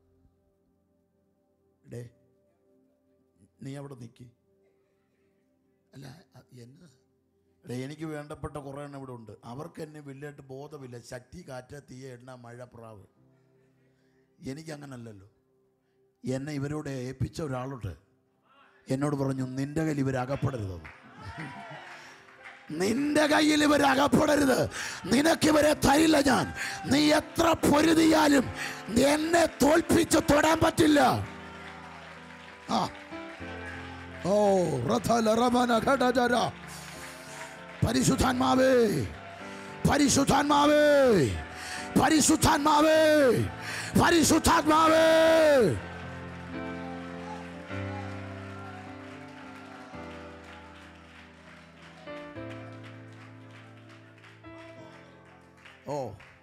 ഡേ നീ അവിടെ നിൽക്കി അല്ല അ- എന്നെ എടേ എനിക്ക് വേണ്ടപ്പെട്ട കുറേ എണ്ണം ഇവിടെ ഉണ്ട് അവർക്ക് എന്നെ വലിയായിട്ട് ബോധമില്ല ശക്തി കാറ്റ് തീയ എണ്ണ മഴ പ്രാവ് എനിക്കങ്ങനല്ലല്ലോ എന്നെ ഇവരോട് ഏൽപ്പിച്ച ഒരാളുണ്ട് എന്നോട് പറഞ്ഞു നിന്റെ കയ്യിൽ ഇവർ അകപ്പെടരുതെന്ന് നിന്റെ കയ്യിൽ ഇവർ അകപ്പെടരുത് നിനക്ക് ഇവരെ തരില്ല ഞാൻ നീ എത്ര പൊരുതിയാലും എന്നെ തോൽപ്പിച്ച് തൊടാൻ പറ്റില്ല ആ ഓ റഥല റമന ഘടജര പരിശുദ്ധാത്മാവേ പരിശുദ്ധാത്മാവേ പരിശുദ്ധാത്മാവേ പരിശുദ്ധാത്മാവേ ഓ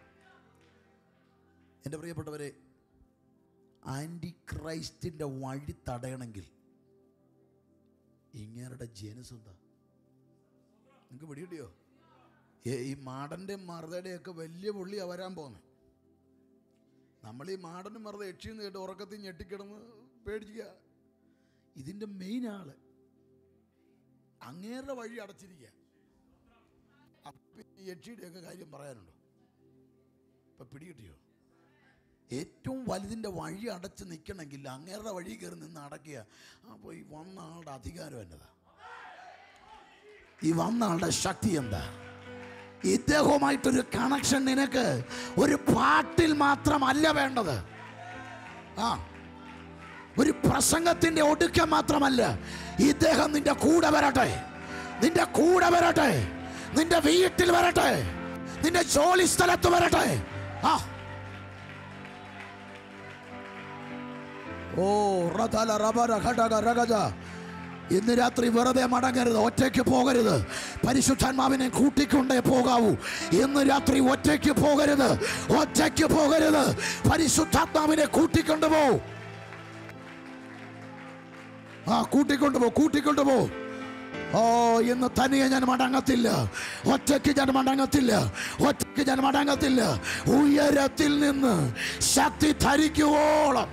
എൻ്റെ പ്രിയപ്പെട്ടവരെ ആൻറ്റി ക്രൈസ്റ്റിൻ്റെ വഴി തടയണമെങ്കിൽ ഇങ്ങേരുടെ ജനസ് എന്താ നിങ്ങൾക്ക് പിടികിട്ടിയോ ഏ, ഈ മാടൻ്റെ മറുതയുടെയൊക്കെ വലിയ പുള്ളിയാ വരാൻ പോകുന്നത് നമ്മൾ ഈ മാടനും മറുത യക്ഷിന്ന് കേട്ട് ഉറക്കത്തിൽ ഞെട്ടിക്കിടന്ന് പേടിക്കുക ഇതിൻ്റെ മെയിൻ ആള് അങ്ങേരുടെ വഴി അടച്ചിരിക്കുക അപ്പം ഈ യക്ഷിയുടെയൊക്കെ കാര്യം പറയാനുണ്ടോ ഇപ്പം പിടികിട്ടിയോ ഏറ്റവും വലുതിൻ്റെ വഴി അടച്ച് നിൽക്കണമെങ്കിൽ അങ്ങേരുടെ വഴി കയറി നിന്ന് അടയ്ക്കുക അപ്പോൾ ഈ വന്ന ആളുടെ അധികാരം എന്നതാ ഈ വന്ന ആളുടെ ശക്തി എന്താ ഇദ്ദേഹവുമായിട്ടൊരു കണക്ഷൻ നിനക്ക് ഒരു പാട്ടിൽ മാത്രമല്ല വേണ്ടത് ആ ഒരു പ്രസംഗത്തിന്റെ ഒടുക്കം മാത്രമല്ല ഇദ്ദേഹം നിന്റെ കൂടെ വരട്ടെ നിന്റെ കൂടെ വരട്ടെ നിന്റെ വീട്ടിൽ വരട്ടെ നിന്റെ ജോലി സ്ഥലത്ത് വരട്ടെ ആ ഓ റതല റബര ഘടക രഗജ ഇന്ന് രാത്രി വെറുതെ മടങ്ങരുത് ഒറ്റയ്ക്ക് പോകരുത് പരിശുദ്ധാത്മാവിനെ കൂട്ടിക്കൊണ്ടേ പോകാവൂ ഇന്ന് രാത്രി ഒറ്റയ്ക്ക് പോകരുത് ഒറ്റയ്ക്ക് പോകരുത് പരിശുദ്ധാത്മാവിനെ കൂട്ടിക്കൊണ്ടുപോ ആ കൂട്ടിക്കൊണ്ടുപോ കൂട്ടിക്കൊണ്ടുപോ ഓ ഇന്ന് തനിയെ ഞാൻ മടങ്ങത്തില്ല ഒറ്റയ്ക്ക് ഞാൻ മടങ്ങത്തില്ല ഒറ്റയ്ക്ക് ഞാൻ മടങ്ങത്തില്ല ഉയരത്തിൽ നിന്ന് ശക്തി ധരിക്കുവോളം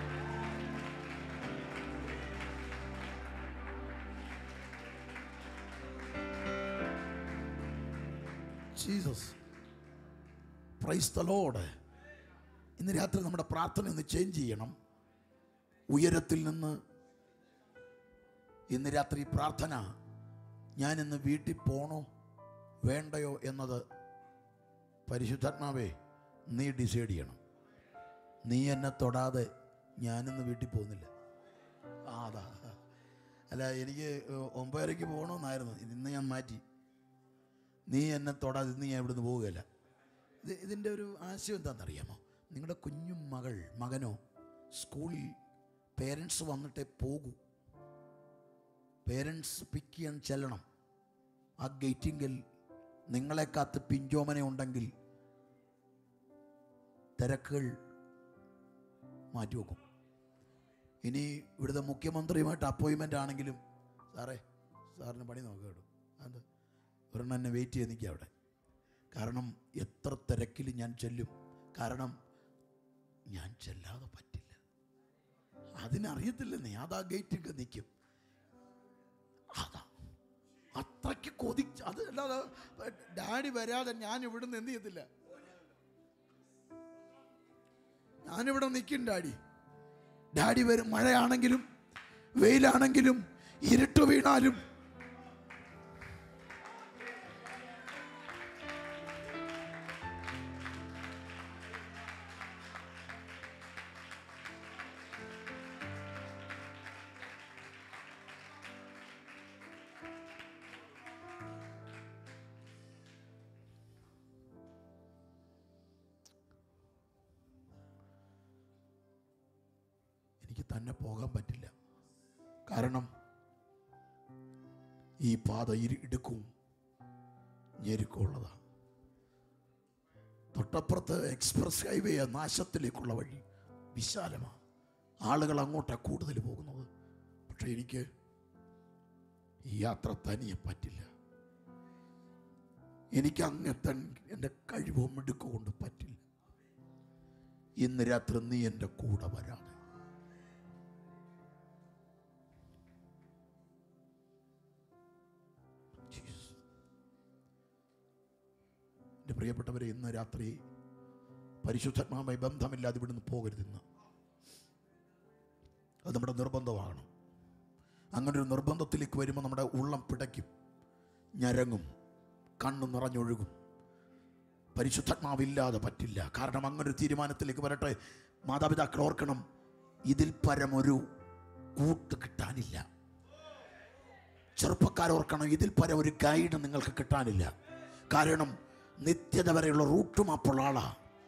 ജീസസ് പ്രൈസ് ദ ലോഡ് ഇന്ന് രാത്രി നമ്മുടെ പ്രാർത്ഥന ഒന്ന് ചേഞ്ച് ചെയ്യണം ഉയരത്തിൽ നിന്ന് ഇന്ന് രാത്രി പ്രാർത്ഥന ഞാൻ ഇന്ന് വീട്ടിൽ പോണോ വേണ്ടയോ എന്നത് പരിശുദ്ധാത്മാവേ നീ ഡിസൈഡ് ചെയ്യണം നീ എന്നെ തൊടാതെ ഞാനിന്ന് വീട്ടിൽ പോകുന്നില്ല ആ അതാ അല്ല എനിക്ക് ഒമ്പതരയ്ക്ക് പോകണമെന്നായിരുന്നു ഇന്ന് ഞാൻ മാറ്റി നീ എന്നെ തൊടാതെ ഇന്ന് ഞാൻ ഇവിടുന്ന് പോവുകയില്ല ഇത് ഇതിൻ്റെ ഒരു ആശയം എന്താണെന്നറിയാമോ നിങ്ങളുടെ കുഞ്ഞു മകൾ മകനോ സ്കൂളിൽ പേരൻസ് വന്നിട്ടേ പോകൂ പേരൻസ് പിക്ക് ചെയ്യാൻ ചെല്ലണം ആ ഗേറ്റിങ്കിൽ നിങ്ങളെ കാത്ത് പിഞ്ചോമന ഉണ്ടെങ്കിൽ തിരക്കുകൾ മാറ്റിവെക്കും ഇനി ഇവിടുത്തെ മുഖ്യമന്ത്രിയുമായിട്ട് അപ്പോയിൻമെൻ്റ് ആണെങ്കിലും സാറേ സാറിന് പണി നോക്കാം കേട്ടോ അത് ഒരെണ്ണം എന്നെ വെയിറ്റ് ചെയ്ത് നിൽക്കുക അവിടെ കാരണം എത്ര തിരക്കിൽ ഞാൻ ചെല്ലും കാരണം ഞാൻ ചെല്ലാതെ പറ്റില്ല അതിനറിയത്തില്ല നീ അതാ ഗേറ്റിൽ നിൽക്കും അതാ അത്രയ്ക്ക് കൊതി അത് അല്ലാതെ ഡാഡി വരാതെ ഞാൻ ഇവിടുന്ന് എന്ത് ചെയ്യത്തില്ല ഞാനിവിടെ നിൽക്കും ഡാഡി ഡാഡി വരും മഴയാണെങ്കിലും വെയിലാണെങ്കിലും ഇരുട്ട് വീണാലും എനിക്ക് തന്നെ പോകാൻ പറ്റില്ല കാരണം ഈ പാത ഇരു- ഇടുക്കവും ഞെരുക്കമുള്ളതാണ് തൊട്ടപ്പുറത്ത് എക്സ്പ്രസ് ഹൈവേ നാശത്തിലേക്കുള്ള വഴി വിശാലമാണ് ആളുകൾ അങ്ങോട്ടാണ് കൂടുതൽ പോകുന്നത് പക്ഷെ എനിക്ക് ഈ യാത്ര തനിയെ പറ്റില്ല എനിക്ക് അങ്ങെത്താൻ എൻ്റെ കഴിവോ മിടുക്കോ കൊണ്ട് പറ്റില്ല ഇന്ന് രാത്രി നീ എൻ്റെ കൂടെ വരാതെ Jesus. എൻ്റെ പ്രിയപ്പെട്ടവരെ ഇന്ന് രാത്രി പരിശുദ്ധാത്മാവുമായി ബന്ധമില്ലാതെ ഇവിടുന്ന് പോകരുതെന്ന് അത് നമ്മുടെ നിർബന്ധമാണ് അങ്ങനെ ഒരു നിർബന്ധത്തിലേക്ക് വരുമ്പോൾ നമ്മുടെ ഉള്ളം പിടയ്ക്കും ഞരങ്ങും കണ്ണു നിറഞ്ഞൊഴുകും പരിശുദ്ധാത്മാവില്ലാതെ പറ്റില്ല കാരണം അങ്ങനെ ഒരു തീരുമാനത്തിലേക്ക് വരട്ടെ മാതാപിതാക്കൾ ഓർക്കണം ഇതിൽ പരം ഒരു കൂട്ട് കിട്ടാനില്ല ചെറുപ്പക്കാർ ഓർക്കണം ഇതിൽ പരം ഒരു ഗൈഡ് നിങ്ങൾക്ക് കിട്ടാനില്ല കാരണം നിത്യത വരെയുള്ള റൂട്ട് മാപ്പുള്ള ആളാ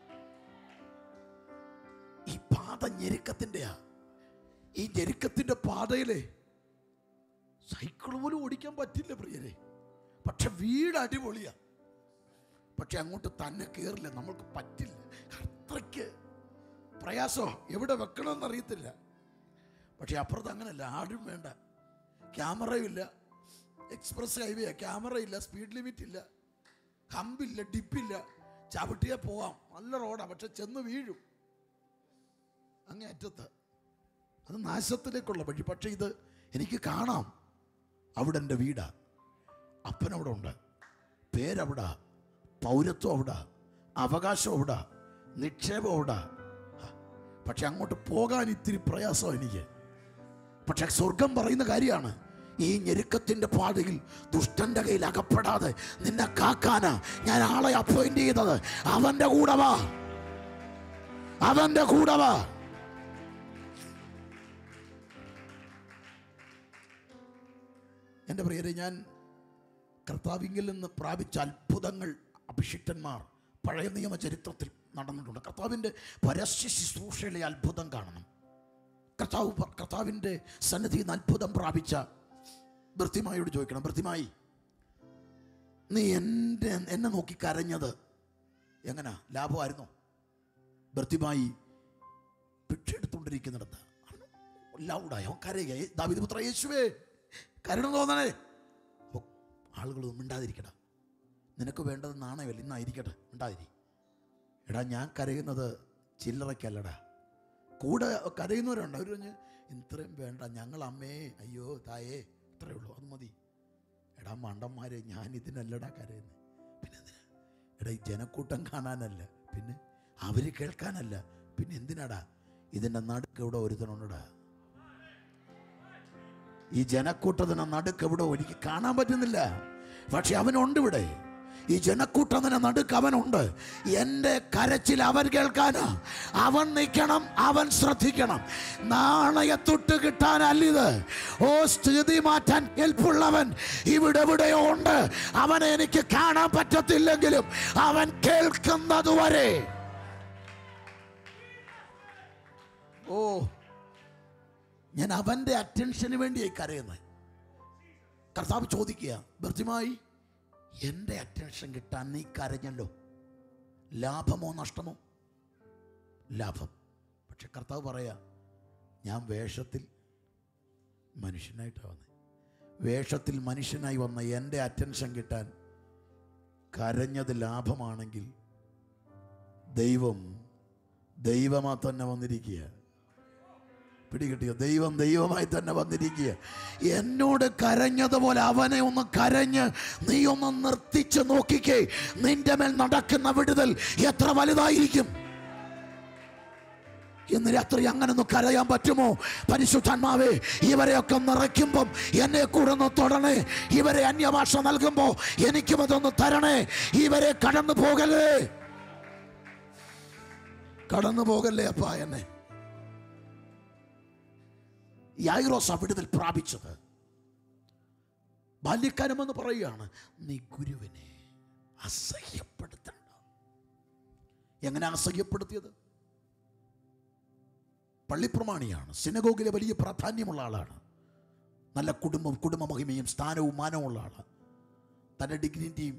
ഈ പാത ഞെരുക്കത്തിൻ്റെയാ ഈ ഞെരുക്കത്തിൻ്റെ പാതയിലെ സൈക്കിൾ പോലും ഓടിക്കാൻ പറ്റില്ല പ്രിയരെ പക്ഷെ വീട് അടിപൊളിയാ പക്ഷെ അങ്ങോട്ട് തന്നെ കയറില്ല നമ്മൾക്ക് പറ്റില്ല അത്രയ്ക്ക് പ്രയാസോ എവിടെ വെക്കണമെന്ന് അറിയത്തില്ല പക്ഷെ അപ്പുറത്ത് അങ്ങനല്ല ആരും വേണ്ട ക്യാമറയും ഇല്ല എക്സ്പ്രസ് ഹൈവേ ക്യാമറ ഇല്ല സ്പീഡ് ലിമിറ്റ് ഇല്ല ഹമ്പില്ല ഡിപ്പില്ല ചവിട്ടിയാൽ പോവാം നല്ല റോഡാണ് പക്ഷെ ചെന്ന് വീഴും അങ്ങേ അറ്റത്ത് അത് നാശത്തിലേക്കുള്ള വഴി പക്ഷെ ഇത് എനിക്ക് കാണാം അവിടെ എൻ്റെ വീടാ അപ്പനവിടെ ഉണ്ട് പേരവിടെ പൗരത്വം അവിടെ അവകാശം അവിടെ നിക്ഷേപം അവിടെ പക്ഷെ അങ്ങോട്ട് പോകാൻ ഇത്തിരി പ്രയാസം എനിക്ക് പക്ഷെ സ്വർഗം പറയുന്ന കാര്യമാണ് ഈ ഞെരുക്കത്തിന്റെ പാതയിൽ ദുഷ്ടന്റെ കയ്യിൽ അകപ്പെടാതെ നിന്നെ കാക്കാനാ ഞാൻ ആളെ അപ്പോയിന്റ് ചെയ്തത് അവന്റെ കൂടെ വാ അവന്റെ കൂടെ വാ എൻ്റെ പ്രിയരെ ഞാൻ കർത്താവിങ്കിൽ നിന്ന് പ്രാപിച്ച അത്ഭുതങ്ങൾ അഭിഷിക്തന്മാർ പഴയ നിയമ ചരിത്രത്തിൽ നടന്നിട്ടുണ്ട് കർത്താവിൻ്റെ പരസ്യ ശുശ്രൂഷയിലെ അത്ഭുതം കാണണം കർത്താവ് പ- കർത്താവിൻ്റെ സന്നിധിയിൽ നിന്ന് അത്ഭുതം പ്രാപിച്ച ഭൃത്യമായോട് ചോദിക്കണം ഭൃത്യമായി നീ എൻ്റെ എന്നെ നോക്കി കരഞ്ഞത് എങ്ങനാ ലാഭമായിരുന്നോ ഭൃത്യമായി ഭിക്ഷ എടുത്തുകൊണ്ടിരിക്കുന്നിടത്ത് ലൗഡായി അവൻ കരയുക "ഏ, ദാവീദ് പുത്ര യേശുവേ കരണം തോന്നണേ അപ്പോൾ ആളുകൾ മിണ്ടാതിരിക്കടാ നിനക്ക് വേണ്ടത് നാണയമല്ല ഇന്നായിരിക്കട്ടെ മിണ്ടാതിരി എടാ ഞാൻ കരയുന്നത് ചില്ലറയ്ക്കല്ലടാ കൂടെ കരയുന്നവരുണ്ട് അവർ പറഞ്ഞ് ഇത്രയും വേണ്ട ഞങ്ങൾ അമ്മേ അയ്യോ തായേ ഇത്രയേ ഉള്ളൂ അത് മതി എടാ മണ്ടന്മാരെ ഞാൻ ഇതിനല്ലടാ കരയുന്നത് പിന്നെ എന്തിനാ എടാ ഈ ജനക്കൂട്ടം കാണാനല്ല പിന്നെ അവർ കേൾക്കാനല്ല പിന്നെ എന്തിനാടാ ഇതിൻ്റെ നടുക്ക് ഇവിടെ ഒരുത്തനുണ്ടടാ ഈ ജനക്കൂട്ടത്തിന് നടുക്ക് എവിടെ എനിക്ക് കാണാൻ പറ്റുന്നില്ല പക്ഷെ അവനുണ്ട് ഇവിടെ ഈ ജനക്കൂട്ടത്തിന് നടുക്ക് അവനുണ്ട് എൻ്റെ കരച്ചിൽ അവൻ കേൾക്കാനാ അവൻ നിൽക്കണം അവൻ ശ്രദ്ധിക്കണം നാണയത്തൊട്ട് കിട്ടാനല്ലിത് ഓ സ്ഥിതി മാറ്റാൻ കെൽപ്പുള്ളവൻ ഇവിടെ എവിടെയോ ഉണ്ട് അവനെ എനിക്ക് കാണാൻ പറ്റത്തില്ലെങ്കിലും അവൻ കേൾക്കുന്നത് വരെ ഓ ഞാൻ അവൻ്റെ അറ്റൻഷന് വേണ്ടിയായി കരയുന്നത് കർത്താവ് ചോദിക്കുക ഭർത്തിമായി എൻ്റെ അറ്റൻഷൻ കിട്ടാൻ നീ കരഞ്ഞല്ലോ ലാഭമോ നഷ്ടമോ ലാഭം പക്ഷെ കർത്താവ് പറയാ ഞാൻ വേഷത്തിൽ മനുഷ്യനായിട്ടാണ് വന്നത് വേഷത്തിൽ മനുഷ്യനായി വന്ന എൻ്റെ അറ്റൻഷൻ കിട്ടാൻ കരഞ്ഞത് ലാഭമാണെങ്കിൽ ദൈവം ദൈവമാ തന്നെ വന്നിരിക്കുക പിടികിട്ടിയോ ദൈവം ദൈവമായി തന്നെ വന്നിരിക്കുക എന്നോട് കരഞ്ഞതുപോലെ അവനെ ഒന്ന് കരഞ്ഞ് നീ ഒന്ന് നിർത്തിച്ച് നോക്കിക്കേ നിന്റെ മേൽ നടക്കുന്ന വിടുതൽ എത്ര വലുതായിരിക്കും ഇന്ന് രാത്രി അങ്ങനെ ഒന്ന് കരയാൻ പറ്റുമോ പരിശുദ്ധാത്മാവേ ഇവരെയൊക്കെ നിറയ്ക്കുമ്പം എന്നെ കൂടെ ഒന്ന് തൊടണേ ഇവരെ അന്യഭാഷ നൽകുമ്പോ എനിക്കും അതൊന്ന് തരണേ ഇവരെ കടന്നു പോകല്ലേ കടന്നു പോകല്ലേ അപ്പ എന്നെ യായിറോസ് വിടുതൽ പ്രാപിച്ചത് ബാല്യക്കാരമെന്ന് പറയുകയാണ് നീ ഗുരുവിനെ അസഹ്യപ്പെടുത്തണ്ട എങ്ങനെ അസഹ്യപ്പെടുത്തിയത് പള്ളിപ്രമാണിയാണ് സിനഗോഗിലെ വലിയ പ്രാധാന്യമുള്ള ആളാണ് നല്ല കുടുംബം കുടുംബ മഹിമയും സ്ഥാനവും മാനവും ഉള്ള ആളാണ് തൻ്റെ ഡിഗ്നിറ്റിയും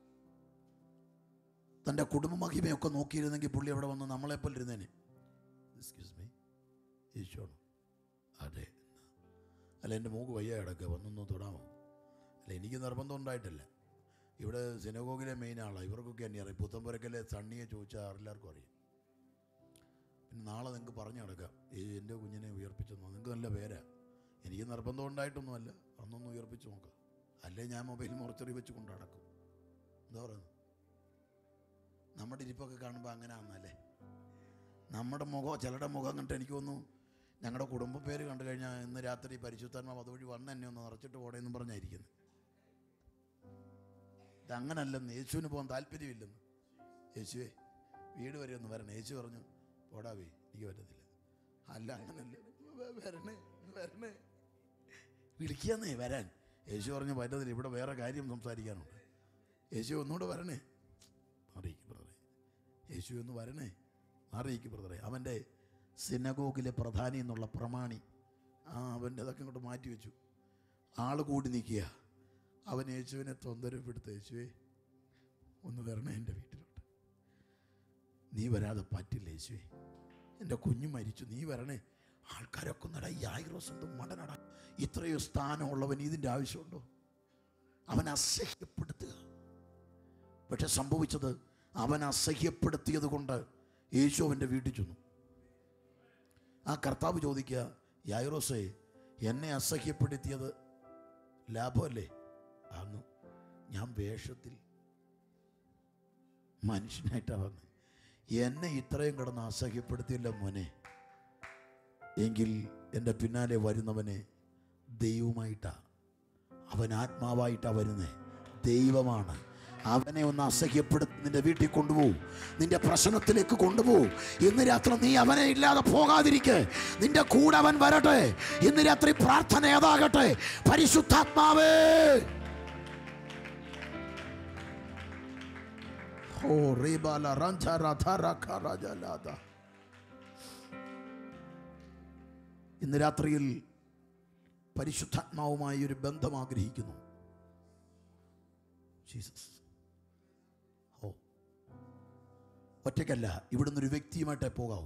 തൻ്റെ കുടുംബ മഹിമയൊക്കെ നോക്കിയിരുന്നെങ്കിൽ പുള്ളി അവിടെ വന്ന് നമ്മളെപ്പോലെ ഇരുന്നേനെ എക്സ്ക്യൂസ് മീ ഈശോണ് അതെ അല്ല എൻ്റെ മൂക്ക് വയ്യ കിടക്കുക വന്നൊന്ന് തൊടാമോ അല്ല എനിക്ക് നിർബന്ധം ഉണ്ടായിട്ടില്ല ഇവിടെ സിനഗോഗിലെ മെയിൻ ആളാണ് ഇവർക്കൊക്കെ എന്നെ അറിയാം പുത്തമ്പുരക്കലെ സണ്ണിയെ ചോദിച്ചാൽ എല്ലാവർക്കും അറിയാം പിന്നെ നാളെ നിങ്ങൾക്ക് പറഞ്ഞു നടക്കാം ഈ എൻ്റെ കുഞ്ഞിനെ ഉയർപ്പിച്ചെന്നോ നിങ്ങൾക്ക് നല്ല പേരാ എനിക്ക് നിർബന്ധം ഉണ്ടായിട്ടൊന്നുമല്ല അന്നൊന്ന് ഉയർപ്പിച്ച് നോക്ക് അല്ലേ ഞാൻ മൊബൈൽ മുറച്ചെറി വെച്ച് കൊണ്ട് നടക്കും എന്താ പറയുന്നത് നമ്മുടെ ഇരിപ്പൊക്കെ കാണുമ്പോൾ അങ്ങനെ ആണെന്നല്ലേ നമ്മുടെ മുഖം ചിലരുടെ മുഖം കണ്ടിട്ട് എനിക്ക് തോന്നുന്നു ഞങ്ങളുടെ കുടുംബ പേര് കണ്ടു കഴിഞ്ഞാൽ ഇന്ന് രാത്രി പരിശുദ്ധാത്മാവ് അതുവഴി വന്ന് എന്നെ ഒന്ന് നിറച്ചിട്ട് പോടേന്നും പറഞ്ഞായിരിക്കുന്നത് ഇതങ്ങനല്ലെന്ന് യേശുവിന് പോകാൻ താല്പര്യമില്ലെന്ന് യേശുവേ വീട് വരെ ഒന്ന് വരണേ യേശു പറഞ്ഞു പോടാവേ എനിക്ക് പറ്റത്തില്ല അല്ല അങ്ങനല്ല വ- വരണേ വരണേ വിളിക്കാന്നേ വരാൻ യേശു പറഞ്ഞു പറ്റത്തില്ല ഇവിടെ വേറെ കാര്യം സംസാരിക്കാനുണ്ട് യേശു ഒന്നുകൂടെ വരണേ അറിയിക്കും ബ്രദറെ യേശു ഒന്ന് വരണേ അറിയിക്കും ബ്രദറെ അവൻ്റെ സിനഗോഗിലെ പ്രധാനി എന്നുള്ള പ്രമാണി ആ അവൻ്റെ അതൊക്കെ ഇങ്ങോട്ട് മാറ്റി വെച്ചു ആൾ കൂടി നിൽക്കുക അവൻ യേശുവിനെ തൊന്തരപ്പെടുത്ത യേശുവേ ഒന്ന് വരണേ എൻ്റെ വീട്ടിലോട്ട് നീ വരാതെ പറ്റില്ല യേശുവേ എൻ്റെ കുഞ്ഞു മരിച്ചു നീ വരണേ ആൾക്കാരൊക്കെ നട ഈ ആയിരം സ്വന്തം മടനട ഇത്രയോ സ്ഥാനമുള്ളവൻ ഇതിൻ്റെ ആവശ്യമുണ്ടോ അവൻ അസഹ്യപ്പെടുത്തുക പക്ഷെ സംഭവിച്ചത് അവൻ അസഹ്യപ്പെടുത്തിയത് കൊണ്ട് യേശു അവൻ്റെ വീട്ടിൽ ചെന്നു ആ കർത്താവ് ചോദിക്കുക യായിറോസേ എന്നെ അസഹ്യപ്പെടുത്തിയത് ലാഭമല്ലേ അന്ന് ഞാൻ വേഷത്തിൽ മനുഷ്യനായിട്ടാണ് വന്നത് എന്നെ ഇത്രയും കിടന്ന് അസഹ്യപ്പെടുത്തിയില്ല മോനെ എങ്കിൽ എൻ്റെ പിന്നാലെ വരുന്നവനെ ദൈവമായിട്ടാ അവൻ ആത്മാവായിട്ടാ വരുന്നേ ദൈവമാണ് അവനെ ഒന്ന് അസഹ്യപ്പെടുത്തി നിന്റെ വീട്ടിൽ കൊണ്ടുപോകും നിന്റെ പ്രശ്നത്തിലേക്ക് കൊണ്ടുപോകും ഇന്ന് രാത്രി നീ അവനെ ഇല്ലാതെ പോകാതിരിക്കെ നിന്റെ കൂടെ അവൻ വരട്ടെ ഇന്ന് രാത്രി പ്രാർത്ഥന ഏതാകട്ടെ പരിശുദ്ധാത്മാവേ ഓ റീബാല റഞ്ച രഥ രഖ രജലാദ. ഇന്ന് രാത്രിയിൽ പരിശുദ്ധാത്മാവുമായി ഒരു ബന്ധം ആഗ്രഹിക്കുന്നു ജീസസ് ഓ ഒറ്റയ്ക്കല്ല ഇവിടുന്ന് ഒരു വ്യക്തിയുമായിട്ടേ പോകാവൂ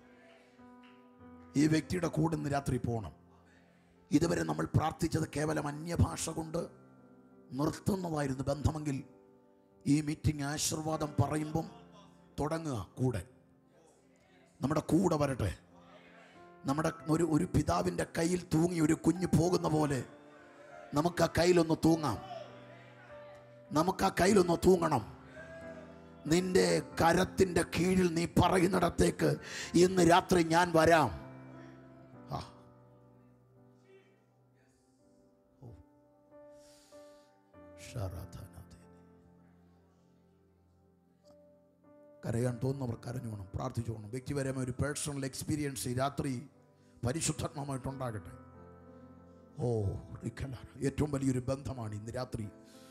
ഈ വ്യക്തിയുടെ കൂടെ ഇന്ന് രാത്രി പോകണം ഇതുവരെ നമ്മൾ പ്രാർത്ഥിച്ചത് കേവലം അന്യഭാഷ കൊണ്ട് നിർത്തുന്നതായിരുന്നു ബന്ധമെങ്കിൽ ഈ മീറ്റിംഗ് ആശീർവാദം പറയുമ്പം തുടങ്ങുക കൂടെ നമ്മുടെ കൂടെ വരട്ടെ നമ്മുടെ ഒരു ഒരു പിതാവിൻ്റെ കയ്യിൽ തൂങ്ങി ഒരു കുഞ്ഞ് പോകുന്ന പോലെ നമുക്ക് ആ കയ്യിലൊന്ന് തൂങ്ങാം നമുക്ക് ആ കയ്യിലൊന്ന് തൂങ്ങണം നിന്റെ കരത്തിൻ്റെ കീഴിൽ നീ പറയുന്നിടത്തേക്ക് ഇന്ന് രാത്രി ഞാൻ വരാം ആ. ഓ. ശരധനധി. കരയാൻ തോന്നുന്നവർ കരഞ്ഞോണം പ്രാർത്ഥിച്ചോണം വ്യക്തിപരമായ ഒരു പേഴ്സണൽ എക്സ്പീരിയൻസ് ഈ രാത്രി പരിശുദ്ധാത്മാവായിട്ടുണ്ടാകട്ടെ ഓ റിക്കല. ഏറ്റവും വലിയൊരു ബന്ധമാണ് ഇന്ന് രാത്രി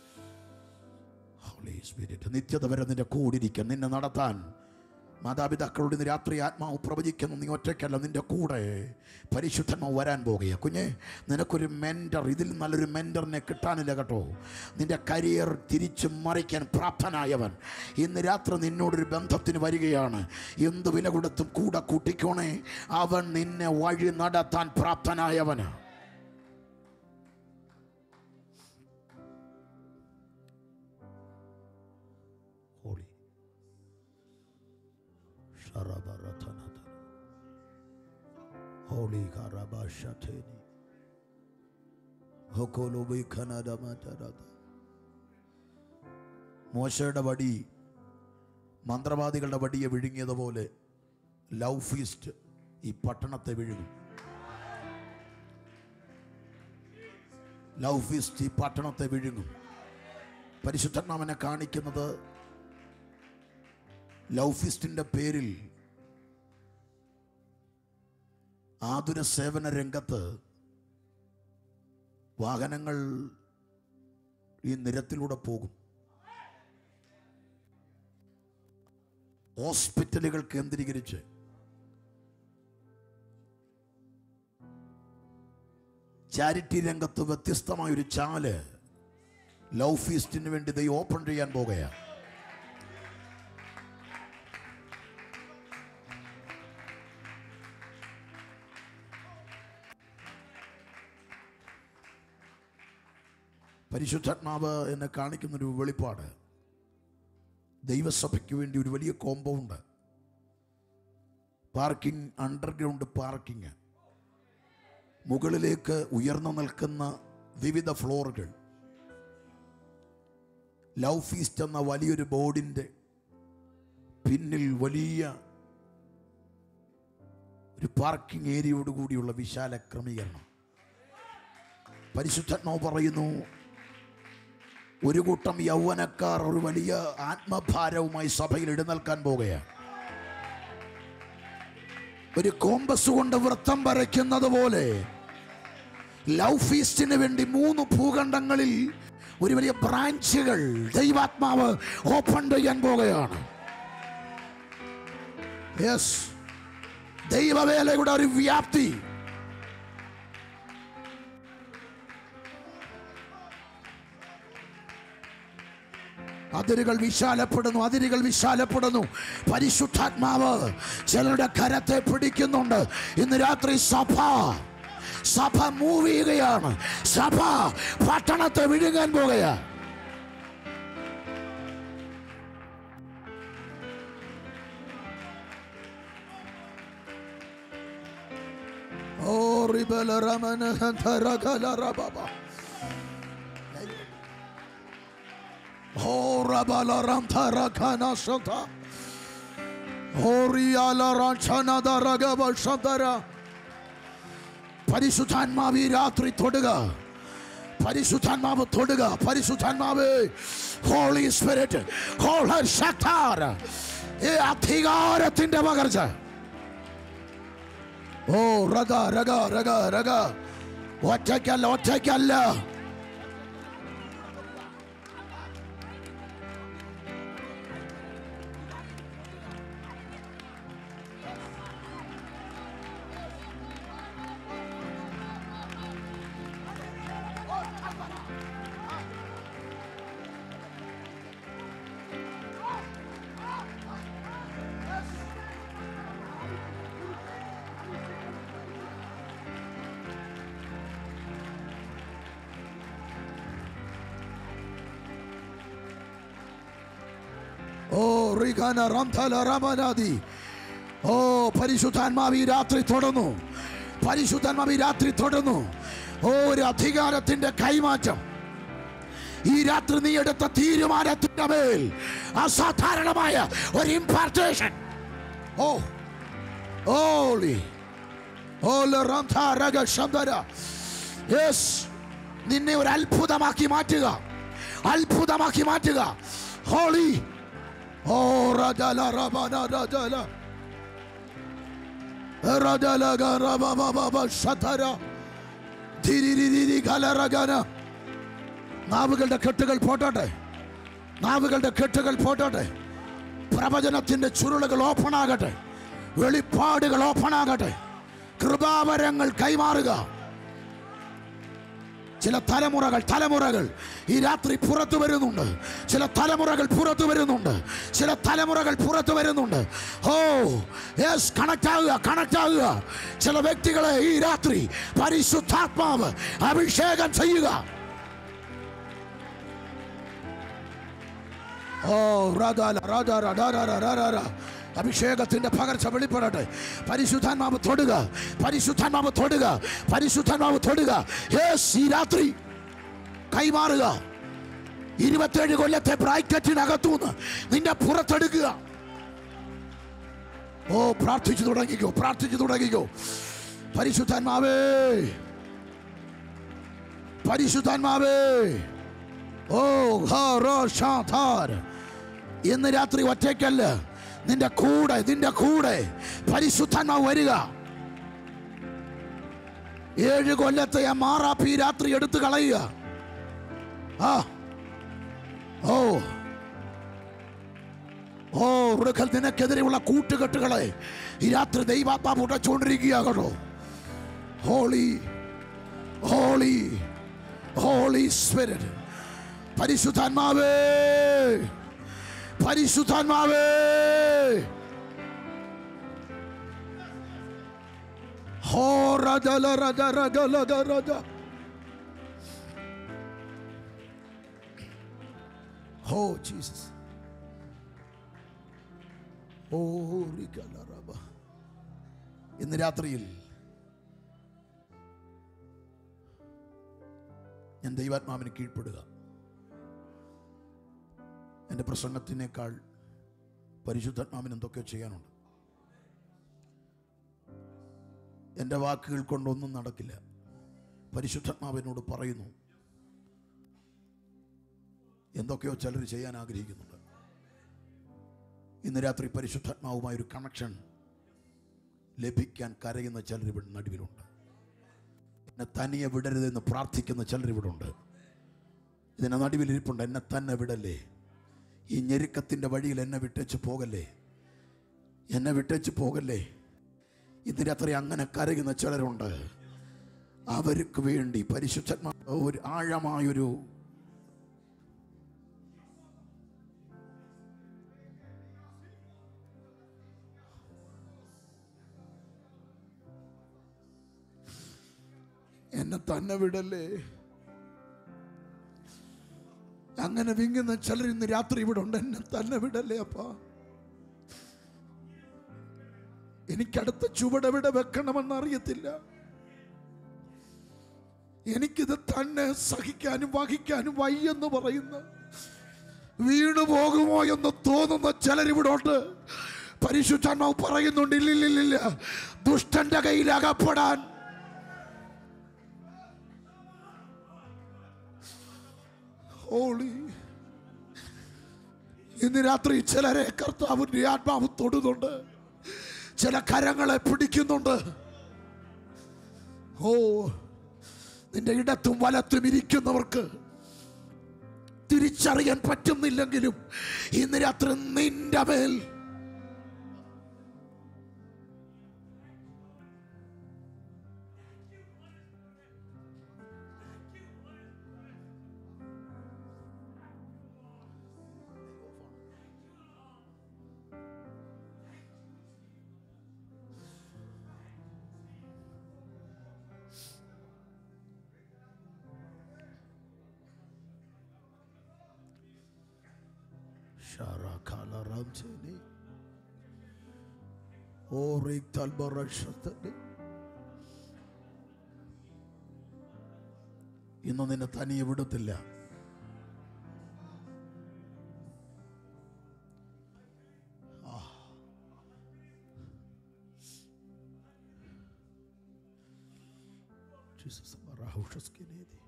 Holy Spirit, നിത്യത വരെ നിന്റെ കൂടിരിക്കാൻ നിന്നെ നടത്താൻ മാതാപിതാക്കളോട് ഇന്ന് രാത്രി ആത്മാവ് പ്രവചിക്കുന്നു നീ ഒറ്റയ്ക്കല്ല നിന്റെ കൂടെ പരിശുദ്ധന്മാവ് വരാൻ പോകുക കുഞ്ഞെ നിനക്കൊരു മെൻറ്റർ ഇതിൽ നല്ലൊരു മെൻറ്ററിനെ കിട്ടാനില്ല കേട്ടോ നിന്റെ കരിയർ തിരിച്ചു മറിക്കാൻ പ്രാപ്തനായവൻ ഇന്ന് രാത്രി നിന്നോടൊരു ബന്ധത്തിന് വരികയാണ് എന്ത് വില കൊടുത്തും കൂടെ കൂട്ടിക്കോണേ അവൻ നിന്നെ വഴി നടത്താൻ പ്രാപ്തനായവനാണ് holy. Sharabarathanathan. Holy Karabashateni. Hokolobi Kanadamatarada. മോശയുടെ വടി മന്ത്രവാദികളുടെ വടിയെ വിഴുങ്ങിയതുപോലെ ലവ് ഫീസ്റ്റ് ഈ പട്ടണത്തെ വിഴുങ്ങും ലവ് ഫീസ്റ്റ് ഈ പട്ടണത്തെ വിഴുങ്ങും പരിശുദ്ധനാമനെ കാണിക്കുന്നത് ലവ് ഫീസ്റ്റിന്റെ പേരിൽ ആതുര സേവന രംഗത്ത് വാഹനങ്ങൾ ഈ നിരത്തിലൂടെ പോകും ഹോസ്പിറ്റലുകൾ കേന്ദ്രീകരിച്ച് ചാരിറ്റി രംഗത്ത് വ്യത്യസ്തമായ ഒരു ചാല് ലവ് ഫീസ്റ്റിന് വേണ്ടി ദൈവം ഓപ്പൺ ചെയ്യാൻ പോകുകയാണ് പരിശുദ്ധാത്മാവ് എന്നെ കാണിക്കുന്നൊരു വെളിപ്പാട് ദൈവസഭയ്ക്ക് വേണ്ടി ഒരു വലിയ കോമ്പൗണ്ട് പാർക്കിംഗ് അണ്ടർഗ്രൗണ്ട് പാർക്കിംഗ് മുകളിലേക്ക് ഉയർന്നു നിൽക്കുന്ന വിവിധ ഫ്ലോറുകൾ ലവ് ഫീസ്റ്റ് എന്ന വലിയൊരു ബോർഡിൻ്റെ പിന്നിൽ വലിയ ഒരു പാർക്കിംഗ് ഏരിയയോട് കൂടിയുള്ള വിശാല ക്രമീകരണം പരിശുദ്ധാത്മാവ് പറയുന്നു ഒരു കൂട്ടം യൗവനക്കാർ ഒരു വലിയ ആത്മഭാരവുമായി സഭയിൽ എഴുന്നേൽക്കാൻ പോകുകയാണ് ഒരു കോമ്പസ് കൊണ്ട് വൃത്തം വരയ്ക്കുന്നത് പോലെ ലവ് ഫീസ്റ്റിന് വേണ്ടി മൂന്ന് ഭൂഖണ്ഡങ്ങളിൽ ഒരു വലിയ ബ്രാഞ്ചുകൾ ദൈവാത്മാവ് ഓപ്പൺ ചെയ്യാൻ പോകുകയാണ് യെസ് ദൈവവേലയുടെ ഒരു വ്യാപ്തി അതിരുകൾ വിശാലപ്പെടുന്നു അതിരുകൾ വിശാലപ്പെടുന്നു പരിശുദ്ധാത്മാവ് ചിലരുടെ കരത്തെ പിടിക്കുന്നുണ്ട് ഇന്ന് രാത്രി സഭ സഭ മൂവ് ചെയ്യുകയാണ് സഭ പട്ടണത്തെ വിഴുങ്ങാൻ പോകുകയാണ് ഓ റിബല രമന ഹന്തര കലര ബാബ ഓ റബല രംധര ഖന ശത ഓ റിയാല റംഛന ദരഗവ ശതര പരിശുദ്ധാത്മാവ് ഈ രാത്രി തൊടുക പരിശുദ്ധാത്മാവ് തൊടുക പരിശുദ്ധാത്മാവ് ഹോളി സ്പിരിറ്റ് ഹോൾ ശക്താർ ഈ അധികാരത്തിന്റെ പകർച്ച ഓ രഗ രഗ രഗ രഗ ഒറ്റയ്ക്കല്ല ഒറ്റയ്ക്കല്ല ഓ റിഖാന റംഥല റമനാദി ഓ പരിശുദ്ധാത്മാവ് ഈ രാത്രി തൊടുന്നു പരിശുദ്ധാത്മാവ് ഈ രാത്രി തൊടുന്നു ഓ ഒരു അധികാരത്തിന്റെ കൈമാറ്റം ഈ രാത്രി നീ എടുത്ത തീരുമാനത്തിന്റെ മേൽ അസാധാരണമായ ഒരു ഇമ്പാർട്ടേഷൻ ഓ ഓളി ഓല റംഥ രഗ ശബ്ദര യെസ് നിന്നെ ഒരു അത്ഭുതമാക്കി മാറ്റുക അത്ഭുതമാക്കി മാറ്റുക ഹോളി ഓ റജല റബന റജല റജല ഗറബബബബ ശതര ധിരിരിരി ഗലറഗന നാവുകളുടെ കെട്ടുകൾ പോട്ടോട്ടെ നാവുകളുടെ കെട്ടുകൾ പോട്ടോട്ടെ പ്രവചനത്തിന്റെ ചുരുളുകൾ ഓപ്പൺ ആകട്ടെ വെളിപ്പാടുകൾ ഓപ്പൺ ആകട്ടെ കൃപാവരങ്ങൾ കൈമാറുക ചില തലമുറകൾ തലമുറകൾ ഈ രാത്രി പുറത്തു വരുന്നുണ്ട് ചില തലമുറകൾ പുറത്തു വരുന്നുണ്ട് ചില തലമുറകൾ പുറത്തു വരുന്നുണ്ട് ഓ യെസ് കണക്ട് ആകുക കണക്ട് ആകുക ചില വ്യക്തികളെ ഈ രാത്രി പരിശുദ്ധാത്മാവ് അഭിഷേകം ചെയ്യുക ഓ റാദാല റാദാര റാദാര റാദാര അഭിഷേകത്തിന്റെ പകർച്ച വെളിപ്പെടട്ടെ പരിശുദ്ധാത്മാവ് തൊടുക പരിശുദ്ധാത്മാവ് തൊടുക പരിശുദ്ധാത്മാവ് തൊടുക യേസ് ഈ രാത്രി കൈമാറുക ഇരുപത്തേഴ് കൊല്ലത്തെ ബ്രാക്കറ്റിനകത്തുനിന്ന് നിന്റെ പുറത്തെടുക്കുക ഓ പ്രാർത്ഥിച്ചു തുടങ്ങിക്കോ പ്രാർത്ഥിച്ചു തുടങ്ങിക്കോ പരിശുദ്ധാത്മാവേ പരിശുദ്ധാത്മാവേ ഓ ഹാ റോ ഷാ ഥാർ ഇന്ന് രാത്രി ഒറ്റയ്ക്കല്ല നിന്റെ കൂടെ നിന്റെ കൂടെ പരിശുദ്ധാത്മാവ് വരിക ഏഴ് കൊല്ലത്തെ ആ മാറാപ്പി രാത്രി എടുത്തു കളയുക ആ ഓ ഓ മൃഗൽ നിനക്കെതിരെയുള്ള കൂട്ടുകെട്ടുകളെ ഈ രാത്രി ദൈവാത്മാവ് ഉടച്ചുകൊണ്ടിരിക്കുക കേട്ടോ ഹോളി ഹോളി ഹോളി സ്പിരിറ്റ് പരിശുദ്ധാത്മാവേ പരിശുദ്ധാത്മാവേ ഹോ രജ ല രജ രജ ലജ രജ ഹോ ജീസസ് ഓ റികലറബ. ഇന്ന് രാത്രിയിൽ ഞാൻ ദൈവാത്മാവിന് കീഴ്പ്പെടുക എൻ്റെ പ്രസംഗത്തിനേക്കാൾ പരിശുദ്ധാത്മാവിന് എന്തൊക്കെയോ ചെയ്യാനുണ്ട് എൻ്റെ വാക്കുകൾ കൊണ്ടൊന്നും നടക്കില്ല പരിശുദ്ധാത്മാവിനോട് പറയുന്നു എന്തൊക്കെയോ ചിലർ ചെയ്യാൻ ആഗ്രഹിക്കുന്നുണ്ട് ഇന്ന് രാത്രി പരിശുദ്ധാത്മാവുമായ ഒരു കണക്ഷൻ ലഭിക്കാൻ കരയുന്ന ചിലർ ഇവിടെ നടുവിലുണ്ട് എന്നെ തനിയെ വിടരുതെന്ന് പ്രാർത്ഥിക്കുന്ന ചിലർ ഇവിടെ ഉണ്ട് ഇതിനെ നടുവിലിരിപ്പുണ്ട് എന്നെ തന്നെ വിടല്ലേ ഈ ഞെരുക്കത്തിൻ്റെ വഴിയിൽ എന്നെ വിട്ടേച്ച് പോകല്ലേ എന്നെ വിട്ടേച്ച് പോകല്ലേ ഇന്ന് രാത്രി അങ്ങനെ കരയുന്ന ചിലരുണ്ട് അവർക്ക് വേണ്ടി പരിശുദ്ധാത്മാ ഒരു ആഴമായൊരു എന്നെ തന്നെ വിടല്ലേ അങ്ങനെ വിങ്ങുന്ന ചിലർ ഇന്ന് രാത്രി ഇവിടെ ഉണ്ട് എന്നെ തന്നെ വിടല്ലേ അപ്പ എനിക്കടുത്ത ചുവടെവിടെ വെക്കണമെന്ന് അറിയത്തില്ല എനിക്കിത് തന്നെ സഹിക്കാനും വഹിക്കാനും വയ്യെന്ന് പറയുന്ന വീണു പോകുമോ എന്ന് തോന്നുന്ന ചിലരിവിടെ ഉണ്ട് പരിശുദ്ധാത്മാവ് പറയുന്നുണ്ട് ഇല്ലില്ലില്ല ദുഷ്ടന്റെ കയ്യിൽ അകപ്പെടാൻ ഹോളി ഇന്ന് രാത്രി ചിലരെ കർത്താവിന്റെ ആത്മാവ് തൊടുന്നുണ്ട് ചില കരങ്ങളെ പിടിക്കുന്നുണ്ട് ഓ നിന്റെ ഇടത്തും വലത്തും ഇരിക്കുന്നവർക്ക് തിരിച്ചറിയാൻ പറ്റുന്നില്ലെങ്കിലും ഇന്ന് രാത്രി നിന്റെ മേൽ Sharakala Ramseni. Orik Talbarashatani. ഇന്ന് നിന്നെ തനിയെ വിടത്തില്ല ആ. Jesus, Barahushaskini.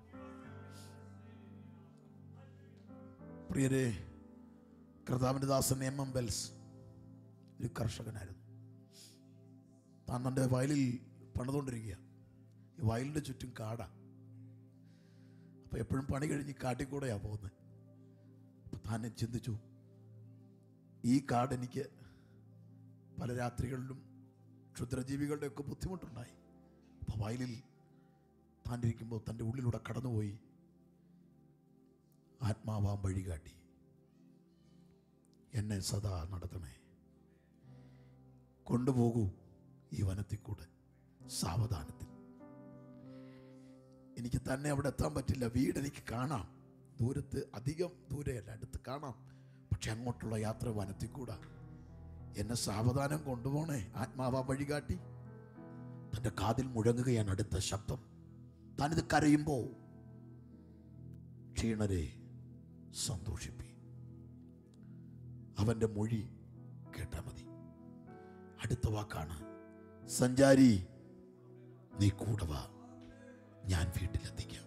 പ്രിയരെ കർത്താവിൻ്റെ ദാസൻ എം എം ബെൽസ് ഒരു കർഷകനായിരുന്നു താൻ തൻ്റെ വയലിൽ പണിതുകൊണ്ടിരിക്കുക ഈ വയലിൻ്റെ ചുറ്റും കാടാ അപ്പോൾ എപ്പോഴും പണി കഴിഞ്ഞ് കാട്ടിക്കൂടെയാണ് പോകുന്നത് അപ്പം താൻ ചിന്തിച്ചു ഈ കാട് എനിക്ക് പല രാത്രികളിലും ക്ഷുദ്രജീവികളുടെയൊക്കെ ബുദ്ധിമുട്ടുണ്ടായി അപ്പോൾ വയലിൽ താൻ ഇരിക്കുമ്പോൾ തൻ്റെ ഉള്ളിലൂടെ കടന്നുപോയി ആത്മാവാം വഴികാട്ടി എന്നെ സദാ നടത്തണേ കൊണ്ടുപോകൂ ഈ വനത്തിൽ കൂടെ സാവധാനത്തിൽ എനിക്ക് തന്നെ അവിടെ എത്താൻ പറ്റില്ല വീട് എനിക്ക് കാണാം ദൂരത്ത് അധികം ദൂരെയല്ല അടുത്ത് കാണാം പക്ഷെ അങ്ങോട്ടുള്ള യാത്ര വനത്തിൽ കൂടാ എന്നെ സാവധാനം കൊണ്ടുപോണേ ആത്മാവാ വഴികാട്ടി തൻ്റെ കാതിൽ മുഴങ്ങുകയാണ് അടുത്ത ശബ്ദം താനിത് കരയുമ്പോൾ ക്ഷീണരെ സന്തോഷിപ്പി അവൻ്റെ മൊഴി കേട്ടാൽ മതി അടുത്ത വാക്കാണ് സഞ്ചാരി നീ കൂടെ വാ ഞാൻ വീട്ടിലെത്തിക്കാം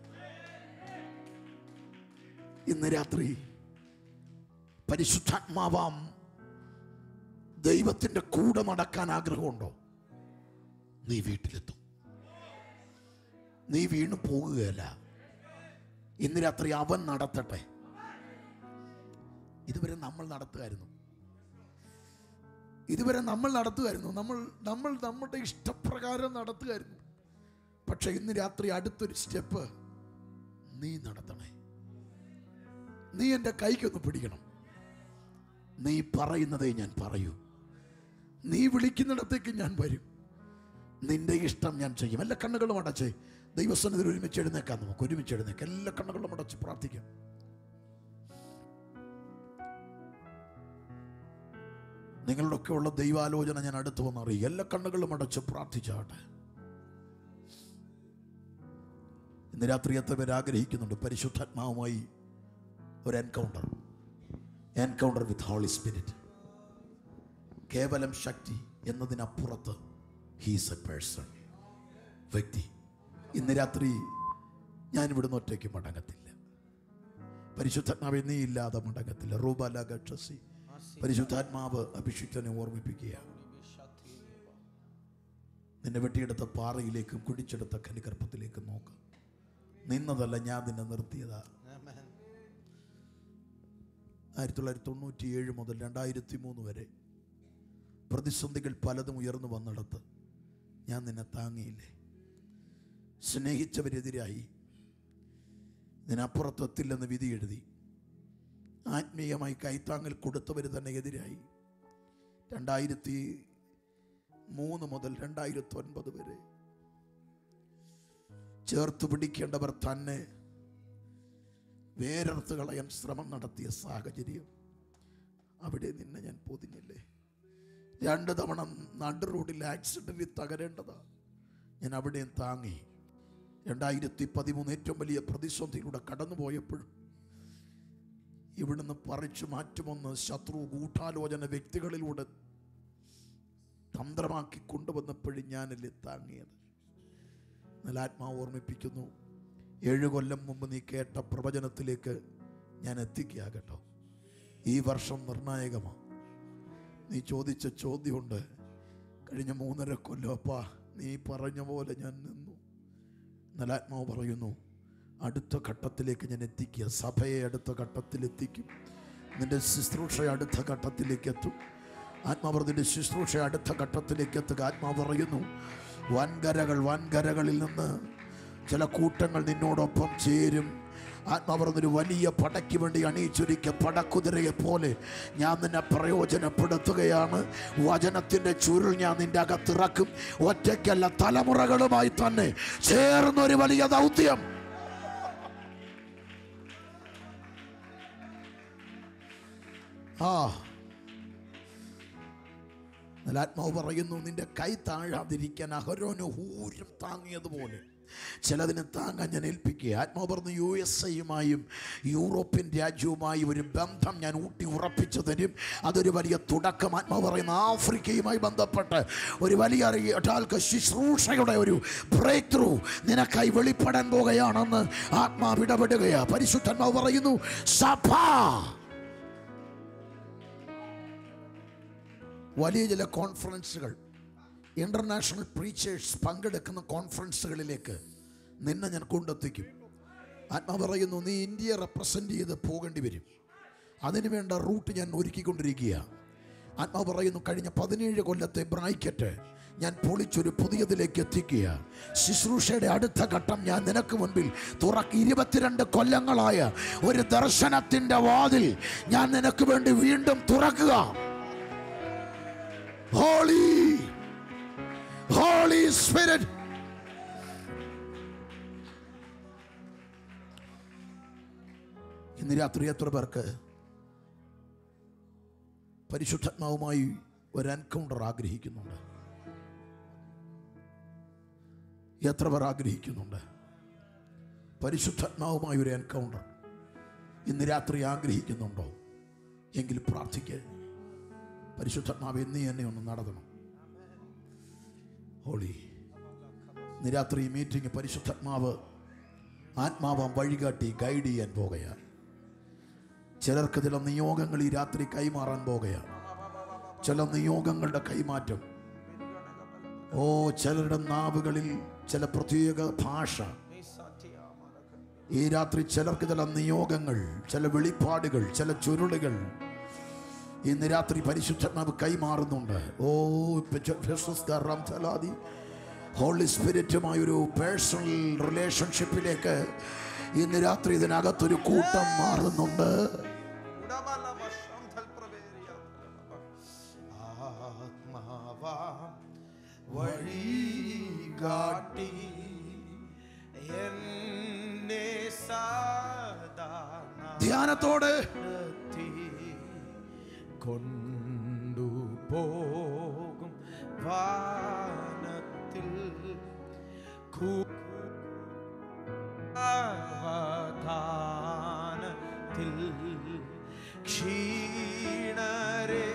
ഇന്ന് രാത്രി പരിശുദ്ധാത്മാവാം ദൈവത്തിന്റെ കൂടെ നടക്കാൻ ആഗ്രഹമുണ്ടോ നീ വീട്ടിലെത്തും നീ വീണു പോകുകയല്ല ഇന്ന് രാത്രി അവൻ നടത്തട്ടെ ഇതുവരെ നമ്മൾ നടത്തുമായിരുന്നു ഇതുവരെ നമ്മൾ നടത്തുമായിരുന്നു നമ്മൾ നമ്മൾ നമ്മുടെ ഇഷ്ടപ്രകാരം നടത്തുമായിരുന്നു പക്ഷെ ഇന്ന് രാത്രി അടുത്തൊരു സ്റ്റെപ്പ് നീ നടത്തണേ നീ എൻ്റെ കൈക്കൊന്ന് പിടിക്കണം നീ പറയുന്നതേ ഞാൻ പറയൂ നീ വിളിക്കുന്നിടത്തേക്ക് ഞാൻ വരും നിന്റെ ഇഷ്ടം ഞാൻ ചെയ്യും എല്ലാ കണ്ണുകളും അടച്ച് ദൈവസന്നിധിയിൽ ഒരുമിച്ച് എഴുന്നേക്കാം നമുക്ക് ഒരുമിച്ച് എഴുന്നേക്കാം എല്ലാ കണ്ണുകളും അടച്ച് പ്രാർത്ഥിക്കാം നിങ്ങളുടെയൊക്കെ ഉള്ള ദൈവാലോചന ഞാൻ അടുത്ത് വന്ന് അറിയും എല്ലാ കണ്ണുകളും അടച്ച് പ്രാർത്ഥിച്ചാട്ടെ ഇന്ന് രാത്രി എത്ര പേര് ആഗ്രഹിക്കുന്നുണ്ട് പരിശുദ്ധാത്മാവുമായി ഒരു encounter encounter with holy spirit കേവലം ശക്തി എന്നതിനപ്പുറത്ത് ഹീസ് എ പേഴ്സൺ വ്യക്തി ഇന്ന് രാത്രി ഞാൻ ഇവിടുന്ന് ഒറ്റയ്ക്ക് മടങ്ങത്തില്ല പരിശുദ്ധാത്മാവ് നീ ഇല്ലാതെ മടങ്ങത്തില്ല റൂബല ഗക്ഷസി പരിശുദ്ധാത്മാവ് അഭിഷിക്തനെ ഓർമ്മിപ്പിക്കുക നിന്നെ വെട്ടിയെടുത്ത പാറയിലേക്കും കുടിച്ചെടുത്ത കലിഗർഭത്തിലേക്കും നോക്ക് നിന്നതല്ല ഞാൻ നിന്നെ നിർത്തിയതാ ആയിരത്തി തൊള്ളായിരത്തി തൊണ്ണൂറ്റി ഏഴ് മുതൽ രണ്ടായിരത്തി മൂന്ന് വരെ പ്രതിസന്ധികൾ പലതും ഉയർന്നു വന്നിടത്ത് ഞാൻ നിന്നെ താങ്ങിയില്ലേ സ്നേഹിച്ചവരെതിരായി ഇതിനപ്പുറത്തെത്തില്ലെന്ന് വിധി എഴുതി ആത്മീയമായി കൈത്താങ്ങൽ കൊടുത്തവർ തന്നെ എതിരായി രണ്ടായിരത്തി മൂന്ന് മുതൽ രണ്ടായിരത്തി ഒൻപത് വരെ ചേർത്ത് പിടിക്കേണ്ടവർ തന്നെ വേരർത്ത് കളയാൻ ശ്രമം നടത്തിയ സാഹചര്യം അവിടെ നിന്നെ ഞാൻ പൊതിഞ്ഞില്ലേ രണ്ട് തവണ നടു റോഡിൽ ആക്സിഡന്റിൽ തകരേണ്ടതാ ഞാൻ അവിടെയും താങ്ങി രണ്ടായിരത്തി പതിമൂന്ന് ഏറ്റവും വലിയ പ്രതിസന്ധിയിലൂടെ കടന്നു പോയപ്പോഴും ഇവിടുന്ന് പറിച്ചു മാറ്റുമെന്ന് ശത്രു ഗൂഢാലോചന വ്യക്തികളിലൂടെ തന്ത്രമാക്കി കൊണ്ടുവന്നപ്പോഴും ഞാനല്ലേ താങ്ങിയത് എന്നാൽ ആത്മാവ് ഓർമ്മിപ്പിക്കുന്നു ഏഴു കൊല്ലം മുമ്പ് നീ കേട്ട പ്രവചനത്തിലേക്ക് ഞാൻ എത്തിക്കുക കേട്ടോ ഈ വർഷം നിർണായകമാണ് നീ ചോദിച്ച ചോദ്യമുണ്ട് കഴിഞ്ഞ മൂന്നര കൊല്ലം അപ്പാ നീ പറഞ്ഞ പോലെ ഞാൻ നിന്നു എന്നാൽ ആത്മാവ് പറയുന്നു അടുത്ത ഘട്ടത്തിലേക്ക് ഞാൻ എത്തിക്കുക സഭയെ അടുത്ത ഘട്ടത്തിലെത്തിക്കും നിന്റെ ശുശ്രൂഷ അടുത്ത ഘട്ടത്തിലേക്ക് എത്തും ആത്മാവ് നിന്റെ ശുശ്രൂഷ അടുത്ത ഘട്ടത്തിലേക്ക് എത്തുക ആത്മാവ് പറയുന്നു വൻകരകൾ വൻകരകളിൽ നിന്ന് ചില കൂട്ടങ്ങൾ നിന്നോടൊപ്പം ചേരും ആത്മാവർന്നൊരു വലിയ പടയ്ക്ക് വേണ്ടി അണിയിച്ചൊരുക്കിയ പടക്കുതിരയെ പോലെ ഞാൻ നിന്നെ പ്രയോജനപ്പെടുത്തുകയാണ് വചനത്തിൻ്റെ ചുരുൾ ഞാൻ നിന്റെ അകത്തിറക്കും ഒറ്റയ്ക്കല്ല തലമുറകളുമായി തന്നെ ചേർന്നൊരു വലിയ ദൗത്യം ആ എന്നാൽ ആത്മാവ് പറയുന്നു നിന്റെ കൈ താഴാതിരിക്കാൻ അഹരോന് ഊരും താങ്ങിയതുപോലെ ചിലതിന് താങ്ങാൻ ഞാൻ ഏൽപ്പിക്കുക ആത്മാവ് പറഞ്ഞു യു എസ് എയുമായും യൂറോപ്യൻ രാജ്യവുമായും ഒരു ബന്ധം ഞാൻ ഊട്ടി ഉറപ്പിച്ചു തരും അതൊരു വലിയ തുടക്കം ആത്മാവ് പറയുന്ന ആഫ്രിക്കയുമായി ബന്ധപ്പെട്ട് ഒരു വലിയ അറിയ- ഒരാൾക്ക് ശുശ്രൂഷയുടെ ഒരു ബ്രേക്ക് ത്രൂ നിനക്കായി വെളിപ്പെടാൻ പോകുകയാണെന്ന് ആത്മാവ് ഇടപെടുകയാ പരിശുദ്ധാത്മാവ് പറയുന്നു സഭ വലിയ ചില കോൺഫറൻസുകൾ ഇൻ്റർനാഷണൽ പ്രീച്ചേഴ്സ് പങ്കെടുക്കുന്ന കോൺഫറൻസുകളിലേക്ക് നിന്നെ ഞാൻ കൊണ്ടെത്തിക്കും ആത്മാ പറയുന്നു നീ ഇന്ത്യയെ റെപ്രസെൻ്റ് ചെയ്ത് പോകേണ്ടി വരും അതിനു വേണ്ട റൂട്ട് ഞാൻ ഒരുക്കിക്കൊണ്ടിരിക്കുക ആത്മാ പറയുന്നു കഴിഞ്ഞ പതിനേഴ് കൊല്ലത്തെ ബ്രാക്കറ്റ് ഞാൻ പൊളിച്ചൊരു പുതിയതിലേക്ക് എത്തിക്കുക ശുശ്രൂഷയുടെ അടുത്ത ഘട്ടം ഞാൻ നിനക്ക് മുൻപിൽ തുറക്ക് ഇരുപത്തിരണ്ട് കൊല്ലങ്ങളായ ഒരു ദർശനത്തിൻ്റെ വാതിൽ ഞാൻ നിനക്ക് വേണ്ടി വീണ്ടും തുറക്കുക Holy, Holy Spirit. ഇന്ന് രാത്രി എത്ര പേർക്ക് പരിശുദ്ധാത്മാവുമായി ഒരു എൻകൗണ്ടർ ആഗ്രഹിക്കുന്നുണ്ട് എത്ര പേർ ആഗ്രഹിക്കുന്നുണ്ട് പരിശുദ്ധാത്മാവുമായി ഒരു എൻകൗണ്ടർ ഇന്ന് രാത്രി ആഗ്രഹിക്കുന്നുണ്ടോ എങ്കിൽ പ്രാർത്ഥിക്കുക പരിശുദ്ധാത്മാവ് നീ എന്നെ ഒന്ന് നടത്തണം ഹോളി ഇന്ന് രാത്രി ഈ മീറ്റിംഗ് പരിശുദ്ധാത്മാവ് ആത്മാവാം വഴികാട്ടി ഗൈഡ് ചെയ്യാൻ പോകുകയാണ് ചിലർക്ക് ചില നിയോഗങ്ങൾ ഈ രാത്രി കൈമാറാൻ പോകുകയാണ് ചില നിയോഗങ്ങളുടെ കൈമാറ്റം ഓ ചിലരുടെ നാവുകളിൽ ചില പ്രത്യേക ഭാഷ ഈ രാത്രി ചിലർക്ക് ചില നിയോഗങ്ങൾ ചില വെളിപ്പാടുകൾ ചില ചുരുളുകൾ ഇന്ന് രാത്രി പരിശുദ്ധാത്മാവ് കൈമാറുന്നുണ്ട് ഓ ഹോളി സ്പിരിറ്റുമായ ഒരു പേഴ്സണൽ റിലേഷൻഷിപ്പിലേക്ക് ഇന്ന് രാത്രി ഇതിനകത്തൊരു കൂട്ടം മാറുന്നുണ്ട് വഴികാട്ടി എന്നെ സാധാ ധ്യാനത്തോടെ നടത്തി കൊണ്ടുപോകും വാനത്തിൽ അവധാനത്തിൽ ക്ഷീണരെ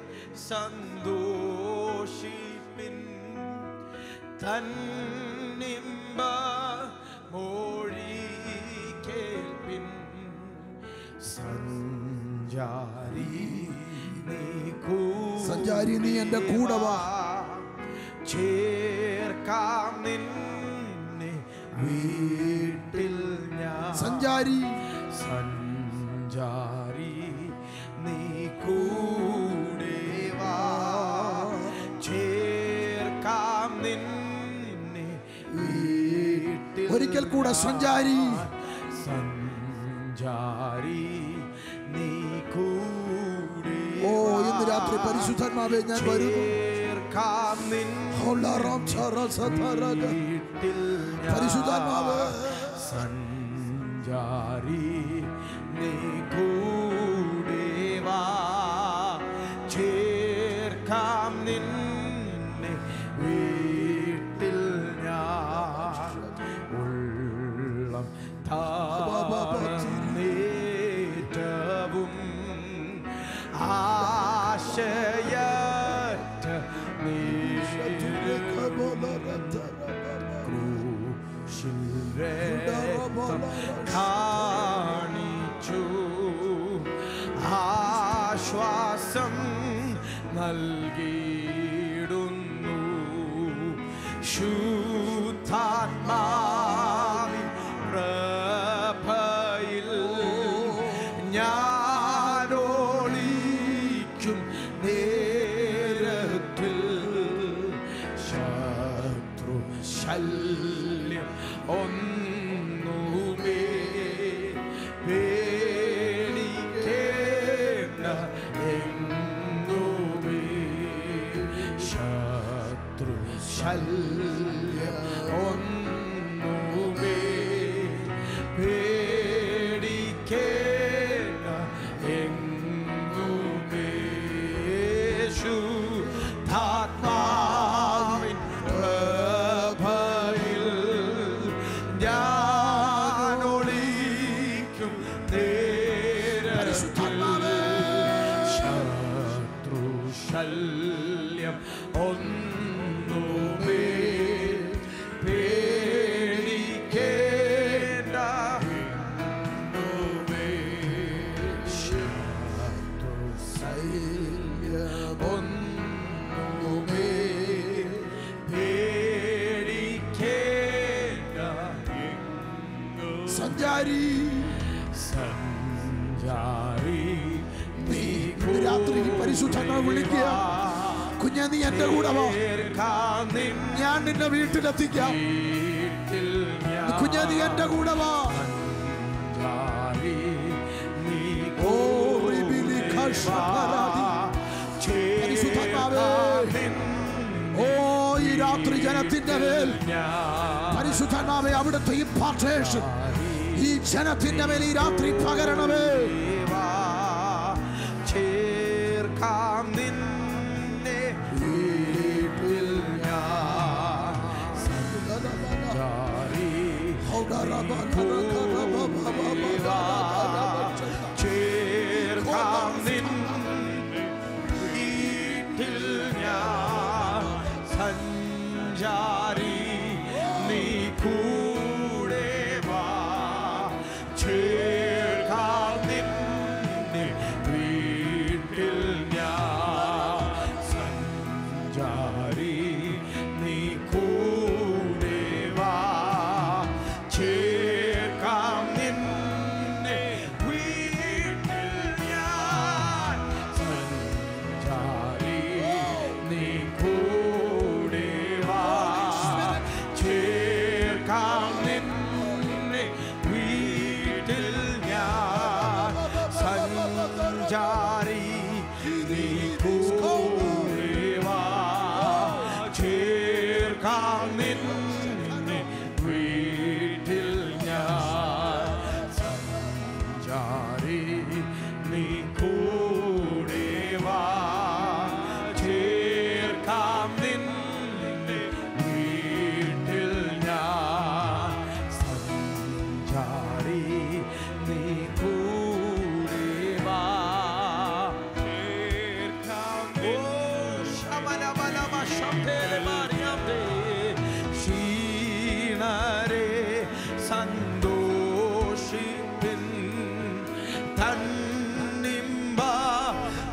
സന്തോഷിപ്പിൻ തന്നിമ്പ മൊഴി കേൾപ്പിൻ സഞ്ചാരി നീ സഞ്ചാരി നീ എൻ്റെ കൂടെ വാ. ചേർക്കാം നിന്നെ വീട്ടിൽ ഞാൻ സഞ്ചാരി സഞ്ചാരി നീ കൂടെ വാ ചേർക്കാം നിന്നെ വീട്ടിൽ ഒരിക്കൽ കൂടെ സഞ്ചാരി സഞ്ചാരി നീ കൂടെ ഓ ഇന്ന് രാത്രി പരിശുദ്ധാത്മാവേ ഞാൻ വരുന്നു ചേർക്കാം നിൻ ഹോളാറാം ചാറസധരഗ. വീട്ടിൽ ഞാൻ പരിശുദ്ധാത്മാവേ. സഞ്ചാരി നീ കൂടെ വാ ചേർക്കാം നിന്നെ വീട്ടിൽ ഞാൻ ഉള്ളം താഴ്ന്നേറ്റവും ആശയറ്റ ക്രൂശിൽ രക്തം കാണിച്ചു ആശ്വാസം നൽകിയിടുന്നു ശുദ്ധാത്മാവിൻ പ്രഭയിൽ ഞാനോളിക്കും നേരത്തിൽ ശത്രു ശല്യം ഒന്നുമേ പേടിക്കേണ്ട എങ്ങുമേ ശത്രു ശല്യം ഒന്നുമേ പേടിക്കേണ്ട എങ്ങുമേ ശുദ്ധാത്മാവിൻ പ്രഭയിൽ ഞാനൊളിക്കും പരിശുദ്ധാത്മാവേ. ശത്രു ശല്യം ഒന്നുമേ പേടിക്കേണ്ട ഒന്നുമേ ശത്രു ശല്യം ഒന്നുമേ പേടിക്കേണ്ട സഞ്ചാരി സഞ്ചാരി നീ ഇന്ന് രാത്രി പരിശുദ്ധാത്മാവ് വിളിക്കുക കുഞ്ഞെ നീ എന്റെ കൂടെ വാ ചേർക്കാം നിൻ ഞാൻ നിന്നെ വീട്ടിലെത്തിക്കാം വീട്ടിൽ ഞാൻ കുഞ്ഞെ നീ എന്റെ കൂടെ വാ സഞ്ചാരി നീ ഓ, ഇബിലി ഖശബരാദി. പരിശുദ്ധാത്മാവേ. ഓ ഈ രാത്രി ജനത്തിന്റെ മേൽ പരിശുദ്ധനാമേ അവിടുത്തെ ഇമ്പാർട്ടേഷൻ ഈ ജനത്തിന്റെ മേൽ ഈ രാത്രി പകരണമേ ചേർക്കാം നിന്നെ വീട്ടിൽ ഞാൻ സഞ്ചാരി ചേർക്കാം നിൻ വീട്ടിൽ ഞാൻ സഞ്ചാരി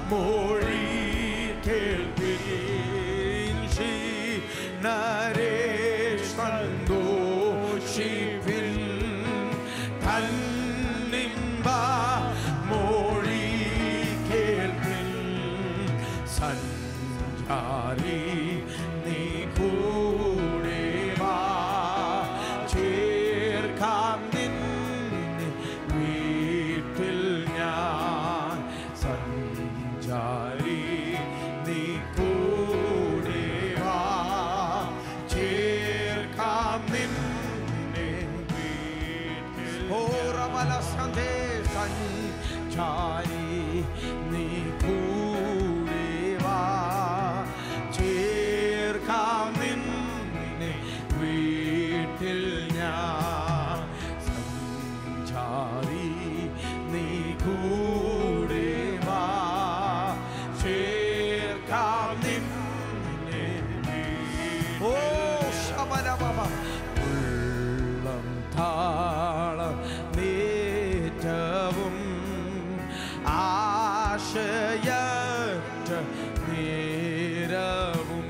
മൊഴി കേൾപ്പിൻ നരേ സന്തോഷിപ്പിൻ തന്നിമ്പ മൊഴി കേൾപ്പിൻ സഞ്ചാരി നീ കൂടെ വാ ചേർക്കാം നിന്നെ വീട്ടിൽ ഞാൻ സഞ്ചാരി നീ കൂടെ വാ ചേർക്കാം നിന്നെ വീട്ടിൽ ഓരമല സന്ദേശം ചാരി നീ കൂടെ വാ ചേർക്കാം നിന്നെ വീട്ടിൽ ഞാൻ സഞ്ചാരി നീ കൂടെ വാ ചേർക്കാം നിന്നെ വീട്ടിൽ- ഓ ശബരബബ ഉള്ളം താളം നേറ്റവും ആശയറ്റ നേരവും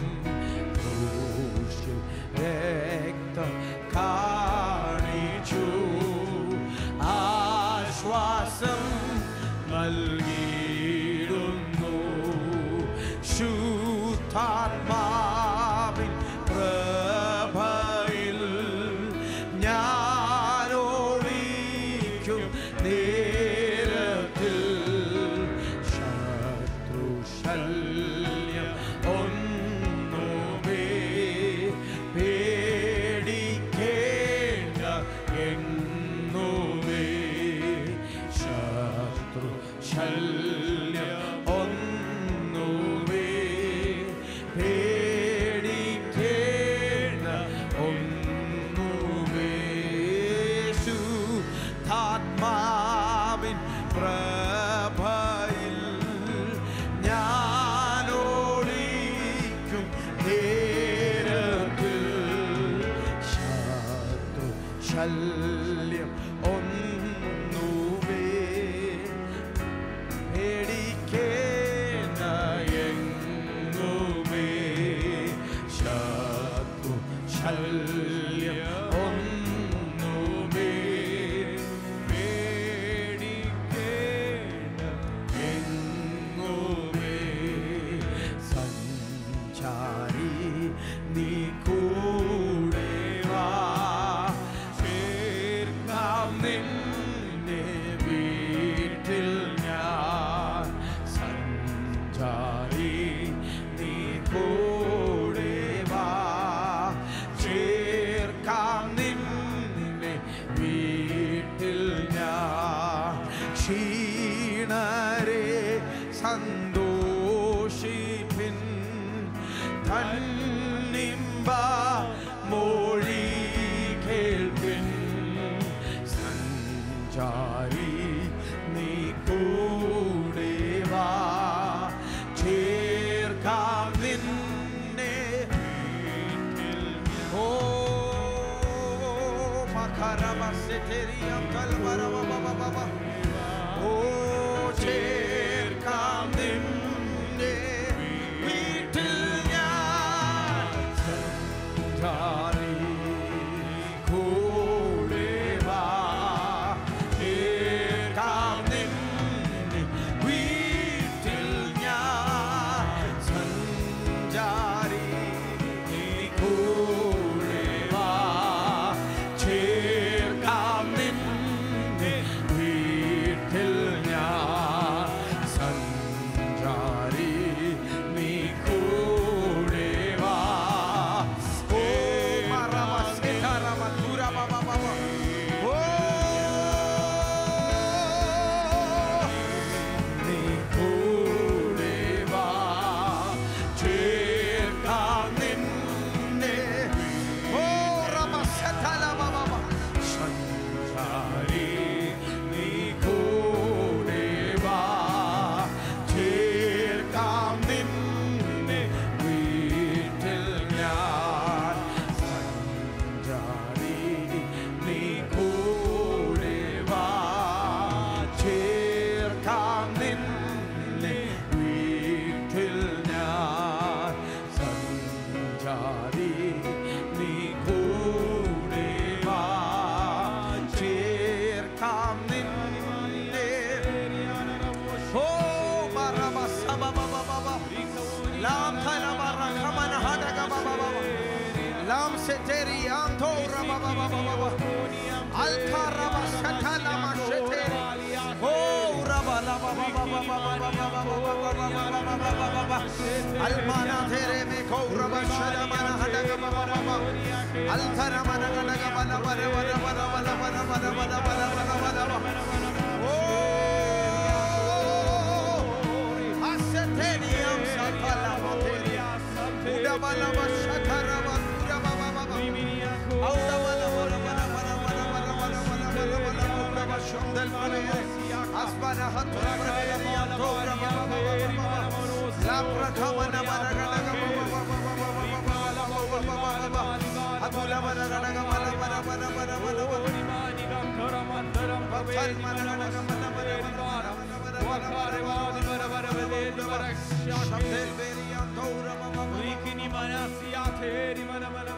ക്രൂശിൽ രക്തം കാണിച്ചു ആശ്വാസം നൽകിയിടുന്നു ശുദ്ധാത്മാവിൻ പ്രഭയിൽ ഞാനോടിക്കും നേരത്തിൽ ശത്രുശല്യം ഒന്നുമേ പേടിക്കേണ്ട എന്നുമേ ശത്രുശല്യം ഒന്നുമേ പേടിക്കേണ്ട ഒന്നുമേ ശുദ്ധാത്മാവിൻ പ്രഭയിൽ ഞാനോടിക്കും നേരത്തിൽ ശത്രു ശല്യം ഒന്നുമേ പേടിക്കേണ്ട എങ്ങുമേ ശത്രു ശല്യം ഒന്നുമേ പേടിക്കേണ്ട എങ്ങുമേ സഞ്ചാരി നീ കൂടെ വാ ചേർക്കാം നിന്നെ വീട്ടിൽ ഞാൻ സഞ്ചാരി നീ കൂടെ വാ ചേർക്കാം നിന്നെ വീട്ടിൽ ഞാൻ ക്ഷീണരെ സന്തോഷിപ്പിൻ തന്നിമ്പ മൊഴി കേൾപ്പിൻ സഞ്ചാരി നീ കൂടെ വാ ചേർക്കാം നിന്നെ വീട്ടിൽ ഓ മകരമസിറ്റിരിയം കൽവരവബബബബ. ഓ ചേർക്കാം നിന്നെ വീട്ടിൽ ഞാൻ സഞ്ചാരി കൂടെ വാ ചേർക്കാം നിന്നെ വീട്ടിൽ ഞാൻ സഞ്ചാരി നീ കൂടെ വാ ചേർക്കാം നിന്നെ വീട്ടിൽ ഞാൻ Aseteri Antora Baba Baba Baba Altara Bashatala Masheteri Oh Rabala Baba Baba Baba Baba Baba Baba Baba Baba Almana Tere Meko Rabashada Mana Hadaga Baba Baba Altara Mana Hadaga Bana Bana Bana Bana Bana Bana Bana Bana Bana Bana Bana Bana Oh Aseteri Amsatala Materi Uda Bala Bashatara Uda Baba Baba Auda Bala Bala Bala Bala Bala Bala Bala Bala Bala Bala Bala Basham del Mare Asbana Hatura Bala Bala Bala Bala Bala Lapra Kamana Bala Bala Bala Bala Bala Bala Atula Bala Bala Bala Bala Bala Bala Bala Bala Batal Bala Bala Bala Bala Bala Shamdel Beri Antora Baba Baba